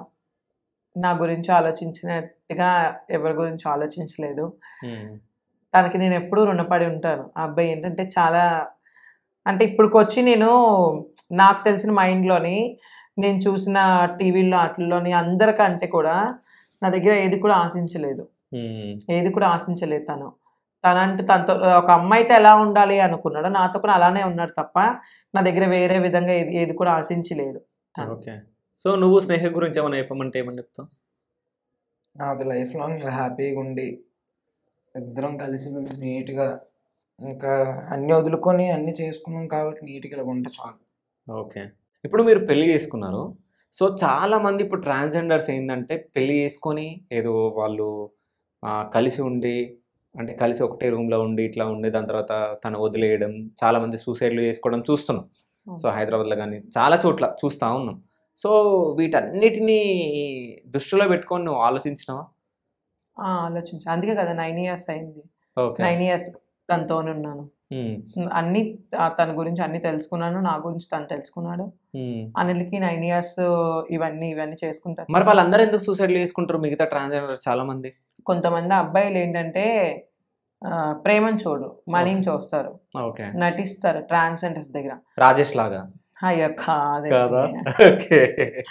నా గురించి ఆలోచించినట్టుగా ఎవరి గురించి ఆలోచించలేదు Hmm. తనకి నేను ఎప్పుడూ రుణపడి ఉంటాను ఆ అబ్బాయి ఏంటంటే చాలా అంటే ఇప్పటికొచ్చి నేను నాకు తెలిసిన మైండ్లోని నేను చూసిన టీవీల్లో వాటిల్లోని అందరికంటే కూడా నా దగ్గర ఏది కూడా ఆశించలేదు Hmm. ఏది కూడా ఆశించలేదు తను తనంటే తనతో ఒక అమ్మాయితో ఎలా ఉండాలి అనుకున్నాడో నాతో కూడా అలానే ఉన్నాడు తప్ప నా దగ్గర వేరే విధంగా ఏది ఏది కూడా ఆశించలేదు తను. ఓకే సో నువ్వు స్నేహ గురించి ఏమైనా చెప్పమంటే ఏమని చెప్తావు నాది లైఫ్ లాంగ్ ఇలా హ్యాపీగా ఉండి ఇద్దరం కలిసి మెలిసి నీట్గా ఇంకా అన్ని వదులుకొని అన్ని చేసుకున్నాం కాబట్టి నీట్గా ఇలా ఉంటే చాలు ఓకే ఇప్పుడు మీరు పెళ్లి చేసుకున్నారు సో చాలా మంది ఇప్పుడు ట్రాన్స్జెండర్స్ ఏంటంటే పెళ్లి చేసుకొని ఏదో వాళ్ళు ఆ, కలిసి ఉండి అంటే కలిసి ఒకటే రూమ్లో ఉండి ఇట్లా ఉండి దాని తర్వాత తను వదిలేయడం చాలా మంది సూసైడ్లు చేసుకోవడం చూస్తున్నాం సో హైదరాబాద్లో కానీ చాలా చోట్ల చూస్తూ ఉన్నాం సో వీటన్నిటినీ దృష్టిలో పెట్టుకొని నువ్వు ఆలోచించినావా ఆ, ఆలోచించు అందుకే కదా నైన్ ఇయర్స్ అయింది ఓకే నైన్ ఇయర్స్ తనతోనే ఉన్నాను అన్ని ఆ- తన గురించి అన్ని తెలుసుకున్నాను నా గురించి తను తెలుసుకున్నాడు అనిల్కి నైన్ ఇయర్స్ ఇవన్నీ ఇవన్నీ చేసుకుంటారు మరి వాళ్ళందరూ ఎందుకు సూసైడ్లు చేసుకుంటారు మిగతా ట్రాన్స్జెండర్ చాలా మంది కొంతమంది అబ్బాయిలు ఏంటంటే ఆ, ప్రేమను చూడు మనీని చూస్తారు ఓకే నటిస్తారు ట్రాన్స్జెండర్స్ దగ్గర రాజేష్ లాగా అయ్యో కాదు కాదా ఓకే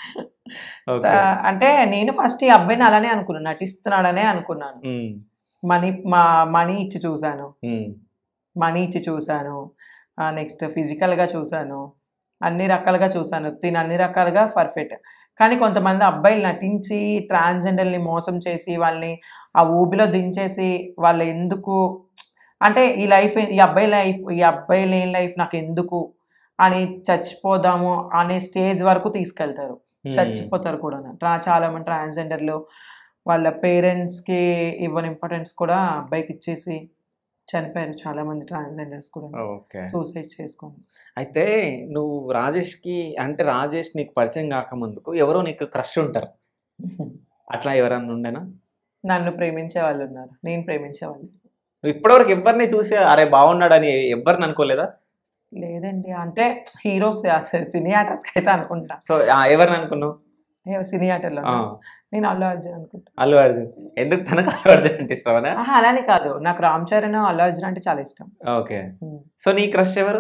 ఓకే త- అంటే నేను ఫస్ట్ ఈ అబ్బాయిని అలానే అనుకున్నాను నటిస్తున్నాడనే అనుకున్నాను ఉమ్, మనీ మా మనీ ఇచ్చి చూశాను ఉమ్, మనీ ఇచ్చి చూశాను నెక్స్ట్ ఫిజికల్గా చూశాను అన్ని రకాలుగా చూశాను తిని అన్ని రకాలుగా పర్ఫెక్ట్ కానీ కొంతమంది అబ్బాయిలు నటించి ట్రాన్స్జెండర్ని మోసం చేసి వాళ్ళని ఆ ఊబిలో దించేసి వాళ్ళు ఎందుకు అంటే ఈ లైఫ్ ఈ అబ్బాయి లైఫ్ ఈ అబ్బాయి లేని లైఫ్ నాకు ఎందుకు అని చచ్చిపోదాము అనే స్టేజ్ వరకు తీసుకెళ్తారు ఉమ్. చచ్చిపోతారు కూడా ట్రా చాలా మంది ట్రాన్స్జెండర్లు వాళ్ళ పేరెంట్స్కి ఇవ్వని ఇంపార్టెన్స్ కూడా అబ్బాయికి ఇచ్చేసి చనిపోయారు చాలా మంది ట్రాన్స్జెండర్స్ కూడా ఓకే సూసైడ్ చేసుకోండి అయితే నువ్వు రాజేష్కి అంటే రాజేష్ నీకు పరిచయం కాకముందుకు ఎవరో నీకు క్రష్ ఉంటారు అట్లా ఎవరన్నా ఉండేనా నన్ను ప్రేమించే వాళ్ళు ఉన్నారు నేను ప్రేమించే వాళ్ళు నువ్వు ఇప్పటివరకు ఎవరిని చూసి అరే బాగున్నాడని ఎవరిని అనుకోలేదా లేదండి అంటే హీరోస్ సినీ యాక్టర్స్కి అయితే అనుకుంటా సో ఆ, ఎవరిని అనుకున్నావు ఏ సినీ యాక్టర్లో ఆ, నేను అల్లు అర్జున్ అనుకుంటా అల్లు అర్జున్ ఎందుకు తనకు అల్లు అర్జున్ అంటే ఇష్టమనా ఆహా, అలానే కాదు నాకు రామ్ చరణ్ అల్లు అర్జున్ అంటే చాలా ఇష్టం ఓకే ఉమ్. సో నీ క్రష్ ఎవరు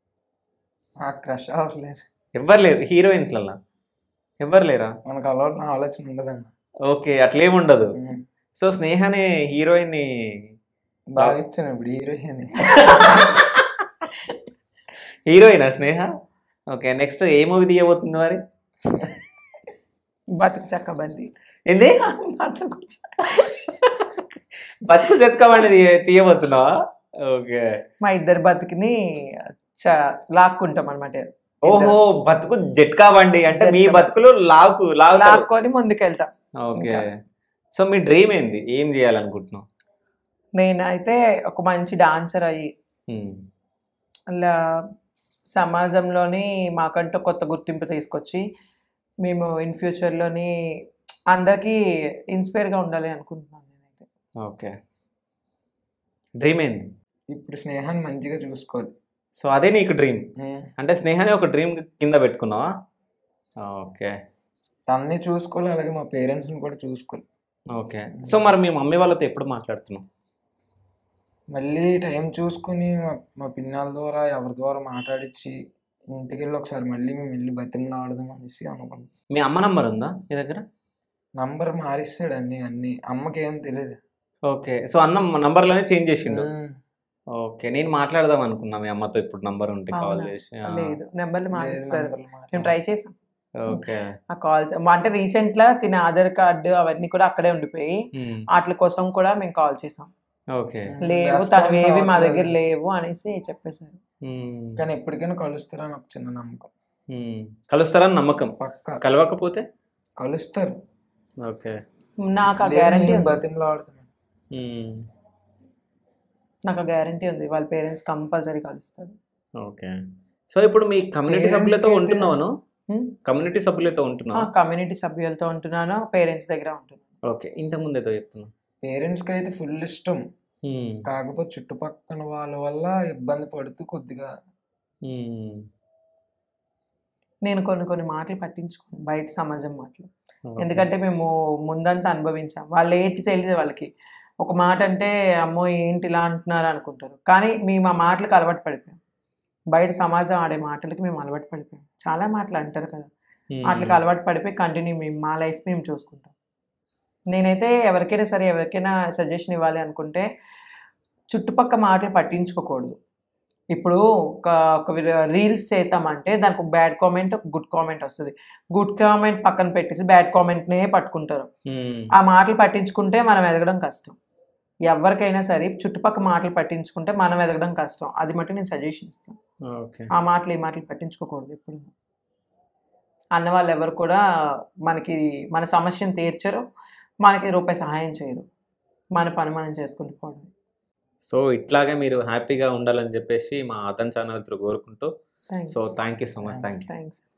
ఆ క్రష్ అవ్వలేరు ఎవ్వరు లేరు హీరోయిన్స్లల్లా ఎవ్వరు లేరా మనకు అలా ఆలోచన ఉండదన్న ఓకే అట్లేముండదు ఉమ్. సో స్నేహనే హీరోయిన్ ని బాగా ఇచ్చాను ఇప్పుడు హీరోయిన్ హీరోయినా స్నేహ ఓకే నెక్స్ట్ ఏ మూవీ తీయబోతుంది మరి బతుకు చక్కబంది ఏంది బతుకు చ- బతుకు జతకమండి తీయ తీయబోతున్నావా ఓకే మా ఇద్దరు బతుకుని చ- లాక్కుంటాం అనమాట ఓహో బతుకు జట్కా బండి అంటే మీ జట్కా. బతుకులు లాకు లాగుతారు లాక్కొని ముందుకెళ్తాం ఓకే ఇంకా. సో మీ డ్రీమ్ ఏంది ఏం చేయాలనుకుంటున్నావు నేనైతే ఒక మంచి డాన్సర్ అయ్యి ఉమ్, అలా సమాజంలోని మాకంటూ కొత్త గుర్తింపు తీసుకొచ్చి మేము ఇన్ ఫ్యూచర్లోని అందరికీ ఇన్స్పైర్గా ఉండాలి అనుకుంటున్నాను నేనైతే ఓకే డ్రీమ్ ఏంది ఇప్పుడు స్నేహాన్ని మంచిగా చూసుకోవాలి సో అదే నీకు డ్రీమ్ ఉమ్. అంటే స్నేహాన్ని ఒక డ్రీమ్ కింద పెట్టుకున్నావా ఓకే తన్ని చూసుకోవాలి అలాగే మా పేరెంట్స్ని కూడా చూసుకోవాలి ఓకే సో మరి మీ మమ్మీ వాళ్ళతో ఎప్పుడు మాట్లాడుతున్నావు మళ్ళీ టైం చూసుకుని మా మా పిన్నాల ద్వారా ఎవరి ద్వారా మాట్లాడించి ఇంటికి వెళ్ళి ఒకసారి మళ్ళీ మేము వెళ్ళి బతిమలు ఆడదాం అనేసి అనుకున్నాం మీ అమ్మ నంబర్ ఉందా మీ దగ్గర నంబర్ మారిస్తాడు అన్ని అన్ని అమ్మకి ఏం తెలియదు ఓకే సో అన్న నంబర్లోనే చేంజ్ చేసిండు ఉమ్. ఓకే నేను మాట్లాడదాం అనుకున్నా మీ అమ్మతో ఇప్పుడు నంబర్ ఉంటే కాల్ అవునా? చేసి ఆ, లేదు నెంబర్లు లేదు, మాట్లాడతారు నంబర్లు మారి- మేము ట్రై చేసాం ఓకే ఆ కాల్స్ అంటే రీసెంట్గా తిన ఆధార్ కార్డు అవన్నీ కూడా అక్కడే ఉండిపోయి ఉమ్, వాటి కోసం కూడా మేము కాల్ చేసాం ఓకే లేవు Response తను ఏవి మా అవ్వట్లేదు. దగ్గర లేవు అనేసి చెప్పేశారు ఉమ్, కానీ ఎప్పటికైనా కలుస్తారని ఒక చిన్న నమ్మకం ఉమ్. కలుస్తారని నమ్మకం పక్క కలవకపోతే కలుస్తారు ఓకే నాకు ఆ లేదు, గ్యారంటీ నేను ఉంది బతిమలు ఆడుతున్నాను ఉమ్, నాకు ఆ గ్యారంటీ ఉంది వాళ్ళ పేరెంట్స్ కంపల్సరీ కలుస్తారు ఓకే సో ఇప్పుడు మీ కమ్యూనిటీ Parents సభ్యులతో కి అయితే- ఉంటున్నాను ఉమ్. కమ్యూనిటీ సభ్యులతో ఉంటున్నావు కమ్యూనిటీ సభ్యులతో ఉంటున్నాను పేరెంట్స్ దగ్గర ఉంటున్నాను ఓకే ఇంత ముందు ఏదో చెప్తున్నా పేరెంట్స్కి అయితే ఫుల్ ఇష్టం ఉమ్, కాకపోతే చుట్టుపక్కల వాళ్ళ వల్ల ఇబ్బంది పడుతూ కొద్దిగా ఉమ్, నేను కొన్ని కొన్ని మాటలు పట్టించుకోను బయట సమాజం మాటలు ఓకే. ఎందుకంటే మేము ముందంతా అనుభవించాం వాళ్ళు ఏంటి తెలియదు వాళ్ళకి ఒక మాట అంటే అమ్మో ఏంటి ఇలా అంటున్నారు అనుకుంటారు కానీ మేము ఆ మాటలకు అలవాటు పడిపోయాం బయట సమాజం ఆడే మాటలకి మేము అలవాటు పడిపోయాం చాలా మాటలు అంటారు కదా ఉమ్, వాటికి అలవాటు పడిపోయి కంటిన్యూ మేము మా లైఫ్ మేము చూసుకుంటాం నేనైతే ఎవరికైనా సరే ఎవరికైనా సజెషన్ ఇవ్వాలి అనుకుంటే చుట్టుపక్క మాటలు పట్టించుకోకూడదు ఇప్పుడు ఒక ఒక రీల్స్ చేసామంటే దానికి ఒక బ్యాడ్ కామెంట్ ఒక గుడ్ కామెంట్ వస్తుంది గుడ్ కామెంట్ పక్కన పెట్టేసి బ్యాడ్ కామెంట్నే పట్టుకుంటారు ఉమ్, ఆ మాటలు పట్టించుకుంటే మనం ఎదగడం కష్టం ఎవరికైనా సరే చుట్టుపక్క మాటలు పట్టించుకుంటే మనం ఎదగడం కష్టం అది మటు నేను సజెషన్ ఇస్తాను ఓకే ఆ మాటలు ఈ మాటలు పట్టించుకోకూడదు ఎప్పుడు అన్న వాళ్ళు ఎవరు కూడా మనకి మన సమస్యను తీర్చరు మనకి రూపాయి సహాయం చేయరు మన పని మనం చేసుకుని పోవడం సో ఇట్లాగే మీరు హ్యాపీగా ఉండాలని చెప్పేసి మా అతన్ ఛానల్ త్రూ కోరుకుంటూ thanks so thank you so much thank you thanks